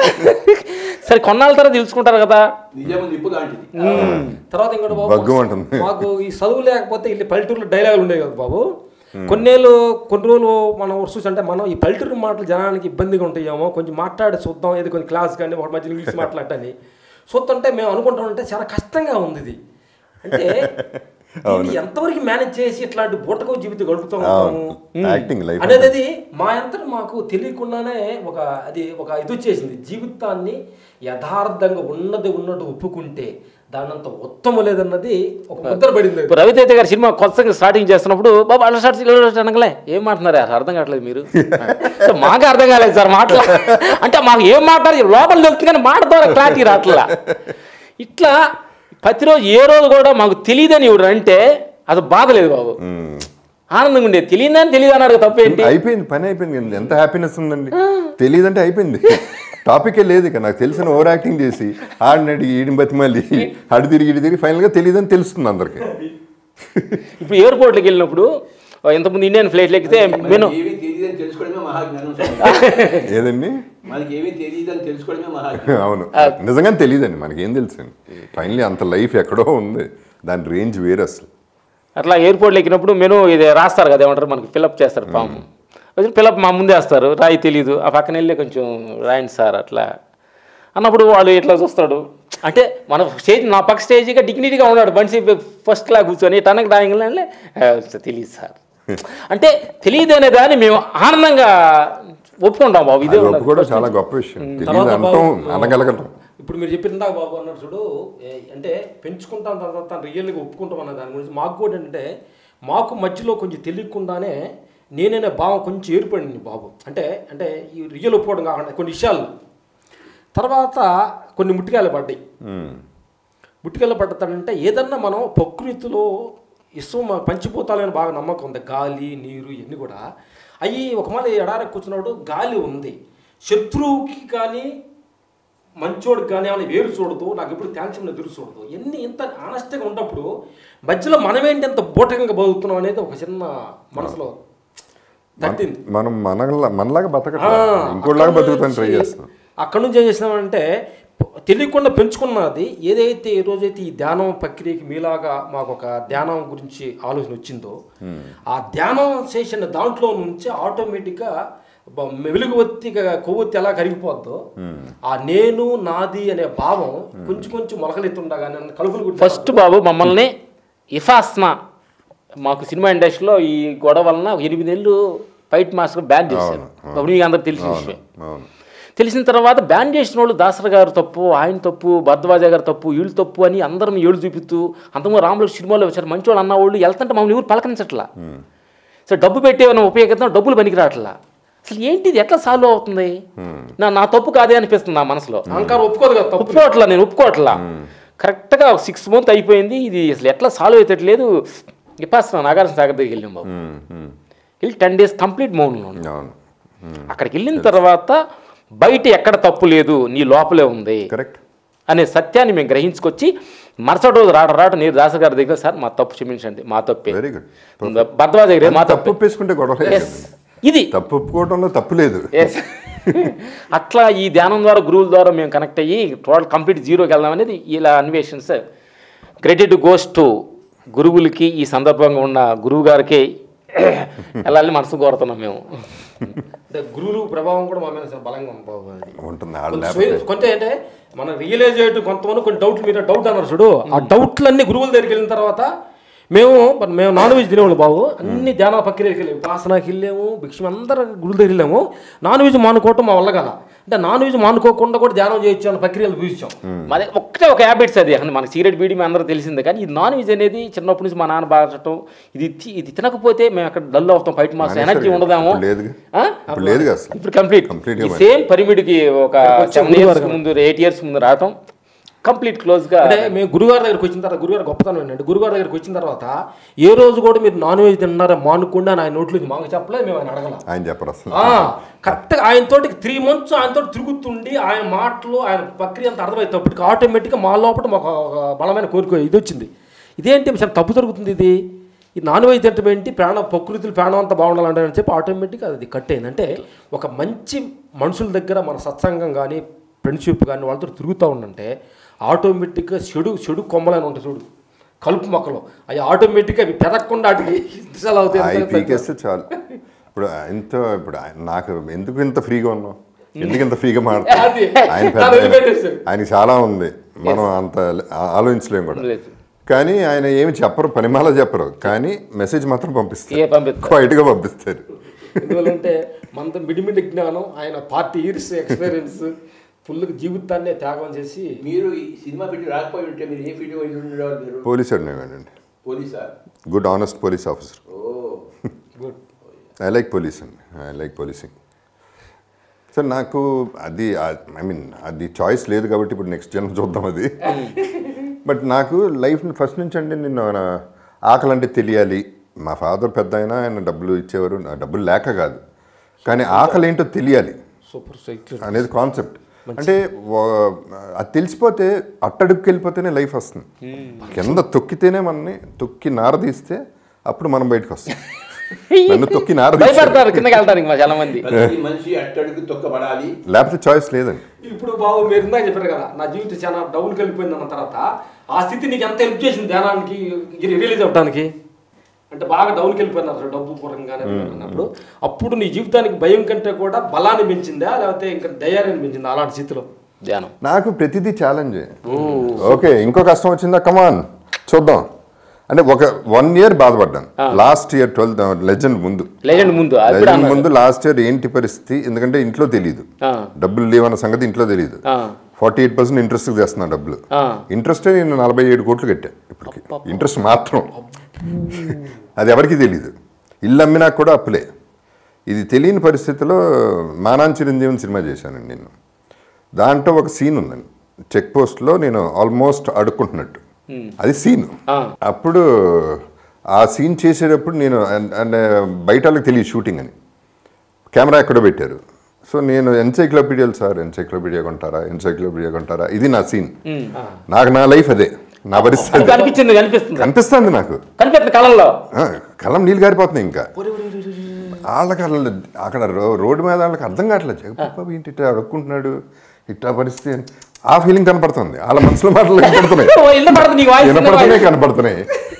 A: సరే కొన్నాళ్ళ తర్వాత తెలుసుకుంటారు కదా
D: నిజం నిప్పు లాంటిది
E: తర్వాత ఇంకోటి బాబు
C: బగ్గు అంటుంది.
E: మాకు ఈ చదువు లేకపోతే ఇల్లు పల్లెటూరులో డైలాగులు ఉండేవి కదా బాబు కొన్నేళ్ళు కొన్ని రోజులు మనం చూసి అంటే మనం ఈ పల్లెటూరు మాటలు జనానికి ఇబ్బందిగా ఉంటాయేమో కొంచెం మాట్లాడి చూద్దాం ఏదో కొంచెం క్లాస్ కానీ ఒక మధ్య ఇంగ్లీష్ మాట్లాడటని చూస్తుంటే మేము అనుకుంటామంటే చాలా కష్టంగా ఉంది ఇది అంటే దీన్ని ఎంతవరకు మేనేజ్ చేసి ఇట్లాంటి బూటకో జీవితం గడుపుతూ ఉంటాము
C: యాక్టింగ్ లైఫ్
E: అనేది అది మా అంతట మాకు తెలియకుండానే ఒక అది ఒక ఇది వచ్చేసింది జీవితాన్ని యథార్థంగా ఉన్నది ఉన్నట్టు ఒప్పుకుంటే దానంత ఉత్తమ లేదన్నది ఒక ముద్ర పడింది
A: ఇప్పుడు రవితేజ గారి సినిమా కొత్తగా స్టార్టింగ్ చేస్తున్నప్పుడు బాబు అలా స్టార్ట్ ఇలా స్టార్ట్ అనగలే ఏం మాట్లాడుతున్నారు అసలు అర్థం కావట్లేదు మీరు సో మాకు అర్థం కాలేదు సార్ మాటలు అంటే మాకు ఏం మాట్లాడారు లోపల తెలుస్తుంది కానీ మాట ద్వారా క్లారిటీ రావట్లా ఇట్లా ప్రతిరోజు ఏ రోజు కూడా మాకు తెలియదని ఇవ్వడు అంటే అది బాధ లేదు బాబు ఆనందంగా ఉండేది తెలియదని తెలియదు అన్నాడు తప్పేంటి
C: అయిపోయింది పని అయిపోయింది ఎంత హ్యాపీనెస్ ఉందండి తెలియదంటే అయిపోయింది టాపికే లేదు ఇక నాకు తెలిసిన ఓవర్ యాక్టింగ్ చేసి ఆడినడి ఈడిని బతిమల్లి అడి తిరిగి ఇడి తిరిగి ఫైనల్గా తెలియదని తెలుస్తుంది అందరికి
A: ఇప్పుడు ఎయిర్పోర్ట్కి వెళ్ళినప్పుడు ఇంతకుముందు ఇండియన్ ఫ్లైట్లు ఎక్కితే నేను
D: ఏమీ తెలియదని తెలుసుకోవడమే మహాజ్ఞానం స్వామి.
C: ఏదండి
D: మనకి ఏమీ తెలియదని తెలుసుకోవడమే మహాజ్ఞానం
C: అవును నిజంగానే తెలియదండి మనకి ఏం తెలుసు ఫైనలీ అంత లైఫ్ ఎక్కడో ఉంది దాని రేంజ్ వేరు అసలు
A: అట్లా ఎయిర్పోర్ట్లో ఎక్కినప్పుడు మెను ఇది రాస్తారు కదా ఏమంటారు మనకి ఫిలప్ చేస్తారు ఫామ్ ఫిలప్ మా ముందే వేస్తారు రాయి తెలీదు ఆ పక్కన వెళ్ళి కొంచెం రాయండి సార్ అట్లా అన్నప్పుడు వాడు ఇట్లా చూస్తాడు అంటే మన స్టేజ్ నా పక్క స్టేజ్గా డిగ్నిటీగా ఉన్నాడు మనిషి ఫస్ట్ క్లాస్ కూర్చొని తనకు డ్రాయింగ్ అంటే తెలియదు సార్ అంటే తెలియదు అనే దాన్ని మేము ఆనందంగా ఒప్పుకుంటాం బాబు ఇదే
C: అది
A: ఉన్నది.
C: ఒప్పుకోవడం చాలా గొప్ప విషయం తెలియదు
E: తర్వాత
C: అంటాం
E: బాబు,
C: అనగలగటం
E: ఇప్పుడు మీరు చెప్పిన ఇందాక బాబు అన్నాడు చూడు ఏ- అంటే పెంచుకుంటాం తర్వాత రియల్గా ఒప్పుకుంటాం అన్న దాని గురించి మాకు కూడా ఏంటంటే మాకు మధ్యలో కొంచెం తెలియకుండానే నేనైనా భావం కొంచెం ఏర్పడింది బాబు అంటే అంటే ఈ రియల్ ఒప్పుకోవడం కాకుండా కొన్ని విషయాలు తర్వాత కొన్ని ముట్టికాయలు పడ్డాయి
C: ఉమ్.
E: ముట్టికాయలు పడతాడంటే ఏదన్నా మనం ప్రకృతిలో ఇష్టం పంచిపోతాలని బాగా నమ్మకం ఉంది గాలి నీరు ఇవన్నీ కూడా అవి ఒక మంది ఎడారి కూర్చున్నాడు గాలి ఉంది శత్రువుకి కానీ మంచోడికి కానీ ఏమైనా వేరు చూడదు నాకు ఎప్పుడు థ్యాంక్స్ ఎదురు చూడదు ఎన్ని ఇంత ఆనెస్ట్గా ఉన్నప్పుడు మధ్యలో మనమేంటి ఎంత బూటకంగా బతుకుతున్నాం అనేది ఒక చిన్న మనసులో తట్టింది
C: మనం మనలా మనలాగా
E: ఆ,
C: బతకట్లేదు ఇంకోటిలాగా
E: అక్కడి
C: బతుకుతాను ట్రై
E: నుంచి-
C: చేస్తున్నాం
E: అక్కడి నుంచి ఏం చేసినామంటే తెలియకుండా పెంచుకున్నది ఏదైతే ఈ రోజైతే ఈ ధ్యానం ప్రక్రియకి మీలాగా మాకు ఒక ధ్యానం గురించి ఆలోచన వచ్చిందో ఆ ధ్యానం చేసిన దాంట్లో నుంచి ఆటోమేటిక్గా బ- వెలుగువత్తిగా కొవ్వొత్తి ఎలా కరిగిపోద్దో ఆ నేను నాది అనే భావం కొంచెం కొంచెం మొలకలెత్తుండగానే కలుపులు గుర్తు
A: ఫస్ట్ బాబు మమ్మల్ని ఇఫాస్మా మాకు సినిమా ఇండస్ట్రీలో ఈ గొడవ వలన ఒక ఎనిమిది నెలలు ఫైట్ మాస్టర్ బ్యాన్ చేశారు అప్పుడు మీకు అందరికి తెలిసిన విషయం
C: అవును
A: తెలిసిన తర్వాత బ్యాన్ చేసిన వాళ్ళు దాసరి గారు తప్పు ఆయన తప్పు భరద్వాజ గారు తప్పు వీళ్ళు తప్పు అని అందరం ఏళ్ళు చూపిస్తూ అంతకుముందు రాములు సినిమాలో వచ్చారు మంచోళ్ళు అన్న వాళ్ళు వెళ్తుంటే మమ్మల్ని ఎవరు పలకరించట్లా సో డబ్బు పెట్టి ఏమైనా ఉపయోగిస్తాం డబ్బులు పనికి రావట్లా అసలు ఏంటి ఇది ఎట్లా సాల్వ్ అవుతుంది నా నా తప్పు కాదే అనిపిస్తుంది నా మనసులో
E: అహంకారం ఒప్పుకోదు కదా తప్పు
A: ఒప్పుకోవట్లా నేను ఒప్పుకోవట్లా కరెక్ట్గా సిక్స్ మంత్ అయిపోయింది ఇది అసలు ఎట్లా సాల్వ్ అవుతట్లేదు ఇప్పాసిన నాగార్జున సాగర్ దగ్గరికి వెళ్ళాం బాబు
C: ఉమ్, ఉమ్.
A: వెళ్ళి టెన్ డేస్ కంప్లీట్ మౌనంలో ఉన్నాం.
C: అవును
A: అక్కడికి వెళ్ళిన తర్వాత బయట ఎక్కడ తప్పు లేదు నీ లోపలే ఉంది
C: కరెక్ట్
A: అనే సత్యాన్ని మేము గ్రహించుకొచ్చి మరుసటి రోజు రాట రాట నేను దాస గారి దగ్గర సార్ మా తప్పు క్షమించండి మా తప్పే
C: వెరీ గుడ్
A: భద్రవాజ దగ్గర మా
C: తప్పు
A: తప్పు
C: ఒప్పేసుకుంటే గొడవ లేదు
A: Yes. ఇది
C: తప్పు ఒప్పుకోవడంలో తప్పు లేదు
A: Yes. అట్లా ఈ ధ్యానం ద్వారా గురువుల ద్వారా మేము కనెక్ట్ అయ్యి టోటల్ కంప్లీట్ జీరోకి వెళ్దాం అనేది ఇలా అన్వేషన్స్ క్రెడిట్ గోస్ టు గురువులకి ఈ సందర్భంగా ఉన్న గురువు గారికి వెళ్ళాలని మనసు కోరుతున్నాం మేము
E: అంటే గురువులు ప్రభావం కూడా మా మీద చాలా బలంగా ఉంది బాబు అది
C: ఉంటుంది వాళ్ళు
E: కొంచెం
C: లేకపోతే
E: స్వయం- కొంచెం అంటే మన రియలైజ్ అయ్యేట్టు కొంతమంది కొన్ని డౌట్లు మీరు డౌట్ అన్నారు చూడు ఆ డౌట్లన్నీ గురువుల దగ్గరికి వెళ్ళిన తర్వాత మేము మరి మేము నాన్ వెజ్ తినేవాళ్ళు బాబు అన్ని ధ్యాన ప్రక్రియకి వెళ్ళాము ఉపాసనకి వెళ్ళాము భిక్షం అందరూ గురువుల దగ్గర వెళ్ళాము నాన్ వెజ్ మానుకోవటం మా వల్ల కదా అంటే నాన్ వెజ్ మానుకోకుండా కూడా ధ్యానం చేయొచ్చు అన్న ప్రక్రియలు చూసాం
A: మాది ఒక్కటే ఒక హ్యాబిట్స్ అది అంటే మనకి సిగరెట్ బీడీ మీ అందరూ తెలిసిందే కానీ ఈ నాన్ వెజ్ అనేది చిన్నప్పటి నుంచి మా నాన్న బాగటం ఇది తి- ఇది తినకపోతే మేము అక్కడ డల్ అవుతాం ఫైట్ మాస్
C: మానేశారు
A: ఎనర్జీ
C: కదా.
A: ఉండదాము
C: ఇప్పుడు లేదుగా.
A: ఆ?
C: ఇప్పుడు లేదుగా అసలు.
A: ఇప్పుడు కంప్లీట్
C: Complete గా
A: సేమ్ పరిమిడికి ఒక సెవెన్ ఇయర్స్ ముందు ఎయిట్ ఇయర్స్ ముందు రావటం కంప్లీట్ క్లోజ్ గా
E: అంటే మేము గురుగారి దగ్గరికి వచ్చిన తర్వాత గురుగారు గొప్పతనం ఏంటంటే గురుగారి దగ్గరికి వచ్చిన తర్వాత ఏ రోజు కూడా మీరు నాన్ వెజ్ తిన్నారా మానుకుండా అని ఆయన నోట్లో నుంచి మాకు చెప్పలేదు మేము ఆయన అడగల
C: ఆయన చెప్పరు అసలు
E: కరెక్ట్గా ఆయనతోటి త్రీ మంత్స్ ఆయనతో తిరుగుతుండి ఆయన మాటలు ఆయన ప్రక్రియ అంత అర్థమవుతాప్పటికి ఆటోమేటిక్గా మా లోపల మాకు ఒక బలమైన కోరిక ఇది వచ్చింది ఇదేంటి చాలా తప్పు జరుగుతుంది ఇది ఈ నాన్ వెజ్ తింటం ఏంటి ప్రాణ ప్రకృతిలో ప్రాణం అంతా బాగుండాలంటే అని చెప్పి ఆటోమేటిక్గా అది కట్ అయింది అంటే ఒక మంచి మనుషుల దగ్గర మన సత్సంగం కానీ ఫ్రెండ్షిప్ కానీ వాళ్ళతో తిరుగుతూ ఉండంటే ఆటోమేటిక్గా చెడు చెడు కొమ్మలని ఉంటాయి చూడు కలుపు మొక్కలు అవి ఆటోమేటిక్గా అవి పెరగకుండా వాటికి దిశలు
C: అవి
E: అవుతాయి
C: పీకేస్తే చాలు ఇప్పుడు ఇంత ఇప్పుడు ఆయన- నాకు ఎందుకు ఇంత ఫ్రీగా ఉన్నాం ఎందుకు ఇంత ఫ్రీగా మాట్లాడుతున్నాం
E: అది.
C: ఆయన పెద్ద
E: అది వదిలిపెట్టేశారు.
C: ఆయనకి చాలా ఉంది మనం అంత ఆ- ఆలోచించలేం కూడా
A: లేదు.
C: కానీ ఆయన ఏమి చెప్పరు పనిమాల చెప్పరు కానీ మెసేజ్ మాత్రం
A: ఏ
C: పంపిస్తారు
A: పంపిస్తారు
C: క్వైట్గా పంపిస్తారు
E: ఎందువల్లంటే మనతో మిడిమిడి జ్ఞానం ఆయన పార్టీ ఇయర్స్ ఎక్స్పీరియన్స్ ఫుల్గా జీవితాన్నే త్యాగం చేసి
D: మీరు ఈ సినిమా పెట్టి రాకపోయి ఉంటే మీరు ఏ ఫీల్డ్ వెళ్ళి ఉండేవారు మీరు
C: పోలీస్ అండి
D: పోలీసా
C: గుడ్ ఆనెస్ట్ పోలీస్ ఆఫీసర్
D: ఓ
E: గుడ్
C: ఐ లైక్ పోలీస్ అండి ఐ లైక్ పోలీసింగ్ సార్ నాకు అది ఐ మీన్ అది చాయిస్ లేదు కాబట్టి ఇప్పుడు నెక్స్ట్ జన్మ చూద్దాం అది బట్ నాకు లైఫ్ ఫస్ట్ నుంచి అండి నేను నా ఆకలి అంటే తెలియాలి మా ఫాదర్ పెద్ద అయినా ఆయన డబ్బులు ఇచ్చేవారు నా డబ్బులు లేక కాదు కానీ ఆకలి ఏంటో తెలియాలి
E: సూపర్ సైకిల్
C: అనేది కాన్సెప్ట్ అంటే ఓ- అది తెలిసిపోతే అట్టడుగుకి వెళ్ళిపోతేనే లైఫ్ వస్తుంది కింద తొక్కితేనే మనని తొక్కి నారదీస్తే అప్పుడు మనం బయటకు వస్తాం నన్ను తొక్కి నారదీస్తే
A: భయపడతారు కిందకి వెళ్తారు మా చాలా మంది
D: ప్రతి మనిషి అట్టడుగు తొక్కబడాలి
C: లేకపోతే చాయిస్ లేదండి
E: ఇప్పుడు బాబు మీరు ఇందాక చెప్పారు కదా నా జీవితం చాలా డౌన్కి వెళ్ళిపోయింది అన్న తర్వాత ఆ స్థితి నీకు ఎంత హెల్ప్ చేసింది ధ్యానానికి రిలీజ్ అవ్వడానికి అంటే బాగా డౌన్కి వెళ్ళిపోయినారు డబ్బు పూర్వకంగానే అన్నప్పుడు అప్పుడు నీ జీవితానికి భయం కంటే కూడా బలాన్ని పెంచిందా లేకపోతే ఇంకా ధైర్యాన్ని పెంచిందా అలాంటి స్థితిలో
A: ధ్యానం
C: నాకు ప్రతిదీ ఛాలెంజ్ ఓకే ఇంకో కష్టం వచ్చిందా కమాన్ చూద్దాం అంటే ఒక వన్ ఇయర్ బాధపడ్డాను లాస్ట్ ఇయర్ ట్వెల్త్ లెజెండ్ ముందు
A: లేజెండ్ ముందు అది కూడా
C: లెజెండ్
A: అన్నారు.
C: ముందు లాస్ట్ ఇయర్ ఏంటి పరిస్థితి ఎందుకంటే ఇంట్లో తెలియదు
A: ఆ,
C: డబ్బులు లేవన్న సంగతి ఇంట్లో తెలియదు
A: ఆ,
C: ఫార్టీ ఎయిట్ పర్సెంట్ ఇంట్రెస్ట్ చేస్తున్నా డబ్బులు
A: ఆ.
C: ఇంట్రెస్టే నేను నలభై ఏడు కోట్లు కట్టా ఇప్పటికి ఇంట్రెస్ట్ మాత్రం అది ఎవరికి తెలియదు ఇల్లు అమ్మినా కూడా అప్పులే ఇది తెలియని పరిస్థితిలో మానాన్ చిరంజీవిని సినిమా చేశానండి నేను దాంట్లో ఒక సీన్ ఉందండి చెక్ పోస్ట్లో నేను ఆల్మోస్ట్ అడుక్కుంటున్నట్టు అది సీన్
A: ఆ.
C: అప్పుడు ఆ సీన్ చేసేటప్పుడు నేను అండ్- అండ్ బయట వాళ్ళకి తెలియదు షూటింగ్ అని కెమెరా ఎక్కడో పెట్టారు సో నేను ఎన్సైక్లోపీడియాలు సార్ ఎన్సైక్లోపీడియా కొంటారా ఎన్సైక్లోపీడియా కొంటారా ఇది నా సీన్ నాకు నా లైఫ్ అదే నా పరిస్థితి
A: అది
C: అదే.
A: కనిపించింది కనిపిస్తుంది
C: కనిపిస్తుంది నాకు
A: కనిపిస్తుంది కళల్లో
C: ఆ, కలం నీళ్ళు గారిపోతున్నాయి ఇంకా వాళ్ళకి అసలు అక్కడ రో- రోడ్డు మీద వాళ్ళకి అర్థం కావట్లేదు జగబాబు ఏంటి ఇట్లా అడుక్కుంటున్నాడు ఇట్లా పరిస్థితి అని ఆ ఫీలింగ్ కనపడుతుంది వాళ్ళ మనసులో మాటలు కనపడుతున్నాయి
A: ఓ, ఇల్లు పడుతుంది నీకు వాయిస్
C: వినపడుతున్నాయి కనపడుతున్నాయి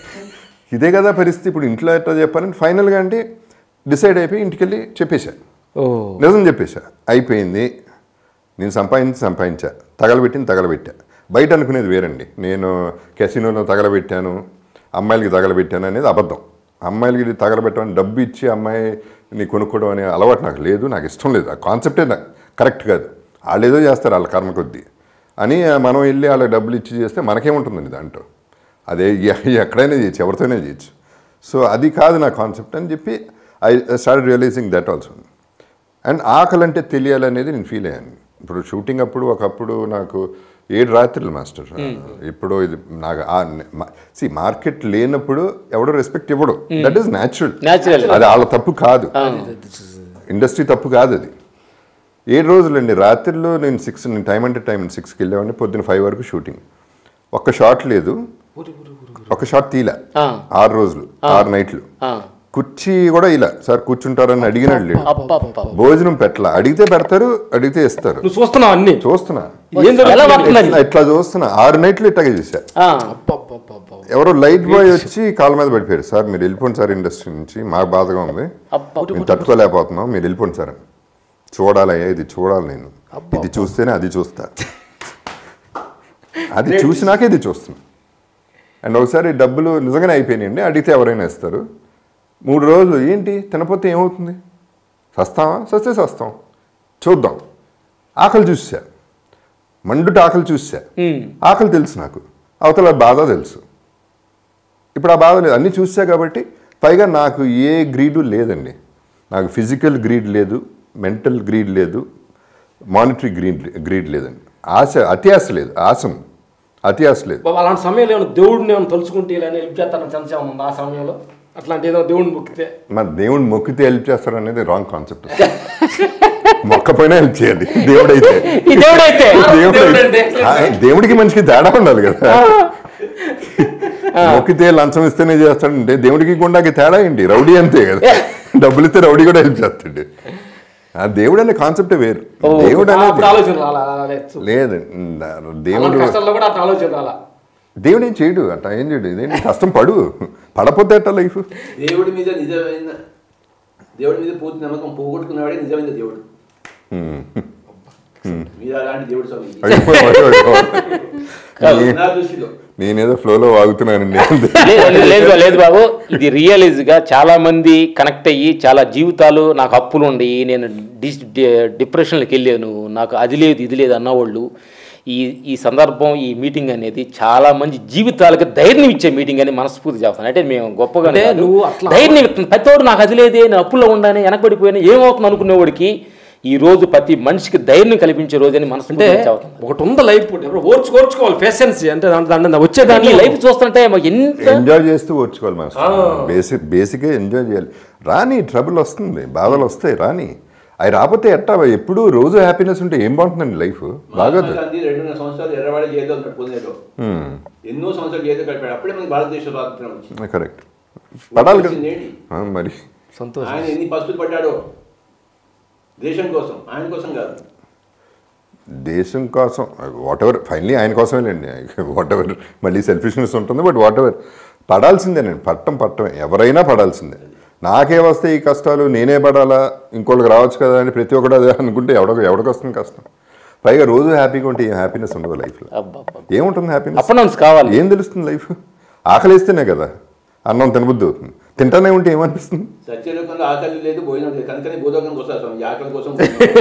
C: ఇదే కదా పరిస్థితి ఇప్పుడు ఇంట్లో ఎట్లా చెప్పాలని ఫైనల్గా అంటే డిసైడ్ అయిపోయి ఇంటికి వెళ్ళి చెప్పేశా
E: ఓ
C: నిజం చెప్పేశా అయిపోయింది నేను సంపాదించి సంపాదించా తగలబెట్టింది తగలబెట్టా బయట అనుకునేది వేరండి నేను కెసినోలో తగలబెట్టాను అమ్మాయిలకి తగలబెట్టాను అనేది అబద్ధం అమ్మాయిలకి తగలబెట్టమని డబ్బు ఇచ్చి అమ్మాయిని కొనుక్కోవడం అనే అలవాటు నాకు లేదు నాకు ఇష్టం లేదు ఆ కాన్సెప్టే నాకు కరెక్ట్ కాదు వాళ్ళు ఏదో చేస్తారు వాళ్ళ కర్మ కొద్దీ అని మనం వెళ్ళి వాళ్ళకి డబ్బులు ఇచ్చి చేస్తే మనకేముంటుందండి దాంట్లో అదే ఎ- ఎక్కడైనా చేయొచ్చు ఎవరితోనే చేయొచ్చు సో అది కాదు నా కాన్సెప్ట్ అని చెప్పి I start realising that also and ఆకలి అంటే తెలియాలనేది నేను ఫీల్ అయ్యాను ఇప్పుడు షూటింగ్ అప్పుడు ఒకప్పుడు నాకు ఏడు రాత్రులు మాస్టర్ ఇప్పుడు ఇది నాకు సి మార్కెట్ లేనప్పుడు ఎవడో రెస్పెక్ట్ ఇవ్వడు దట్ ఈస్ న్యాచురల్
A: Natural.
C: అది వాళ్ళ తప్పు కాదు ఇండస్ట్రీ తప్పు కాదు అది ఏడు రోజులండి రాత్రిలో నేను సిక్స్ నేను టైం అంటే టైం సిక్స్కి వెళ్ళేవాడిని పొద్దున్న ఫైవ్ వరకు షూటింగ్ ఒక్క షాట్ లేదు ఒక షాట్ తీలా
A: ఆ.
C: ఆరు రోజులు ఆరు నైట్లు
A: ఆ.
C: కుర్చీ కూడా ఇలా సార్ కూర్చుంటారని అడిగినాడు లేడు
A: అబ్బబ్బబ్బ.
C: భోజనం పెట్టలా అడిగితే పెడతారు అడిగితే ఇస్తారు
E: నువ్వు చూస్తున్నావు అన్ని
C: చూస్తున్నా
E: ఏం
A: ఎలా పడుతున్నది
C: ఇట్లా- ఇట్లా చూస్తున్నా ఆరు నైట్లు ఇట్లాగే చూసా
A: ఆ.
C: ఎవరో లైట్ బాయ్ వచ్చి కాళ్ళ మీద పడిపోయారు సార్ మీరు వెళ్ళిపోండి సార్ ఇండస్ట్రీ నుంచి మాకు బాధగా ఉంది
A: అబ్బా.
C: మేము తట్టుకోలేకపోతున్నాం మీరు వెళ్ళిపోండి సార్ అని చూడాలయ్యా ఇది చూడాలి నేను ఇది చూస్తేనే అది చూస్తా అది చూసినాక ఇది చూస్తున్నా అండ్ ఒకసారి డబ్బులు నిజంగానే అయిపోయినాయండి అడిగితే ఎవరైనా ఇస్తారు మూడు రోజులు ఏంటి తినపోతే ఏమవుతుంది సస్తామా సస్తే సస్తాం చూద్దాం ఆకలి చూసా మండుట ఆకలి చూసా ఆకలి తెలుసు నాకు అవతల బాధ తెలుసు ఇప్పుడు ఆ బాధ లేదు అన్నీ చూసా కాబట్టి పైగా నాకు ఏ గ్రీడు లేదండి నాకు ఫిజికల్ గ్రీడ్ లేదు మెంటల్ గ్రీడ్ లేదు మానిటరీ గ్రీడ్ గ్రీడ్ లేదండి ఆశ అతి ఆశ లేదు ఆశం అతి ఆశ లేదు
E: బాబు అలాంటి సమయంలో ఏమైనా దేవుడిని ఏమైనా తలుచుకుంటే ఇలా హెల్ప్ చేస్తానని సెన్స్ ఏమైనా ఉందా ఆ సమయంలో అట్లాంటి ఏదో దేవుడిని మొక్కితే
C: మరి దేవుడు మొక్కితే హెల్ప్ చేస్తారు అనేది రాంగ్ కాన్సెప్ట్ మొక్కపోయినా హెల్ప్ చేయాలి దేవుడైతే
A: ఈ దేవుడైతే
C: దేవుడు
E: దేవుడంటే.
C: ఆ, దేవుడికి మనిషికి తేడా ఉండాలి కదా మొక్కితే లంచం ఇస్తేనే చేస్తాడంటే దేవుడికి గుండాకి తేడా ఏంటి రౌడీ అంతే కదా డబ్బులు ఇస్తే రౌడీ కూడా హెల్ప్ చేస్తాడు ఆ దేవుడు అనే కాన్సెప్టే వేరు దేవుడు
E: అప్పుడు
C: అనేది
E: ఆలోచన రాలా లేదు
C: లేదు
E: అలాంటి
C: దేవుడు
E: కష్టాల్లో కూడా అట్లా ఆలోచన రాలా
C: దేవుడు ఏం చేయడు అట్లా ఏం చేయడు ఇదేంటి కష్టం పడు పడపోతే అట్లా లైఫ్
D: దేవుడి మీద నిజమైన దేవుడి మీద పూర్తి నమ్మకం పోగొట్టుకున్నవాడే నిజమైన దేవుడు మీరు అలాంటి దేవుడు స్వామి నా దృష్టిలో
C: నేనేదో ఫ్లోలో వాగుతున్నానండి
A: లేదు లేదు, లేదు బా- లేదు బాబు ఇది రియలైజ్ గా చాలా మంది కనెక్ట్ అయ్యి చాలా జీవితాలు నాకు అప్పులు ఉండి నేను డిస్ డిప్రెషన్కి వెళ్ళాను నాకు అది లేదు ఇది లేదు అన్నవాళ్ళు ఈ ఈ సందర్భం ఈ మీటింగ్ అనేది చాలా మంది జీవితాలకు ధైర్యం ఇచ్చే మీటింగ్ అని మనస్ఫూర్తి చేస్తాను అంటే మేము గొప్పగా
E: అంటే నువ్వు అట్లా-
A: ధైర్యం ఇస్తుంది ప్రతివాడు నాకు అది లేదే నేను అప్పుల్లో ఉండాను వెనకబడిపోయాను ఏమవుతుంది అనుకునేవాడికి ఈ రోజు ప్రతి మనిషికి ధైర్యం కల్పించే రోజు అని
E: అంటే
A: మనస్ఫూర్తి చెబుతాను
E: ఒకటి ఉంది లైఫ్ ఓర్చు ఓర్చుకోవాలి పేషెన్సీ అంటే దాంట్లో దాంట్లో
A: ఈ
E: వచ్చేదాన్ని
A: లైఫ్ చూస్తుంటే మాకు ఎంత
C: ఎంజాయ్ చేస్తూ ఓర్చుకోవాలి మనం బేసిక్ బేసిక్గా ఎంజాయ్ చేయాలి రాని ట్రబుల్ వస్తుంది బాధలు వస్తాయి రాని అవి రాకపోతే ఎట్టా ఎప్పుడు రోజు హ్యాపీనెస్ ఉంటే ఏం బాగుంటుందండి లైఫ్ బాగోదు
D: మహాత్మా గాంధీ రెండున్నర సంవత్సరాలు ఎర్రవాడ జైల్లో ఉన్నాడు పూణేలో ఎన్నో సంవత్సరాలు జైల్లో గడిపాడు అప్పుడే మనకి భారతదేశ స్వాతంత్రం వచ్చింది
C: కరెక్ట్ పడాలి కదా
D: వచ్చింది ఏంటి?
C: ఆ, మరి
E: సంతోషం
D: ఆయన ఎన్ని పస్తులు పడ్డాడో దేశం కోసం ఆయన కోసం కాదు
C: దేశం కోసం వాట్ ఎవర్ ఫైనలీ ఆయన కోసమేలేండి వాట్ ఎవర్ మళ్ళీ సెల్ఫిష్నెస్ ఉంటుంది బట్ వాట్ ఎవర్ పడాల్సిందేనండి పట్టం పట్టమే ఎవరైనా పడాల్సిందే నాకే వస్తే ఈ కష్టాలు నేనే పడాలా ఇంకోళ్ళకి రావచ్చు కదా అని ప్రతి ఒక్కడు అదే అనుకుంటే ఎవడో ఎవడికి వస్తుంది కష్టం పైగా రోజు హ్యాపీగా ఉంటే ఏం హ్యాపీనెస్ ఉండదు లైఫ్లో
A: అబ్బబ్బా.
C: ఏముంటుంది హ్యాపీనెస్
A: అప్పనౌన్స్ కావాలి
C: ఏం తెలుస్తుంది లైఫ్ ఆకలిస్తేనే కదా అన్నం తినబుద్ధి అవుతుంది తింటానే ఉంటే ఏమనిపిస్తుంది
D: సత్యలోకంలో ఆకలి లేదు భోజనం లేదు కనుకనే భూలోకంకి వస్తారు స్వామి ఈ ఆకలి కోసం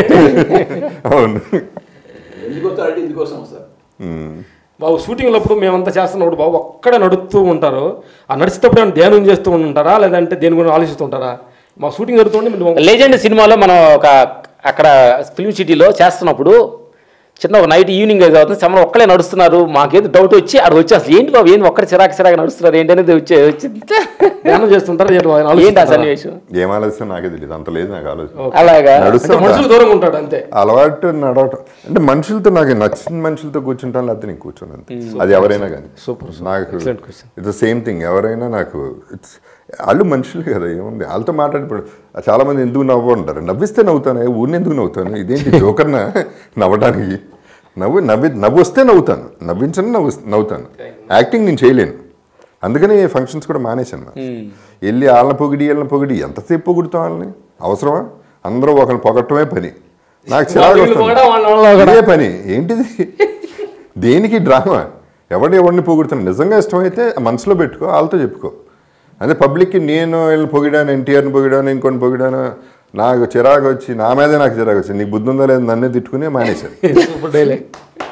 C: అవును
D: ఎందుకు వస్తారంటే ఇందుకోసం వస్తారు
C: ఉమ్.
E: బాబు షూటింగ్లో అప్పుడు మేమంతా చేస్తున్నప్పుడు బాబు ఒక్కడే నడుస్తూ ఉంటారు ఆ నడిచేటప్పుడు ఏమైనా ధ్యానం చేస్తూ ఉంటారా లేదంటే దేని గురించి ఆలోచిస్తుంటారా మా షూటింగ్ జరుగుతుంటే మేము
A: లెజెండ్ సినిమాలో మనం ఒక అక్కడ ఫిల్మ్ సిటీలో చేస్తున్నప్పుడు చిన్న ఒక నైట్ ఈవినింగ్ అయితే అవుతుంది సమరం ఒక్కలే నడుస్తున్నారు మాకేదో డౌట్ వచ్చి ఆడ వచ్చి అసలు ఏంటి బాబు ఏంటి ఒక్కడ చిరాకు చిరాకు నడుస్తున్నారు ఏంటి అనేది వచ్చి వచ్చింది
E: ధ్యానం చేస్తుంటారా ఏంటి బాబు?
A: ఏంటి ఆ
E: ఆలోచిస్తుంటారా?
A: సన్నివేశం
C: ఏం ఆలోచన నాకే తెలియదు అంత లేదు నాకు ఆలోచన
A: అలాగా
C: నడుస్తూ
E: అంటే మనుషులు దూరంగా ఉంటాడు అంతే
C: అలవాటు నడవటం అంటే మనుషులతో నాకు నచ్చిన మనుషులతో కూర్చుంటాను లేకపోతే నేను కూర్చోను అంతే అది ఎవరైనా కానీ
E: Super, super.
C: నాకు
E: Excellent question.
C: It's same thing ఎవరైనా నాకు ఇట్స్ వాళ్ళు మనుషులు కదా ఏముంది వాళ్ళతో మాట్లాడినప్పుడు చాలా మంది ఎందుకు నవ్వు అంటారు నవ్విస్తే నవ్వుతాను ఊరిని ఎందుకు నవ్వుతాను ఇదేంటి జోకర్న నవ్వడానికి నవ్వు నవ్వి నవ్వు వస్తే నవ్వుతాను నవ్వించని నవ్వు నవ్వుతాను యాక్టింగ్ నేను చేయలేను అందుకని ఫంక్షన్స్ కూడా మానేశాను మరి. వెళ్ళి వాళ్ళని పొగిడి వీళ్ళని పొగిడి ఎంతసేపు పొగుడుతాం వాళ్ళని అవసరమా అందరూ ఒకరిని పొగట్టమే పని నాకు చిరాకు
E: వీళ్ళు
C: వస్తుంది.
E: పొగడా, వాళ్ళని పొగడా.
C: ఇదే పని ఏంటిది దేనికి డ్రామా ఎవరిని ఎవరిని పొగుడుతాను నిజంగా ఇష్టమైతే మనసులో పెట్టుకో వాళ్ళతో చెప్పుకో అదే పబ్లిక్కి నేను వీళ్ళని పొగిడాను ఎన్టీఆర్ని పొగిడాను ఇంకొని పొగిడాను నాకు చిరాకు వచ్చి నా మీదే నాకు చిరాకు వచ్చి నీకు బుద్ధి ఉందా లేదు నన్నే తిట్టుకుని మానేశాను
E: సూపర్ డైలాగ్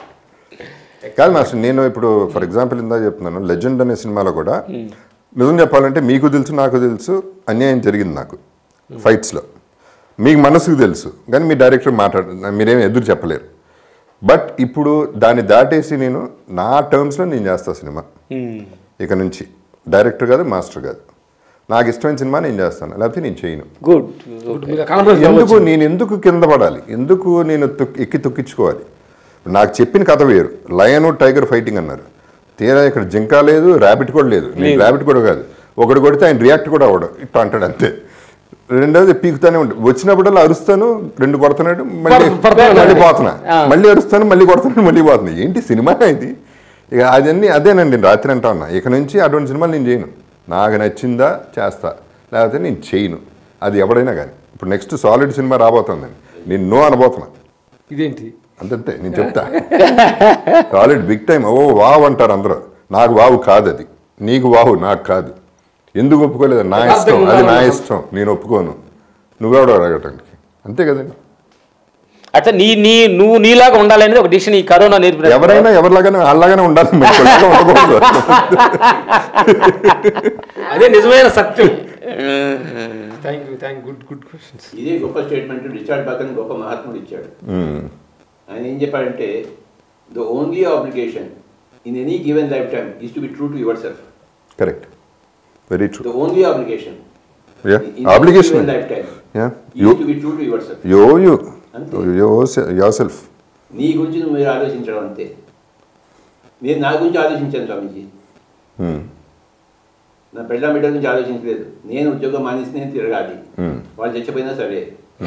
C: కాదు మాస్టర్ నేను ఇప్పుడు ఫర్ ఎగ్జాంపుల్ ఇందా చెప్తున్నాను లెజెండ్ అనే సినిమాలో కూడా నిజం చెప్పాలంటే మీకు తెలుసు నాకు తెలుసు అన్యాయం జరిగింది నాకు ఫైట్స్లో మీకు మనసుకు తెలుసు కానీ మీ డైరెక్టర్ మాట్లాడ మీరేం ఎదురు చెప్పలేరు బట్ ఇప్పుడు దాన్ని దాటేసి నేను నా టర్మ్స్లో నేను చేస్తా సినిమా ఇక నుంచి డైరెక్టర్ కాదు మాస్టర్ కాదు నాకు ఇష్టమైన సినిమా నేను చేస్తాను లేకపోతే నేను చేయను
A: గుడ్
E: మీకు కాన్ఫిడెన్స్
C: ఎందుకు నేను ఎందుకు కింద పడాలి ఎందుకు నేను తొక్- ఎక్కి తొక్కించుకోవాలి నాకు చెప్పిన కథ వేరు లయన్ టైగర్ ఫైటింగ్ అన్నారు తీరా ఇక్కడ జింక లేదు ర్యాబిట్ కూడా లేదు నేను ర్యాబిట్ కూడా కాదు ఒకటి కొడితే ఆయన రియాక్ట్ కూడా అవడు ఇట్లా అంటాడు అంతే రెండోది పీకుతానే ఉండి వచ్చినప్పుడల్లా అరుస్తాను రెండు కొడుతున్నాడు మళ్ళీ
E: పడుతు- పడుతున్నాడు.
C: మళ్ళీ పోతున్నా మళ్ళీ అరుస్తాను మళ్ళీ కొడుతున్నాను మళ్ళీ పోతున్నా ఏంటి సినిమా ఇది ఇక అదన్నీ అదేనండి నేను రాత్రి అంటా ఉన్నా ఇక నుంచి అటువంటి సినిమాలు నేను చేయను నాకు నచ్చిందా చేస్తా లేకపోతే నేను చేయను అది ఎవడైనా కానీ ఇప్పుడు నెక్స్ట్ సాలిడ్ సినిమా రాబోతుందండి నేను నో అనబోతున్నా
E: ఇదేంటి
C: అంతంతే నేను చెప్తా సాలిడ్ బిగ్ టైం ఓ వావ్ అంటారు అందరూ నాకు వావు కాదు అది నీకు వావు నాకు కాదు ఎందుకు ఒప్పుకోలేదు నా ఇష్టం అది నా ఇష్టం నేను ఒప్పుకోను నువ్వెవడో అడగటానికి అంతే కదండి
A: అట్లా నీ నీ నువ్వు నీలాగా ఉండాలనేది ఒక డిసిషన్ ఈ కరోనా నేర్పిన
C: ఎవరైనా ఎవరిలాగానే వాళ్ళలాగానే ఉండాలి మనలాగా ఉండకూడదు
E: అదే నిజమైన సత్యం thank you thank good good questions
D: ఇదే గొప్ప స్టేట్మెంట్ రిచార్డ్ బకన్ గొప్ప మహాత్ముడు ఇచ్చాడు
C: మ్మ్.
D: ఆయన ఏం చెప్పాడంటే the only obligation in any given lifetime is to be true to yourself
C: correct very true
D: the only obligation
C: yeah obligation
D: lifetime
C: yeah you
D: is to be true to yourself
C: yo you
D: అంతే.
C: Yourself
D: నీ గురించి నువ్వు మీరు ఆలోచించడం అంతే నేను నా గురించి ఆలోచించాను స్వామీజీ నా పెళ్ళ బిడ్డ గురించి ఆలోచించలేదు నేను ఉద్యోగం మానేసి నేను తిరగాలి వాళ్ళు చచ్చిపోయినా సరే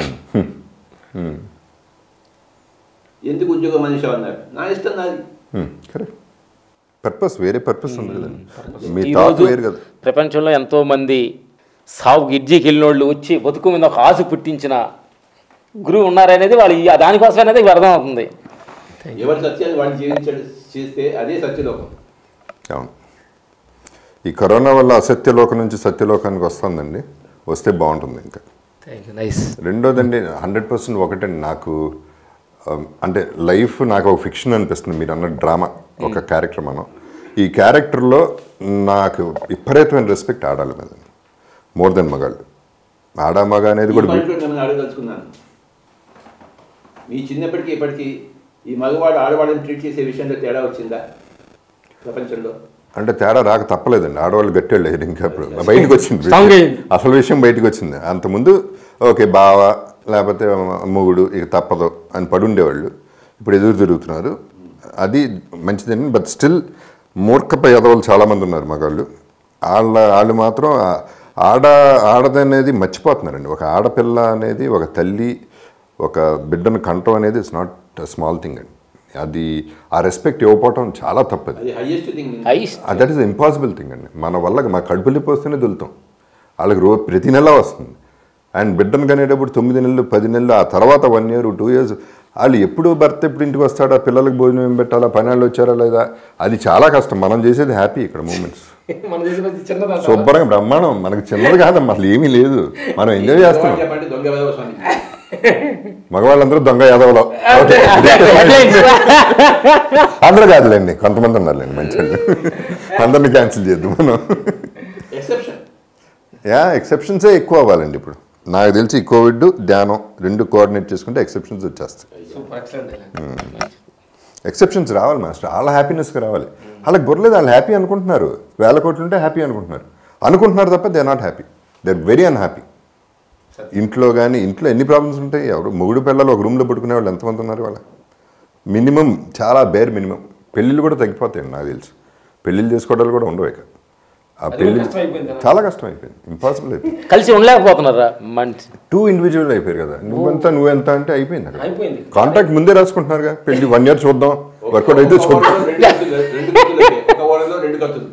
D: ఎందుకు ఉద్యోగం మానేసావు అన్నారు నా ఇష్టం నాది
C: కరెక్ట్ పర్పస్ వేరే పర్పస్ ఉంది కదండి మీ థాట్
A: ఈరోజు
C: వేరు కదా
A: ప్రపంచంలో ఎంతో మంది సాగు గిడ్జీకి వెళ్ళినోళ్ళు వచ్చి బతుకు మీద ఒక ఆశ పుట్టించిన గురువు ఉన్నారనేది వాళ్ళు ఈ- దానికోసం అనేది అర్థం అవుతుంది
D: ఎవరి సత్యాన్ని వాళ్ళు జీవించడం చేస్తే అదే సత్యలోకం
C: అవును ఈ కరోనా వల్ల అసత్యలోకం నుంచి సత్యలోకానికి వస్తుందండి వస్తే బాగుంటుంది ఇంకా
A: థ్యాంక్ యూ నైస్
C: రెండోదండి హండ్రెడ్ పర్సెంట్ ఒకటండి నాకు ఆ, అంటే లైఫ్ నాకు ఒక ఫిక్షన్ అనిపిస్తుంది మీరు అన్న డ్రామా ఒక క్యారెక్టర్ మనం ఈ క్యారెక్టర్లో నాకు విపరీతమైన రెస్పెక్ట్ ఆడాలి మీద మోర్ దెన్ మగాళ్ళు ఆడ మగ అనేది
D: ఈ
C: కూడా
D: పాయింట్లో నేను అడగదలుచుకున్నాను మీ చిన్నప్పటికీ ఇప్పటికీ ఈ మగవాడు ఆడవాళ్ళని ట్రీట్ చేసే విషయంలో తేడా వచ్చిందా ప్రపంచంలో
C: అంటే తేడా రాక తప్పలేదండి ఆడవాళ్ళు గట్టెళ్ళు ఇంకా ఇప్పుడు బయటకు వచ్చింది
E: Strong
C: విషయం.
E: అయింది.
C: అసలు విషయం బయటకు వచ్చింది అంతకుముందు ఓకే బావ లేకపోతే మొగుడు ఇక తప్పదు అని పడుండేవాళ్ళు ఇప్పుడు ఎదురు తిరుగుతున్నారు అది మంచిదండి బట్ స్టిల్ మూర్ఖపై ఎదవలు చాలామంది ఉన్నారు మగాళ్ళు వాళ్ళ వాళ్ళు మాత్రం ఆ- ఆడ ఆడదనేది మర్చిపోతున్నారండి ఒక ఆడపిల్ల అనేది ఒక తల్లి ఒక బిడ్డను కంటం అనేది ఇట్స్ నాట్ స్మాల్ థింగ్ అండి అది ఆ రెస్పెక్ట్ ఇవ్వకపోవటం చాలా తప్పది
D: అది highest thing
A: is
C: that is impossible thing అండి మన వల్ల మా కడుపు నొప్పి వస్తేనే దులుతాం వాళ్ళకి రో ప్రతి నెల వస్తుంది అండ్ బిడ్డను కనేటప్పుడు తొమ్మిది నెలలు పది నెలలు ఆ తర్వాత వన్ ఇయర్ టూ ఇయర్స్ వాళ్ళు ఎప్పుడు భర్త ఎప్పుడు ఇంటికి వస్తాడా పిల్లలకు భోజనం ఏం పెట్టాలా పని వాళ్ళు వచ్చారా లేదా అది చాలా కష్టం మనం చేసేది హ్యాపీ ఇక్కడ మూమెంట్స్
E: మన చేసిన చిన్నదా
C: శుభ్రంగా బ్రహ్మాండం మనకి చిన్నది కాదమ్మా అసలు ఏమీ లేదు మనం ఎంజాయ్ చేస్తున్నాం
D: చెప్పండి దొంగ వేదవ స్వామి
C: మగవాళ్ళందరూ దొంగ యాదవలో ఓకే అందరూ కాదులేండి కొంతమంది ఉన్నారులేండి మంచి అందరిని క్యాన్సిల్ చేద్దాం మనం
D: ఎక్సెప్షన్
C: యా ఎక్సెప్షన్సే ఎక్కువ అవ్వాలండి ఇప్పుడు నాకు తెలిసి ఈ కోవిడ్ ధ్యానం రెండు కోఆర్డినేట్ చేసుకుంటే ఎక్సెప్షన్స్ వచ్చేస్తాయి
E: సూపర్ ఎక్సలెంట్
C: ఎక్సెప్షన్స్ రావాలి మాస్టర్ వాళ్ళ హ్యాపీనెస్కి రావాలి వాళ్ళకి బుర్రలేదు వాళ్ళు హ్యాపీ అనుకుంటున్నారు వేల కోట్లు ఉంటే హ్యాపీ అనుకుంటున్నారు అనుకుంటున్నారు తప్ప they not happy they are very unhappy ఇంట్లో కానీ ఇంట్లో ఎన్ని ప్రాబ్లమ్స్ ఉంటాయి ఎవరు మొగుడు పిల్లలు ఒక రూమ్లో పట్టుకునే వాళ్ళు ఎంతమంది ఉన్నారు వాళ్ళ మినిమం చాలా బేర్ మినిమం పెళ్ళిళ్ళు కూడా తగ్గిపోతాయండి నాకు తెలుసు పెళ్ళిళ్ళు చేసుకోవడాలు కూడా ఉండవు ఇక ఆ
E: అది
C: పెళ్ళి
E: కష్టం అయిపోయింది కదా.
C: చాలా కష్టం అయిపోయింది ఇంపాసిబుల్ అయిపోయింది
A: కలిసి ఉండలేకపోతున్నారా మంచి
C: టూ ఇండివిజువల్ అయిపోయారు కదా నువ్వెంత నువ్వెంత అంటే అయిపోయింది అక్కడ
E: అయిపోయింది
C: కాంట్రాక్ట్ ముందే రాసుకుంటున్నారుగా పెళ్లి వన్ ఇయర్ చూద్దాం వర్కౌట్ అయితే
D: ఒక
C: చూద్దాం
D: ఓడలో రెండు కత్తులు రెండు కత్తులు అయిపోయాయి. ఒక ఓడలో రెండు కత్తులు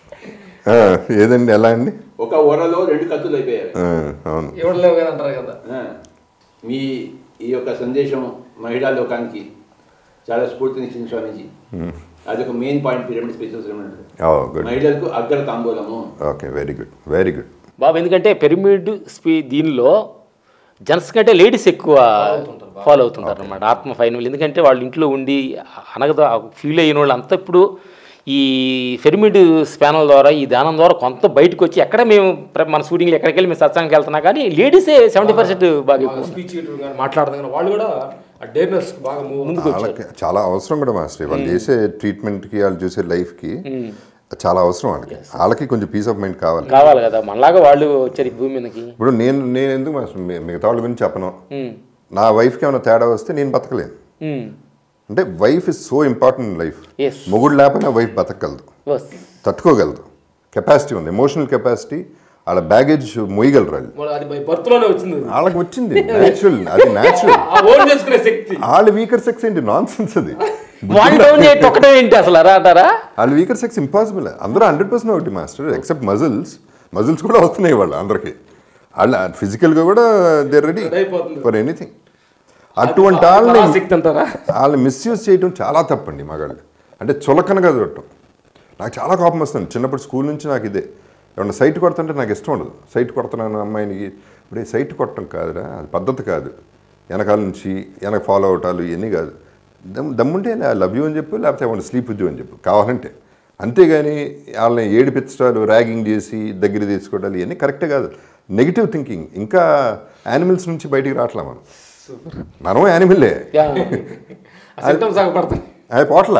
C: ఆ, ఏదండి ఎలా అండి
D: ఒక ఓడలో రెండు కత్తులు అయిపోయారు
C: ఆ, అవును
E: ఇవ్వలేవు కదా అంటారు కదా
D: ఆ, మీ ఈ యొక్క సందేశం మహిళా లోకానికి చాలా స్ఫూర్తినిచ్చింది స్వామీజీ అది ఒక main point pyramid speeches
C: good
D: మహిళలకు అగ్ర తాంబూలము
C: okay very good very good
A: బాబు ఎందుకంటే పిరమిడ్ స్పీ దీనిలో జెంట్స్ కంటే లేడీస్ ఎక్కువ ఫాలో అవుతుంటారు అనమాట ఆత్మ ఫైనల్ ఎందుకంటే వాళ్ళు ఇంట్లో ఉండి అనగద ఫీల్ అయిన వాళ్ళు అంతా ఇప్పుడు ఈ పిరమిడ్ స్పానల్ ద్వారా ఈ ధ్యానం ద్వారా కొంత బయటకు వచ్చి ఎక్కడ మేము ప్ర- మన షూటింగ్లు ఎక్కడికి వెళ్ళి మేము సత్సంగకి వెళ్తున్నా కానీ లేడీసే సెవెంటీ పర్సెంట్ బాగా ఎక్కువ
E: స్పీచ్ కానీ మాట్లాడదాం కానీ వాళ్ళు కూడా ఆ డేర్నెస్ బాగా move-
A: ముందుకు వచ్చారు
C: వాళ్ళకి చాలా అవసరం కూడా మాస్టర్ వాళ్ళు చేసే ట్రీట్మెంట్కి వాళ్ళు చూసే లైఫ్కి చాలా అవసరం వాళ్ళకి వాళ్ళకి కొంచెం పీస్ ఆఫ్ మైండ్ కావాలి
A: కావాలి కదా మనలాగా వాళ్ళు వచ్చారు ఈ భూమి మీదకి
C: ఇప్పుడు నేను నేను ఎందుకు మాస్టర్ మీ- మిగతా వాళ్ళ గురించి చెప్పను
A: ఉమ్,
C: నా వైఫ్కి ఏమైనా తేడా వస్తే నేను బతకలేను
A: ఉమ్,
C: అంటే wife is so important in life
A: Yes.
C: మొగుడు లేకపోయినా వైఫ్ బతకగలదు
A: బస్.
C: తట్టుకోగలదు కెపాసిటీ ఉంది ఎమోషనల్ కెపాసిటీ వాళ్ళ బ్యాగేజ్ మోయగలరు వాళ్ళు
E: వాళ్ళు అది బై బర్త్లోనే వచ్చింది అది.
C: వాళ్ళకి వచ్చింది న్యాచురల్ అది న్యాచురల్
E: ఆ ఓన్ చేసుకునే శక్తి
C: వాళ్ళ వీకర్ సెక్స్ ఏంటి నాన్ సెన్స్ అది
A: వన్ డౌన్ చేయటం ఒకటే ఏంటి అసలు అరా అంటారా
C: వాళ్ళ వీకర్ సెక్స్ ఇంపాసిబుల్ అందరూ హండ్రెడ్ పర్సెంట్ ఒకటి మాస్టర్ ఎక్సెప్ట్ మజిల్స్ మజిల్స్ కూడా వస్తున్నాయి వాళ్ళు అందరికి వాళ్ళ ఫిజికల్గా కూడా దే రెడీ
E: అయిపోతుంది.
C: ఫర్ ఎనీథింగ్ అటువంటి వాళ్ళని
E: శక్తి అంటారా
C: వాళ్ళు మిస్యూజ్ చేయడం చాలా తప్పండి మగాళ్ళు అంటే చులకనగా చూడటం నాకు చాలా కోపం వస్తుంది చిన్నప్పుడు స్కూల్ నుంచి నాకు ఇదే ఏమన్నా సైట్ కొడుతుంటే నాకు ఇష్టం ఉండదు సైట్ కొడుతున్నాను అమ్మాయినికి ఇప్పుడు సైట్ కొట్టడం కాదురా అది పద్ధతి కాదు వెనకాల నుంచి వెనక ఫాలో అవటాలు ఇవన్నీ కాదు దమ్ దమ్ముంటే లవ్ యూ అని చెప్పు లేకపోతే ఏమన్నా స్లీప్ విద్యు అని చెప్పు కావాలంటే అంతేగాని వాళ్ళని ఏడిపించడాలు ర్యాగింగ్ చేసి దగ్గర తీసుకోవడాలు ఇవన్నీ కరెక్టే కాదు నెగిటివ్ థింకింగ్ ఇంకా యానిమల్స్ నుంచి బయటికి రావట్లే మనం మనం యానిమల్లే
A: యా.
E: సిమ్టమ్స్ ఆగపడతాయి
C: అది పోట్ల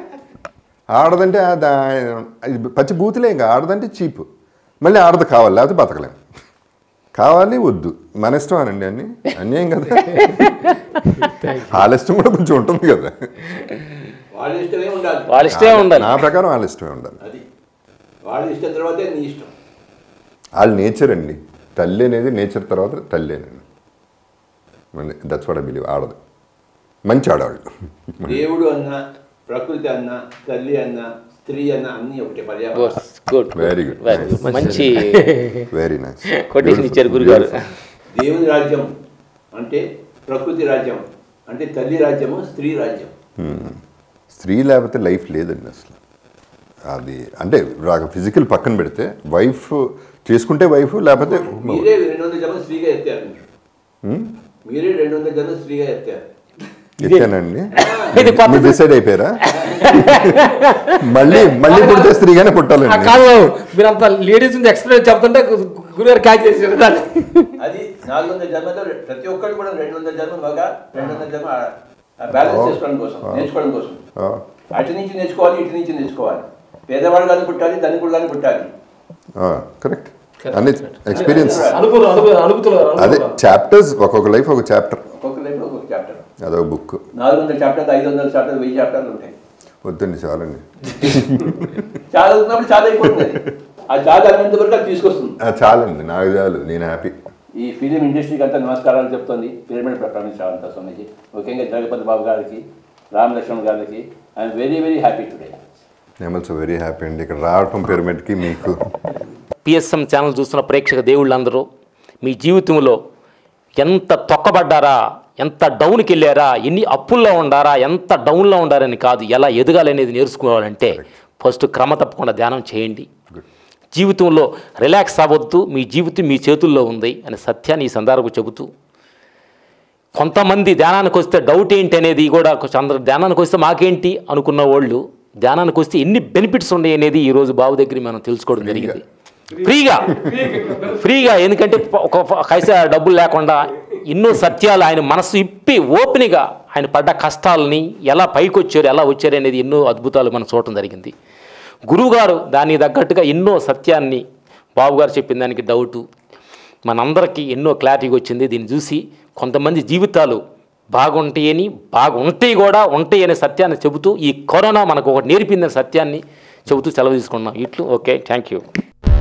C: ఆడదంటే ఆ దా- అది పచ్చి బూతులే ఇంకా ఆడదంటే చీప్ మళ్ళీ ఆడదు కావాలి లేకపోతే బతకలేం కావాలి వద్దు మన ఇష్టం అనండి అన్ని అన్యాయం కదా వాళ్ళ ఇష్టం కూడా కొంచెం ఉంటుంది కదా
D: వాళ్ళ ఇష్టమే ఉండాలి
A: వాళ్ళ ఇష్టమే ఉండాలి
C: నా ప్రకారం వాళ్ళ ఇష్టమే ఉండాలి
D: అది వాళ్ళ ఇష్టం తర్వాతే నీ ఇష్టం
C: వాళ్ళ నేచర్ అండి తల్లి అనేది నేచర్ తర్వాత తల్లేనండి దట్స్ వాట్ ఐ బిలీవ్ ఆడదు మంచి ఆడవాళ్ళు
D: దేవుడు అన్న ప్రకృతి అన్న తల్లి అన్న స్త్రీ అన్న అన్ని ఒకటే పర్యావరణం
A: good
C: Very good.
A: Very good మంచి
C: వెరీ నైస్
A: కొటేషన్ ఇచ్చారు గురుగారు
D: దేవుని రాజ్యం అంటే ప్రకృతి రాజ్యం అంటే తల్లి రాజ్యము స్త్రీ రాజ్యం
C: స్త్రీ లేకపోతే లైఫ్ లేదండి అసలు అది అంటే ఫిజికల్ పక్కన పెడితే వైఫ్ చేసుకుంటే వైఫ్ లేకపోతే
D: మీరే రెండు వందల జన్మ స్త్రీగా ఎత్తారు మీరే రెండు వందల జన్మ స్త్రీగా ఎత్తారు
C: ఎత్తానండి
A: ఇది కొత్త
C: మీరు డిసైడ్ అయిపోయారా మళ్ళీ మళ్ళీ పుడితే స్త్రీగానే
E: ఆ
C: పుట్టాలండి
E: కాదు మీరంతా లేడీస్ నుంచి ఎక్స్పీరియన్స్ చెప్తుంటే గురుగారు క్యాచ్ చేసారు దాన్ని
D: అది నాలుగు వందల జన్మలో ప్రతి ఒక్కరు కూడా రెండు వందల జన్మ మగ రెండు వందల జన్మ బ్యాలెన్స్ చేసుకోవడం కోసం నేర్చుకోవడం కోసం
C: ఆ,
D: అటు నుంచి నేర్చుకోవాలి ఇటు నుంచి నేర్చుకోవాలి పేదవాళ్ళు కానీ పుట్టాలి ధనికుడు కానీ పుట్టాలి
C: ఆ, కరెక్ట్ అన్ని ఎక్స్పీరియన్స్
E: అనుభవం అనుభవం అనుభూతులు
C: అదే చాప్టర్స్ ఒక్కొక్క లైఫ్ ఒక చాప్టర్
D: ఒక్కొక్క లైఫ్లో ఒక్కొక్క చాప్టర్
C: అదొక బుక్
D: నాలుగు వందల చాప్టర్ ఐదు వందల చాప్టర్ వెయ్యి చాప్టర్లు ఉంటాయి
C: వద్దండి చాలండి
D: చాలా చదువుతున్నప్పుడు చాలా అయిపోతుంది అది. ఆ చాలా అనేంత వరకు అది తీసుకొస్తుంది
C: ఆ, చాలండి నాకు చాలు నేను హ్యాపీ
D: ఈ ఫిలిం ఇండస్ట్రీకి అంతా నమస్కారాలు చెప్తుంది పిరమిడ్ ప్రపంచాలంతా స్వామిజీ ముఖ్యంగా జగపతి బాబు గారికి రామ్ లక్ష్మణ్ గారికి I'm very very happy today
C: నేను ఆల్సో వెరీ హ్యాపీ అండి ఇక్కడ రావటం పిరమిడ్కి మీకు
A: పిఎస్ఎం ఛానల్ చూస్తున్న ప్రేక్షక దేవుళ్ళందరూ మీ జీవితంలో ఎంత తొక్కబడ్డారా ఎంత డౌన్కి వెళ్ళారా ఎన్ని అప్పుల్లో ఉండారా ఎంత డౌన్లో ఉండారని కాదు ఎలా ఎదగాలనేది నేర్చుకోవాలంటే ఫస్ట్ క్రమ తప్పకుండా ధ్యానం చేయండి జీవితంలో రిలాక్స్ అవ్వద్దు మీ జీవితం మీ చేతుల్లో ఉంది అనే సత్యాన్ని ఈ సందర్భం చెబుతూ కొంతమంది ధ్యానానికి వస్తే డౌట్ ఏంటి అనేది కూడా కొంచెం అందరు ధ్యానానికి వస్తే మాకేంటి అనుకున్న వాళ్ళు ధ్యానానికి వస్తే ఎన్ని బెనిఫిట్స్ ఉన్నాయి అనేది ఈరోజు బాబు దగ్గర మనం తెలుసుకోవడం జరిగింది ఫ్రీగా ఫ్రీగా ఎందుకంటే ఒక కైసా డబ్బులు లేకుండా ఎన్నో సత్యాలు ఆయన మనసు ఇప్పి ఓపెన్గా ఆయన పడ్డ కష్టాలని ఎలా పైకి వచ్చారు ఎలా వచ్చారు అనేది ఎన్నో అద్భుతాలు మనం చూడటం జరిగింది గురువుగారు దానికి తగ్గట్టుగా ఎన్నో సత్యాన్ని బాబుగారు చెప్పిన దానికి డౌటు మనందరికీ ఎన్నో క్లారిటీగా వచ్చింది దీన్ని చూసి కొంతమంది జీవితాలు బాగుంటాయని బాగుంటాయి కూడా ఉంటాయి అనే సత్యాన్ని చెబుతూ ఈ కరోనా మనకు ఒకటి నేర్పిందనే సత్యాన్ని చెబుతూ సెలవు తీసుకున్నాం ఇట్లు ఓకే థ్యాంక్ యూ